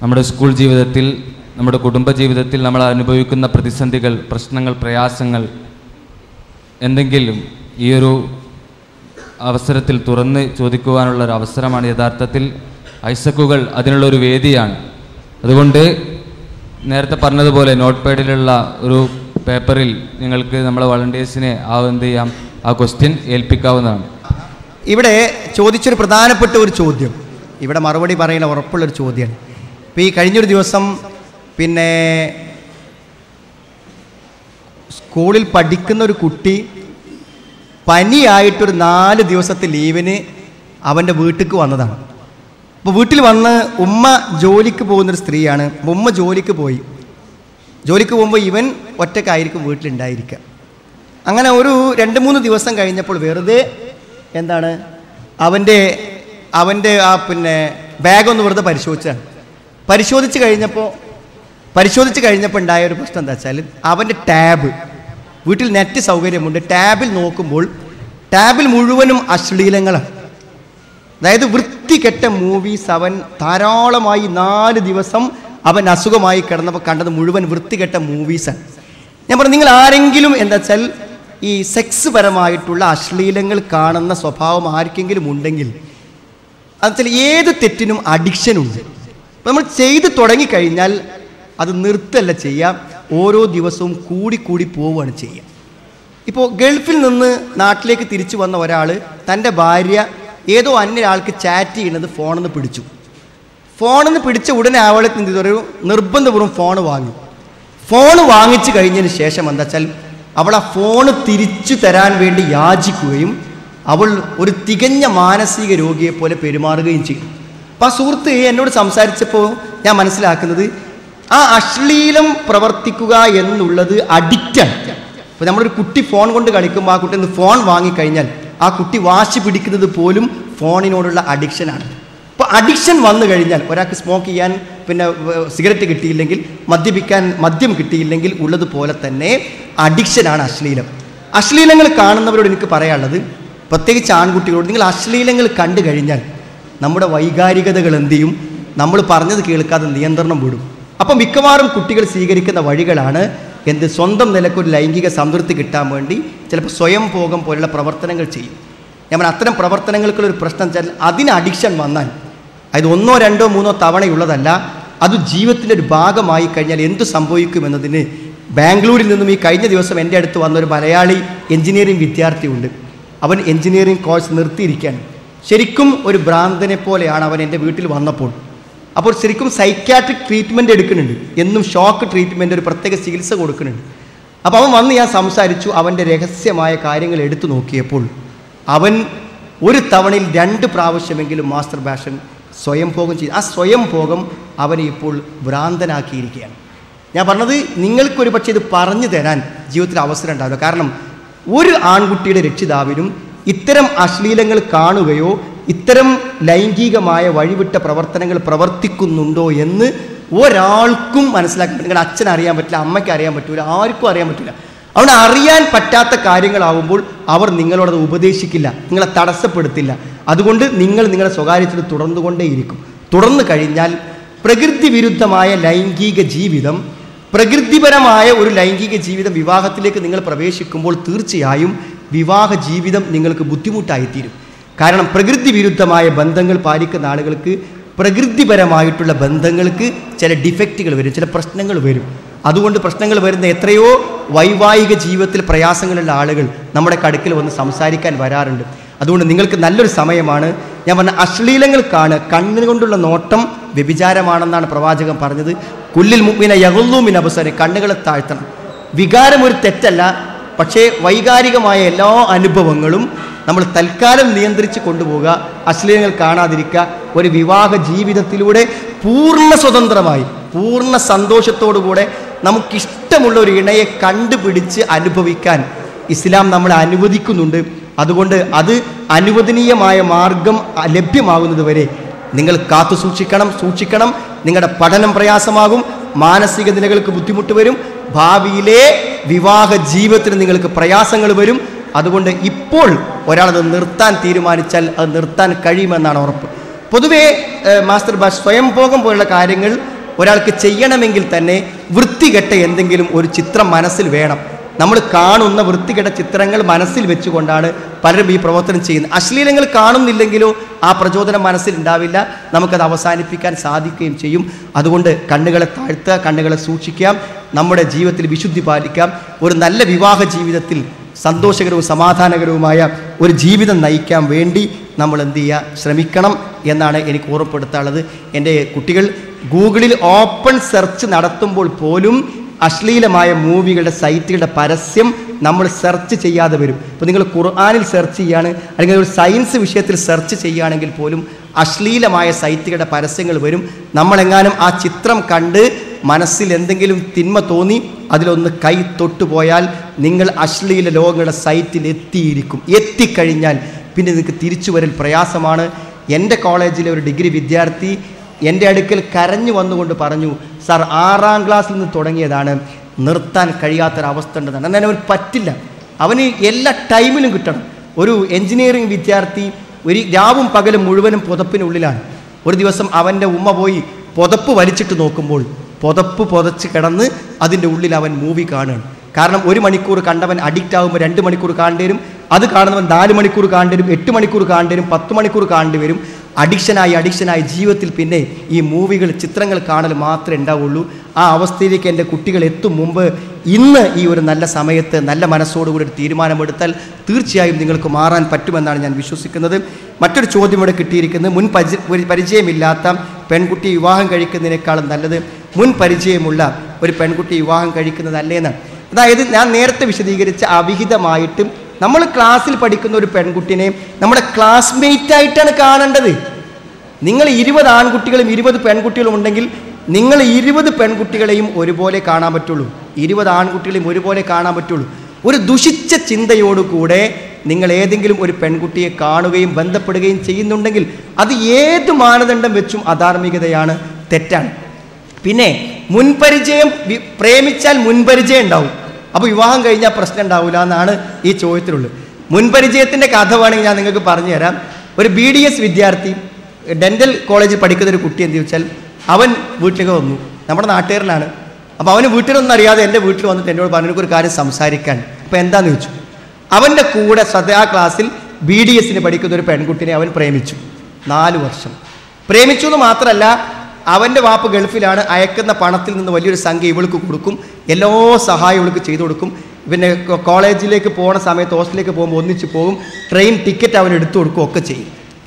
നമ്മുടെ സ്കൂൾ ജീവിതത്തിൽ നമ്മുടെ കുടുംബ ജീവിതത്തിൽ നമ്മൾ അനുഭവിക്കുന്ന പ്രതിസന്ധികൾ പ്രശ്നങ്ങൾ പ്രയാസങ്ങൾ എന്തെങ്കിലും ഈ ഒരു അവസരത്തിൽ തുറന്ന് ചോദിക്കുവാനുള്ള ഒരു അവസരമാണ് യഥാർത്ഥത്തിൽ ഐസക്കുകൾ അതിനുള്ള ഒരു വേദിയാണ് അതുകൊണ്ട് നേരത്തെ പറഞ്ഞതുപോലെ നോട്ട് പാഡിലുള്ള ഒരു പേപ്പറിൽ നിങ്ങൾക്ക് നമ്മളെ വളണ്ടിയേഴ്സിനെ ആ എന്ത് ചെയ്യാം ആ ക്വസ്റ്റ്യൻ ഏൽപ്പിക്കാവുന്നതാണ് ഇവിടെ ചോദിച്ചൊരു പ്രധാനപ്പെട്ട ഒരു ചോദ്യം ഇവിടെ മറുപടി പറയുന്ന ഉറപ്പുള്ളൊരു ചോദ്യമാണ് ഇപ്പോൾ ഈ കഴിഞ്ഞൊരു ദിവസം പിന്നെ സ്കൂളിൽ പഠിക്കുന്ന ഒരു കുട്ടി പനിയായിട്ടൊരു നാല് ദിവസത്തെ ലീവിന് അവൻ്റെ വീട്ടിലേക്ക് വന്നതാണ് അപ്പോൾ വീട്ടിൽ വന്ന് ഉമ്മ ജോലിക്ക് പോകുന്നൊരു സ്ത്രീയാണ് അപ്പോൾ ഉമ്മ ജോലിക്ക് പോയി ജോലിക്ക് പോകുമ്പോൾ ഇവൻ ഒറ്റക്കായിരിക്കും വീട്ടിലുണ്ടായിരിക്കുക അങ്ങനെ ഒരു രണ്ട് മൂന്ന് ദിവസം കഴിഞ്ഞപ്പോൾ വെറുതെ എന്താണ് അവൻ്റെ അവൻ്റെ ആ പിന്നെ ബാഗ് ഒന്ന് വെറുതെ പരിശോധിച്ചാണ് പരിശോധിച്ച് കഴിഞ്ഞപ്പോൾ പരിശോധിച്ച് കഴിഞ്ഞപ്പോൾ ഉണ്ടായ ഒരു പ്രശ്നം എന്താ വെച്ചാൽ അവൻ്റെ ടാബ് വീട്ടിൽ നെറ്റ് സൗകര്യമുണ്ട് ടാബിൽ നോക്കുമ്പോൾ ടാബിൽ മുഴുവനും അശ്ലീലങ്ങളാണ് അതായത് വൃത്തികെട്ട മൂവീസ് അവൻ ധാരാളമായി നാല് ദിവസം അവൻ അസുഖമായി കിടന്നപ്പോൾ കണ്ടത് മുഴുവൻ വൃത്തികെട്ട മൂവീസാണ് ഞാൻ പറഞ്ഞു നിങ്ങൾ ആരെങ്കിലും എന്താ വെച്ചാൽ ഈ സെക്സ് പരമായിട്ടുള്ള അശ്ലീലങ്ങൾ കാണുന്ന സ്വഭാവം ആർക്കെങ്കിലും ഉണ്ടെങ്കിൽ എന്നുവെച്ചാൽ ഏത് തെറ്റിനും അഡിക്ഷൻ ഉണ്ട് അപ്പോൾ നമ്മൾ ചെയ്ത് തുടങ്ങിക്കഴിഞ്ഞാൽ അത് നിർത്തല്ല ചെയ്യാം ഓരോ ദിവസവും കൂടി കൂടി പോവുകയാണ് ചെയ്യുക ഇപ്പോൾ ഗൾഫിൽ നിന്ന് നാട്ടിലേക്ക് തിരിച്ചു വന്ന ഒരാൾ തൻ്റെ ഭാര്യ ഏതോ അന്യ ആൾക്ക് ചാറ്റ് ചെയ്യുന്നത് ഫോണിൽ നിന്ന് പിടിച്ചു ഫോണിൽ നിന്ന് പിടിച്ച ഉടനെ അവൾക്ക് എന്ത് ചെയ്തു? ഒരു നിർബന്ധപൂർവ്വം ഫോൺ വാങ്ങി ഫോൺ വാങ്ങിച്ചു കഴിഞ്ഞതിന് ശേഷം എന്താ വെച്ചാൽ അവൾ ആ ഫോണ് തിരിച്ചു തരാൻ വേണ്ടി യാചിക്കുകയും അവൾ ഒരു തികഞ്ഞ മാനസിക രോഗിയെ പോലെ പെരുമാറുകയും ചെയ്യും അപ്പം ആ സുഹൃത്ത് എന്നോട് സംസാരിച്ചപ്പോൾ ഞാൻ മനസ്സിലാക്കുന്നത് ആ അശ്ലീലം പ്രവർത്തിക്കുക എന്നുള്ളത് അഡിക്റ്റാണ് ഇപ്പോൾ നമ്മളൊരു കുട്ടി ഫോൺ കൊണ്ട് കളിക്കുമ്പോൾ ആ കുട്ടി ഒന്ന് ഫോൺ വാങ്ങിക്കഴിഞ്ഞാൽ ആ കുട്ടി വാശി പിടിക്കുന്നത് പോലും ഫോണിനോടുള്ള അഡിക്ഷനാണ് അപ്പോൾ അഡിക്ഷൻ വന്നു കഴിഞ്ഞാൽ ഒരാൾക്ക് സ്മോക്ക് ചെയ്യാൻ പിന്നെ വ- സിഗരറ്റ് കിട്ടിയില്ലെങ്കിൽ മദ്യപിക്കാൻ മദ്യം കിട്ടിയില്ലെങ്കിൽ ഉള്ളതുപോലെ തന്നെ അഡിക്ഷനാണ് അശ്ലീലം അശ്ലീലങ്ങൾ കാണുന്നവരോട് എനിക്ക് പറയാനുള്ളത് പ്രത്യേകിച്ച് ആൺകുട്ടികളോട് നിങ്ങൾ അശ്ലീലങ്ങൾ കണ്ടു കഴിഞ്ഞാൽ നമ്മുടെ വൈകാരികതകൾ എന്ത് ചെയ്യും നമ്മൾ പറഞ്ഞത് കേൾക്കാതെ നിയന്ത്രണം വിടും അപ്പം മിക്കവാറും കുട്ടികൾ സ്വീകരിക്കുന്ന വഴികളാണ് എന്ത് സ്വന്തം നിലക്കൊരു ലൈംഗിക സംതൃപ്തി കിട്ടാൻ വേണ്ടി ചിലപ്പോൾ സ്വയം ഭോഗം പോലുള്ള പ്രവർത്തനങ്ങൾ ചെയ്യും ഞാൻ പറഞ്ഞ അത്തരം പ്രവർത്തനങ്ങൾക്കുള്ള ഒരു പ്രശ്നം വെച്ചാൽ അതിന് അഡിക്ഷൻ വന്നാൽ അത് ഒന്നോ രണ്ടോ മൂന്നോ തവണയുള്ളതല്ല അത് ജീവിതത്തിൻ്റെ ഒരു ഭാഗമായി കഴിഞ്ഞാൽ എന്ത് സംഭവിക്കുമെന്നതിന് ബാംഗ്ലൂരിൽ നിന്നും ഈ കഴിഞ്ഞ ദിവസം എൻ്റെ അടുത്ത് വന്ന ഒരു മലയാളി എഞ്ചിനീയറിംഗ് വിദ്യാർത്ഥിയുണ്ട് അവൻ എഞ്ചിനീയറിംഗ് കോഴ്സ് നിർത്തിയിരിക്കുകയാണ് ശരിക്കും ഒരു ഭ്രാന്തനെ പോലെയാണ് അവൻ എൻ്റെ വീട്ടിൽ വന്നപ്പോൾ അപ്പോൾ ശരിക്കും സൈക്യാട്രിക് ട്രീറ്റ്മെൻറ്റ് എടുക്കുന്നുണ്ട് എന്നും ഷോക്ക് ട്രീറ്റ്മെൻറ്റ് ഒരു പ്രത്യേക ചികിത്സ കൊടുക്കുന്നുണ്ട് അപ്പോൾ അവൻ വന്ന് ഞാൻ സംസാരിച്ചു അവൻ്റെ രഹസ്യമായ കാര്യങ്ങൾ എടുത്തു നോക്കിയപ്പോൾ അവൻ ഒരു തവണയിൽ രണ്ട് പ്രാവശ്യമെങ്കിലും മാസ്റ്റർ ബാഷൻ സ്വയം ഭോഗം ചെയ്തു ആ സ്വയം ഭോഗം അവനെ ഇപ്പോൾ ഭ്രാന്തനാക്കിയിരിക്കുകയാണ് ഞാൻ പറഞ്ഞത് നിങ്ങൾക്കൊരു പക്ഷേ ഇത് പറഞ്ഞു തരാൻ ജീവിതത്തിൽ അവസരം ഉണ്ടാവില്ല കാരണം ഒരു ആൺകുട്ടിയുടെ രക്ഷിതാവിനും ഇത്തരം അശ്ലീലങ്ങൾ കാണുകയോ ഇത്തരം ലൈംഗികമായ വഴിവിട്ട പ്രവർത്തനങ്ങൾ പ്രവർത്തിക്കുന്നുണ്ടോ എന്ന് ഒരാൾക്കും മനസ്സിലാക്കാൻ നിങ്ങളുടെ അച്ഛൻ അറിയാൻ പറ്റില്ല അമ്മയ്ക്ക് അറിയാൻ പറ്റില്ല ആർക്കും അറിയാൻ പറ്റില്ല അവിടെ അറിയാൻ പറ്റാത്ത കാര്യങ്ങളാവുമ്പോൾ അവർ നിങ്ങളോടത് ഉപദേശിക്കില്ല നിങ്ങളെ തടസ്സപ്പെടുത്തില്ല അതുകൊണ്ട് നിങ്ങൾ നിങ്ങളുടെ സ്വകാര്യത്തിൽ തുടർന്നുകൊണ്ടേയിരിക്കും തുടർന്നു കഴിഞ്ഞാൽ പ്രകൃതി വിരുദ്ധമായ ലൈംഗിക ജീവിതം പ്രകൃതിപരമായ ഒരു ലൈംഗിക ജീവിതം വിവാഹത്തിലേക്ക് നിങ്ങൾ പ്രവേശിക്കുമ്പോൾ തീർച്ചയായും വിവാഹ ജീവിതം നിങ്ങൾക്ക് ബുദ്ധിമുട്ടായിത്തീരും കാരണം പ്രകൃതി വിരുദ്ധമായ ബന്ധങ്ങൾ പാലിക്കുന്ന ആളുകൾക്ക് പ്രകൃതിപരമായിട്ടുള്ള ബന്ധങ്ങൾക്ക് ചില ഡിഫക്റ്റുകൾ വരും ചില പ്രശ്നങ്ങൾ വരും അതുകൊണ്ട് പ്രശ്നങ്ങൾ വരുന്ന എത്രയോ വൈവാഹിക ജീവിതത്തിൽ പ്രയാസങ്ങളുള്ള ആളുകൾ നമ്മുടെ കടുക്കിൽ വന്ന് സംസാരിക്കാൻ വരാറുണ്ട് അതുകൊണ്ട് നിങ്ങൾക്ക് നല്ലൊരു സമയമാണ് ഞാൻ പറഞ്ഞ അശ്ലീലങ്ങൾ കാണുക കണ്ണുകൊണ്ടുള്ള നോട്ടം വ്യഭിചാരമാണെന്നാണ് പ്രവാചകൻ പറഞ്ഞത് കുല്ലിൽ മുമ്പിനെ യകുല്ലൂമിൻ അവസരം കണ്ണുകളെ താഴ്ത്തണം വികാരം ഒരു തെറ്റല്ല പക്ഷേ വൈകാരികമായ എല്ലാ അനുഭവങ്ങളും നമ്മൾ തൽക്കാലം നിയന്ത്രിച്ച് കൊണ്ടുപോവുക അശ്ലീലങ്ങൾ കാണാതിരിക്കുക ഒരു വിവാഹ ജീവിതത്തിലൂടെ പൂർണ്ണ സ്വതന്ത്രമായി പൂർണ്ണ സന്തോഷത്തോടുകൂടെ നമുക്കിഷ്ടമുള്ള ഒരു ഇണയെ കണ്ടുപിടിച്ച് അനുഭവിക്കാൻ ഇസ്ലാം നമ്മളെ അനുവദിക്കുന്നുണ്ട് അതുകൊണ്ട് അത് അനുവദനീയമായ മാർഗം ലഭ്യമാകുന്നത് വരെ നിങ്ങൾ കാത്തു സൂക്ഷിക്കണം സൂക്ഷിക്കണം നിങ്ങളുടെ പഠനം പ്രയാസമാകും മാനസിക നിലകൾക്ക് ബുദ്ധിമുട്ട് വരും ഭാവിയിലെ വിവാഹ ജീവിതത്തിന് നിങ്ങൾക്ക് പ്രയാസങ്ങൾ വരും അതുകൊണ്ട് ഇപ്പോൾ ഒരാളത് നിർത്താൻ തീരുമാനിച്ചാൽ അത് നിർത്താൻ കഴിയുമെന്നാണ് ഉറപ്പ് പൊതുവേ ഏഹ്, മാസ്റ്റർ ബാഷ് സ്വയംഭോഗം പോലുള്ള കാര്യങ്ങൾ ഒരാൾക്ക് ചെയ്യണമെങ്കിൽ തന്നെ വൃത്തികെട്ട എന്തെങ്കിലും ഒരു ചിത്രം മനസ്സിൽ വേണം നമ്മൾ കാണുന്ന വൃത്തികെട്ട ചിത്രങ്ങൾ മനസ്സിൽ വെച്ചുകൊണ്ടാണ് പലരും ഈ പ്രവർത്തനം ചെയ്യുന്നത് അശ്ലീലങ്ങൾ കാണുന്നില്ലെങ്കിലോ ആ പ്രചോദനം മനസ്സിൽ ഉണ്ടാവില്ല നമുക്കത് അവസാനിപ്പിക്കാൻ സാധിക്കുകയും ചെയ്യും അതുകൊണ്ട് കണ്ണുകളെ താഴ്ത്തുക കണ്ണുകളെ സൂക്ഷിക്കാം നമ്മുടെ ജീവിതത്തിൽ വിശുദ്ധി പാലിക്കാം ഒരു നല്ല വിവാഹ ജീവിതത്തിൽ സന്തോഷകരവും സമാധാനകരവുമായ ഒരു ജീവിതം നയിക്കാൻ വേണ്ടി നമ്മൾ എന്ത് ചെയ്യുക ശ്രമിക്കണം എന്നാണ് എനിക്ക് ഓർമ്മപ്പെടുത്താനുള്ളത് എൻ്റെ കുട്ടികൾ ഗൂഗിളിൽ ഓപ്പൺ സെർച്ച് നടത്തുമ്പോൾ പോലും അശ്ലീലമായ മൂവികളുടെ സൈറ്റുകളുടെ പരസ്യം നമ്മൾ സെർച്ച് ചെയ്യാതെ വരും ഇപ്പോൾ നിങ്ങൾ ഖുർആാനിൽ സെർച്ച് ചെയ്യുകയാണ് അല്ലെങ്കിൽ ഒരു സയൻസ് വിഷയത്തിൽ സെർച്ച് ചെയ്യുകയാണെങ്കിൽ പോലും അശ്ലീലമായ സൈറ്റുകളുടെ പരസ്യങ്ങൾ വരും നമ്മളെങ്ങാനും ആ ചിത്രം കണ്ട് മനസ്സിൽ എന്തെങ്കിലും തിന്മ തോന്നി അതിലൊന്ന് കൈ തൊട്ടുപോയാൽ നിങ്ങൾ അശ്ലീല ലോകങ്ങളുടെ സൈറ്റിൽ എത്തിയിരിക്കും എത്തിക്കഴിഞ്ഞാൽ പിന്നെ നിങ്ങൾക്ക് തിരിച്ചു വരൽ പ്രയാസമാണ് എൻ്റെ കോളേജിലെ ഒരു ഡിഗ്രി വിദ്യാർത്ഥി എൻ്റെ അടുക്കൽ കരഞ്ഞു വന്നുകൊണ്ട് പറഞ്ഞു സാർ ആറാം ക്ലാസ്സിൽ നിന്ന് തുടങ്ങിയതാണ് നിർത്താൻ കഴിയാത്തൊരവസ്ഥ ഉണ്ടെന്നാണ് എന്നാൽ അവന് പറ്റില്ല അവന് എല്ലാ ടൈമിലും കിട്ടണം ഒരു എഞ്ചിനീയറിംഗ് വിദ്യാർത്ഥി ഒരു രാവും പകലും മുഴുവനും പുതപ്പിനുള്ളിലാണ് ഒരു ദിവസം അവൻ്റെ ഉമ്മ പോയി പുതപ്പ് വലിച്ചിട്ട് നോക്കുമ്പോൾ പുതപ്പ് പുതച്ച് കിടന്ന് അതിൻ്റെ ഉള്ളിൽ അവൻ മൂവി കാണുകയാണ് കാരണം ഒരു മണിക്കൂർ കണ്ടവൻ അഡിക്റ്റ് ആകുമ്പോൾ രണ്ട് മണിക്കൂർ കാണേണ്ടി വരും അത് കാണുന്നവൻ നാല് മണിക്കൂർ കാണേണ്ടി വരും എട്ട് മണിക്കൂർ കാണേണ്ടി വരും പത്ത് മണിക്കൂർ കാണേണ്ടി വരും അഡിക്ഷനായി അഡിക്ഷനായി ജീവിതത്തിൽ പിന്നെ ഈ മൂവികൾ ചിത്രങ്ങൾ കാണൽ മാത്രമേ ഉണ്ടാവുള്ളൂ ആ അവസ്ഥയിലേക്ക് എൻ്റെ കുട്ടികൾ എത്തും മുമ്പ് ഇന്ന് ഈ ഒരു നല്ല സമയത്ത് നല്ല മനസ്സോടുകൂടി ഒരു തീരുമാനമെടുത്താൽ തീർച്ചയായും നിങ്ങൾക്ക് മാറാൻ പറ്റുമെന്നാണ് ഞാൻ വിശ്വസിക്കുന്നത് മറ്റൊരു ചോദ്യം ഇവിടെ കിട്ടിയിരിക്കുന്നത് മുൻ പരിച ഒരു പരിചയമില്ലാത്ത പെൺകുട്ടി വിവാഹം കഴിക്കുന്നതിനേക്കാളും നല്ലത് മുൻ പരിചയമുള്ള ഒരു പെൺകുട്ടി വിവാഹം കഴിക്കുന്നതല്ലേന്നാണ് അതായത് ഞാൻ നേരത്തെ വിശദീകരിച്ച അവിഹിതമായിട്ടും നമ്മൾ ക്ലാസ്സിൽ പഠിക്കുന്ന ഒരു പെൺകുട്ടിനെ നമ്മുടെ ക്ലാസ്മേറ്റ് ആയിട്ടാണ് കാണേണ്ടത് നിങ്ങൾ ഇരുപത് ആൺകുട്ടികളും ഇരുപത് പെൺകുട്ടികളും ഉണ്ടെങ്കിൽ നിങ്ങൾ ഇരുപത് പെൺകുട്ടികളെയും ഒരുപോലെ കാണാൻ പറ്റുള്ളൂ ഇരുപത് ആൺകുട്ടികളെയും ഒരുപോലെ കാണാൻ പറ്റുള്ളൂ ഒരു ദുഷിച്ച ചിന്തയോടുകൂടെ നിങ്ങൾ ഏതെങ്കിലും ഒരു പെൺകുട്ടിയെ കാണുകയും ബന്ധപ്പെടുകയും ചെയ്യുന്നുണ്ടെങ്കിൽ അത് ഏത് മാനദണ്ഡം വെച്ചും അധാർമികതയാണ് തെറ്റാണ് പിന്നെ മുൻപരിചയം വി- പ്രേമിച്ചാൽ മുൻപരിചയം ഉണ്ടാവും അപ്പോൾ വിവാഹം കഴിഞ്ഞാൽ പ്രശ്നം ഉണ്ടാവില്ല എന്നാണ് ഈ ചോദ്യത്തിലുള്ളത് മുൻപരിചയത്തിൻ്റെ കഥ വേണമെങ്കിൽ ഞാൻ നിങ്ങൾക്ക് പറഞ്ഞു തരാം ഒരു ബി ഡി എസ് വിദ്യാർത്ഥി ഡെൻ്റൽ കോളേജിൽ പഠിക്കുന്ന ഒരു കുട്ടി എന്ത് ചോദിച്ചാൽ അവൻ വീട്ടിലേക്ക് വന്നു നമ്മുടെ നാട്ടുകാരനാണ് അപ്പോൾ അവന് വീട്ടിലൊന്നും അറിയാതെ എൻ്റെ വീട്ടിൽ വന്നിട്ട് എന്നോട് പറഞ്ഞു ഒരു കാര്യം സംസാരിക്കാൻ അപ്പോൾ എന്താന്ന് ചോദിച്ചു അവൻ്റെ കൂടെ സദാ ക്ലാസ്സിൽ ബി ഡി എസിന് പഠിക്കുന്ന ഒരു പെൺകുട്ടിനെ അവൻ പ്രേമിച്ചു നാല് വർഷം പ്രേമിച്ചു എന്ന് മാത്രമല്ല അവൻ്റെ വാപ്പ് ഗൾഫിലാണ് അയക്കുന്ന പണത്തിൽ നിന്ന് വലിയൊരു സംഖ്യ ഇവൾക്ക് കൊടുക്കും എല്ലാ സഹായവും ഇവൾക്ക് ചെയ്തു കൊടുക്കും പിന്നെ കോ- കോളേജിലേക്ക് പോകുന്ന സമയത്ത് ഹോസ്റ്റലിലേക്ക് പോകുമ്പോൾ ഒന്നിച്ച് പോകും ട്രെയിൻ ടിക്കറ്റ് അവൻ എടുത്തു കൊടുക്കും ഒക്കെ ചെയ്യും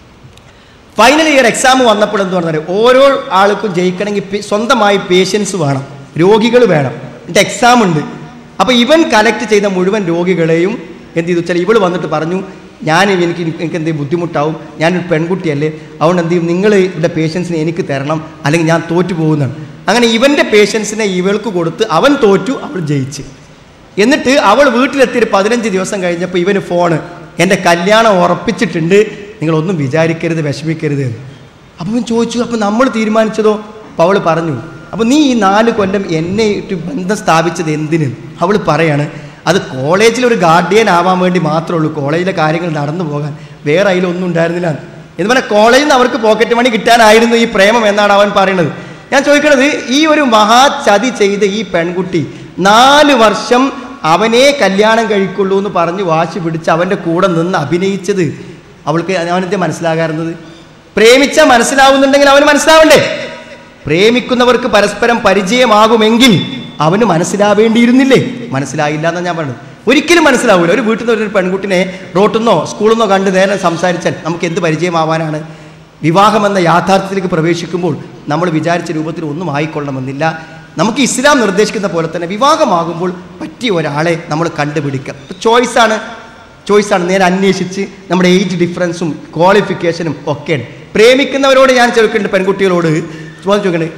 ഫൈനൽ ഇയർ എക്സാം വന്നപ്പോൾ എന്ത് പറഞ്ഞാൽ ഓരോ ആൾക്കും ജയിക്കണമെങ്കിൽ പേ- സ്വന്തമായി പേഷ്യൻസ് വേണം രോഗികൾ വേണം എന്നിട്ട് എക്സാം ഉണ്ട് അപ്പോൾ ഇവൻ കലക്ട് ചെയ്ത മുഴുവൻ രോഗികളെയും എന്ത് ചെയ്തു വെച്ചാൽ ഇവൾ വന്നിട്ട് പറഞ്ഞു ഞാൻ എനിക്ക് എനിക്ക് എന്തെങ്കിലും ബുദ്ധിമുട്ടാവും ഞാനൊരു പെൺകുട്ടിയല്ലേ അതുകൊണ്ട് എന്ത് ചെയ്യും നിങ്ങൾ ഇവിടെ പേഷ്യൻസിനെ എനിക്ക് തരണം അല്ലെങ്കിൽ ഞാൻ തോറ്റു പോകുന്നതാണ് അങ്ങനെ ഇവൻ്റെ പേഷ്യൻസിനെ ഇവൾക്ക് കൊടുത്ത് അവൻ തോറ്റു അവൾ ജയിച്ച് എന്നിട്ട് അവൾ വീട്ടിലെത്തി ഒരു പതിനഞ്ച് ദിവസം കഴിഞ്ഞപ്പോൾ ഇവന് ഫോണ് എൻ്റെ കല്യാണം ഉറപ്പിച്ചിട്ടുണ്ട് നിങ്ങളൊന്നും വിചാരിക്കരുത് വിഷമിക്കരുത് എന്ന് അപ്പം ഇവൻ ചോദിച്ചു അപ്പം നമ്മൾ തീരുമാനിച്ചതോ അപ്പോൾ അവൾ പറഞ്ഞു അപ്പോൾ നീ ഈ നാല് കൊല്ലം എന്നെ ഇട്ട് ബന്ധം സ്ഥാപിച്ചത് എന്തിന് അവൾ പറയാണ് അത് കോളേജിൽ ഒരു ഗാർഡിയൻ ആവാൻ വേണ്ടി മാത്രമേ ഉള്ളൂ കോളേജിലെ കാര്യങ്ങൾ നടന്നു പോകാൻ വേറെ അതിലൊന്നും ഉണ്ടായിരുന്നില്ല എന്ന് പറഞ്ഞാൽ കോളേജിൽ നിന്ന് അവർക്ക് പോക്കറ്റ് മണി കിട്ടാനായിരുന്നു ഈ പ്രേമം എന്നാണ് അവൻ പറയുന്നത് ഞാൻ ചോദിക്കണത് ഈ ഒരു മഹാചതി ചെയ്ത ഈ പെൺകുട്ടി നാല് വർഷം അവനെ കല്യാണം കഴിക്കുള്ളൂ എന്ന് പറഞ്ഞ് വാശി പിടിച്ച് അവൻ്റെ കൂടെ നിന്ന് അഭിനയിച്ചത് അവൾക്ക് അവനെന്ത് മനസ്സിലാകാറുന്നത് പ്രേമിച്ചാൽ മനസ്സിലാവുന്നുണ്ടെങ്കിൽ അവന് മനസ്സിലാവണ്ടേ പ്രേമിക്കുന്നവർക്ക് പരസ്പരം പരിചയമാകുമെങ്കിൽ അവന് മനസ്സിലാവേണ്ടിയിരുന്നില്ലേ മനസ്സിലായില്ല എന്നാണ് ഞാൻ പറഞ്ഞത് ഒരിക്കലും മനസ്സിലാവില്ല ഒരു വീട്ടിൽ നിന്ന് ഒരു പെൺകുട്ടിനെ റോട്ടിൽ നിന്നോ സ്കൂളിൽ നിന്നോ കണ്ട് നേരെ സംസാരിച്ചാൽ നമുക്ക് എന്ത് പരിചയമാവാനാണ് വിവാഹമെന്ന യാഥാർത്ഥ്യത്തിലേക്ക് പ്രവേശിക്കുമ്പോൾ നമ്മൾ വിചാരിച്ച രൂപത്തിൽ ഒന്നും ആയിക്കൊള്ളണമെന്നില്ല നമുക്ക് ഇസ്ലാം നിർദ്ദേശിക്കുന്ന പോലെ തന്നെ വിവാഹമാകുമ്പോൾ പറ്റിയ ഒരാളെ നമ്മൾ കണ്ടുപിടിക്കാം ചോയ്സാണ് ചോയ്സാണ് നേരെ അന്വേഷിച്ച് നമ്മുടെ ഏജ് ഡിഫറൻസും ക്വാളിഫിക്കേഷനും ഒക്കെയാണ് പ്രേമിക്കുന്നവരോട് ഞാൻ ചോദിക്കുന്നുണ്ട് പെൺകുട്ടികളോട് ചോദ്യം ചോദിക്കണ്ടേ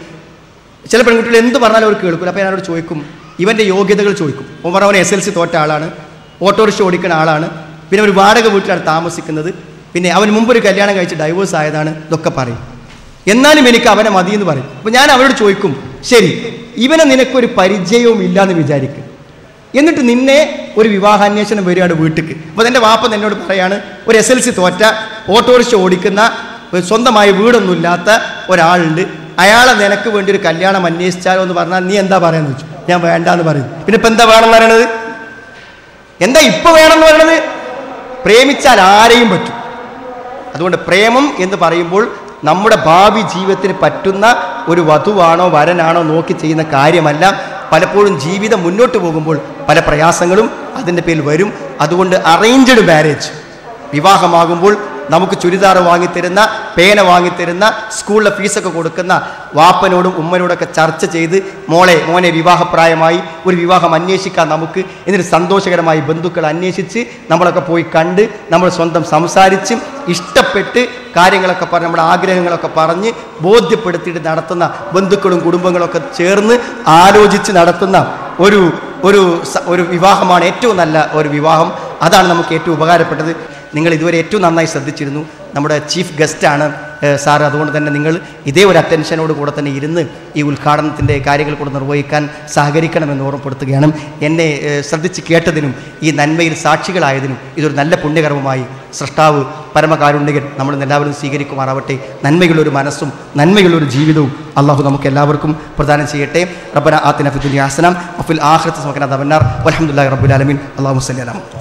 ചില പെൺകുട്ടികൾ എന്ത് പറഞ്ഞാലും അവർ കേൾക്കില്ല അപ്പോൾ ഞാനോട് ചോദിക്കും ഇവൻ്റെ യോഗ്യതകൾ ചോദിക്കും ഓവർ അവൻ എസ് എൽ സി തോറ്റ ആളാണ് ഓട്ടോറിക്ഷ ഓടിക്കുന്ന ആളാണ് പിന്നെ ഒരു വാടക വീട്ടിലാണ് താമസിക്കുന്നത് പിന്നെ അവൻ മുമ്പ് ഒരു കല്യാണം കഴിച്ച് ഡൈവേഴ്സ് ആയതാണ് ഇതൊക്കെ പറയും എന്നാലും എനിക്ക് അവനെ മതി എന്ന് പറയും അപ്പോൾ ഞാൻ അവരോട് ചോദിക്കും ശരി ഇവനെ നിനക്കൊരു പരിചയവും ഇല്ലാന്ന് വിചാരിക്കും എന്നിട്ട് നിന്നെ ഒരു വിവാഹാന്വേഷണം വരികയാണ് വീട്ടിക്ക് അപ്പോൾ എൻ്റെ വാപ്പ എന്നോട് പറയാണ് ഒരു എസ് എൽ സി തോറ്റ ഓട്ടോറിക്ഷ ഓടിക്കുന്ന ഒരു സ്വന്തമായ വീടൊന്നും ഇല്ലാത്ത ഒരാളുണ്ട് അയാളെ നിനക്ക് വേണ്ടി ഒരു കല്യാണം അന്വേഷിച്ചാലോ എന്ന് പറഞ്ഞാൽ നീ എന്താ പറയാന്ന് വെച്ചു ഞാൻ വേണ്ടാന്ന് പറയും പിന്നെ ഇപ്പം എന്താ വേണമെന്ന് പറയണത് എന്താ ഇപ്പൊ വേണമെന്ന് പറയണത് പ്രേമിച്ചാൽ ആരെയും പറ്റും അതുകൊണ്ട് പ്രേമം എന്ന് പറയുമ്പോൾ നമ്മുടെ ഭാവി ജീവിതത്തിന് പറ്റുന്ന ഒരു വധുവാണോ വരനാണോ നോക്കി ചെയ്യുന്ന കാര്യമല്ല പലപ്പോഴും ജീവിതം മുന്നോട്ട് പോകുമ്പോൾ പല പ്രയാസങ്ങളും അതിൻ്റെ പേരിൽ വരും അതുകൊണ്ട് അറേഞ്ച്ഡ് മാരേജ് വിവാഹമാകുമ്പോൾ നമുക്ക് ചുരിദാർ വാങ്ങിത്തരുന്ന പേന വാങ്ങിത്തരുന്ന സ്കൂളിലെ ഫീസൊക്കെ കൊടുക്കുന്ന വാപ്പനോടും ഉമ്മനോടൊക്കെ ചർച്ച ചെയ്ത് മോളെ മോനെ വിവാഹപ്രായമായി ഒരു വിവാഹം അന്വേഷിക്കാൻ നമുക്ക് എന്നിട്ട് സന്തോഷകരമായി ബന്ധുക്കൾ അന്വേഷിച്ച് നമ്മളൊക്കെ പോയി കണ്ട് നമ്മൾ സ്വന്തം സംസാരിച്ച് ഇഷ്ടപ്പെട്ട് കാര്യങ്ങളൊക്കെ പറഞ്ഞ് നമ്മുടെ ആഗ്രഹങ്ങളൊക്കെ പറഞ്ഞ് ബോധ്യപ്പെടുത്തിയിട്ട് നടത്തുന്ന ബന്ധുക്കളും കുടുംബങ്ങളൊക്കെ ചേർന്ന് ആലോചിച്ച് നടത്തുന്ന ഒരു ഒരു സ- ഒരു വിവാഹമാണ് ഏറ്റവും നല്ല ഒരു വിവാഹം അതാണ് നമുക്ക് ഏറ്റവും ഉപകാരപ്പെട്ടത് നിങ്ങൾ ഇതുവരെ ഏറ്റവും നന്നായി ശ്രദ്ധിച്ചിരുന്നു നമ്മുടെ ചീഫ് ഗസ്റ്റാണ് സാർ അതുകൊണ്ട് തന്നെ നിങ്ങൾ ഇതേ ഒരു അറ്റൻഷനോട് കൂടെ തന്നെ ഇരുന്ന് ഈ ഉദ്ഘാടനത്തിൻ്റെ കാര്യങ്ങൾ കൂടെ നിർവഹിക്കാൻ സഹകരിക്കണമെന്ന് ഓർമ്മപ്പെടുത്തുകയാണ് എന്നെ ഏഹ്, ശ്രദ്ധിച്ച് കേട്ടതിനും ഈ നന്മയിൽ സാക്ഷികളായതിനും ഇതൊരു നല്ല പുണ്യകർമ്മമായി സൃഷ്ടാവ് പരമകാരുണ്യകൻ നമ്മൾ എല്ലാവരും സ്വീകരിക്കുമാറാവട്ടെ നന്മയുള്ളൊരു മനസ്സും നന്മയുള്ളൊരു ജീവിതവും അള്ളാഹു നമുക്ക് എല്ലാവർക്കും പ്രദാനം ചെയ്യട്ടെ റബ്ബന ആത്തിന ഫിദുൽ ഹാസനം വഫിൽ ആഖിറത്തി സമക്കന ദബന്നാർ വൽഹംദുലില്ലാഹി റബ്ബിൽ ആലമീൻ അല്ലാഹു സല്ലി അലാ മുഹമ്മദ്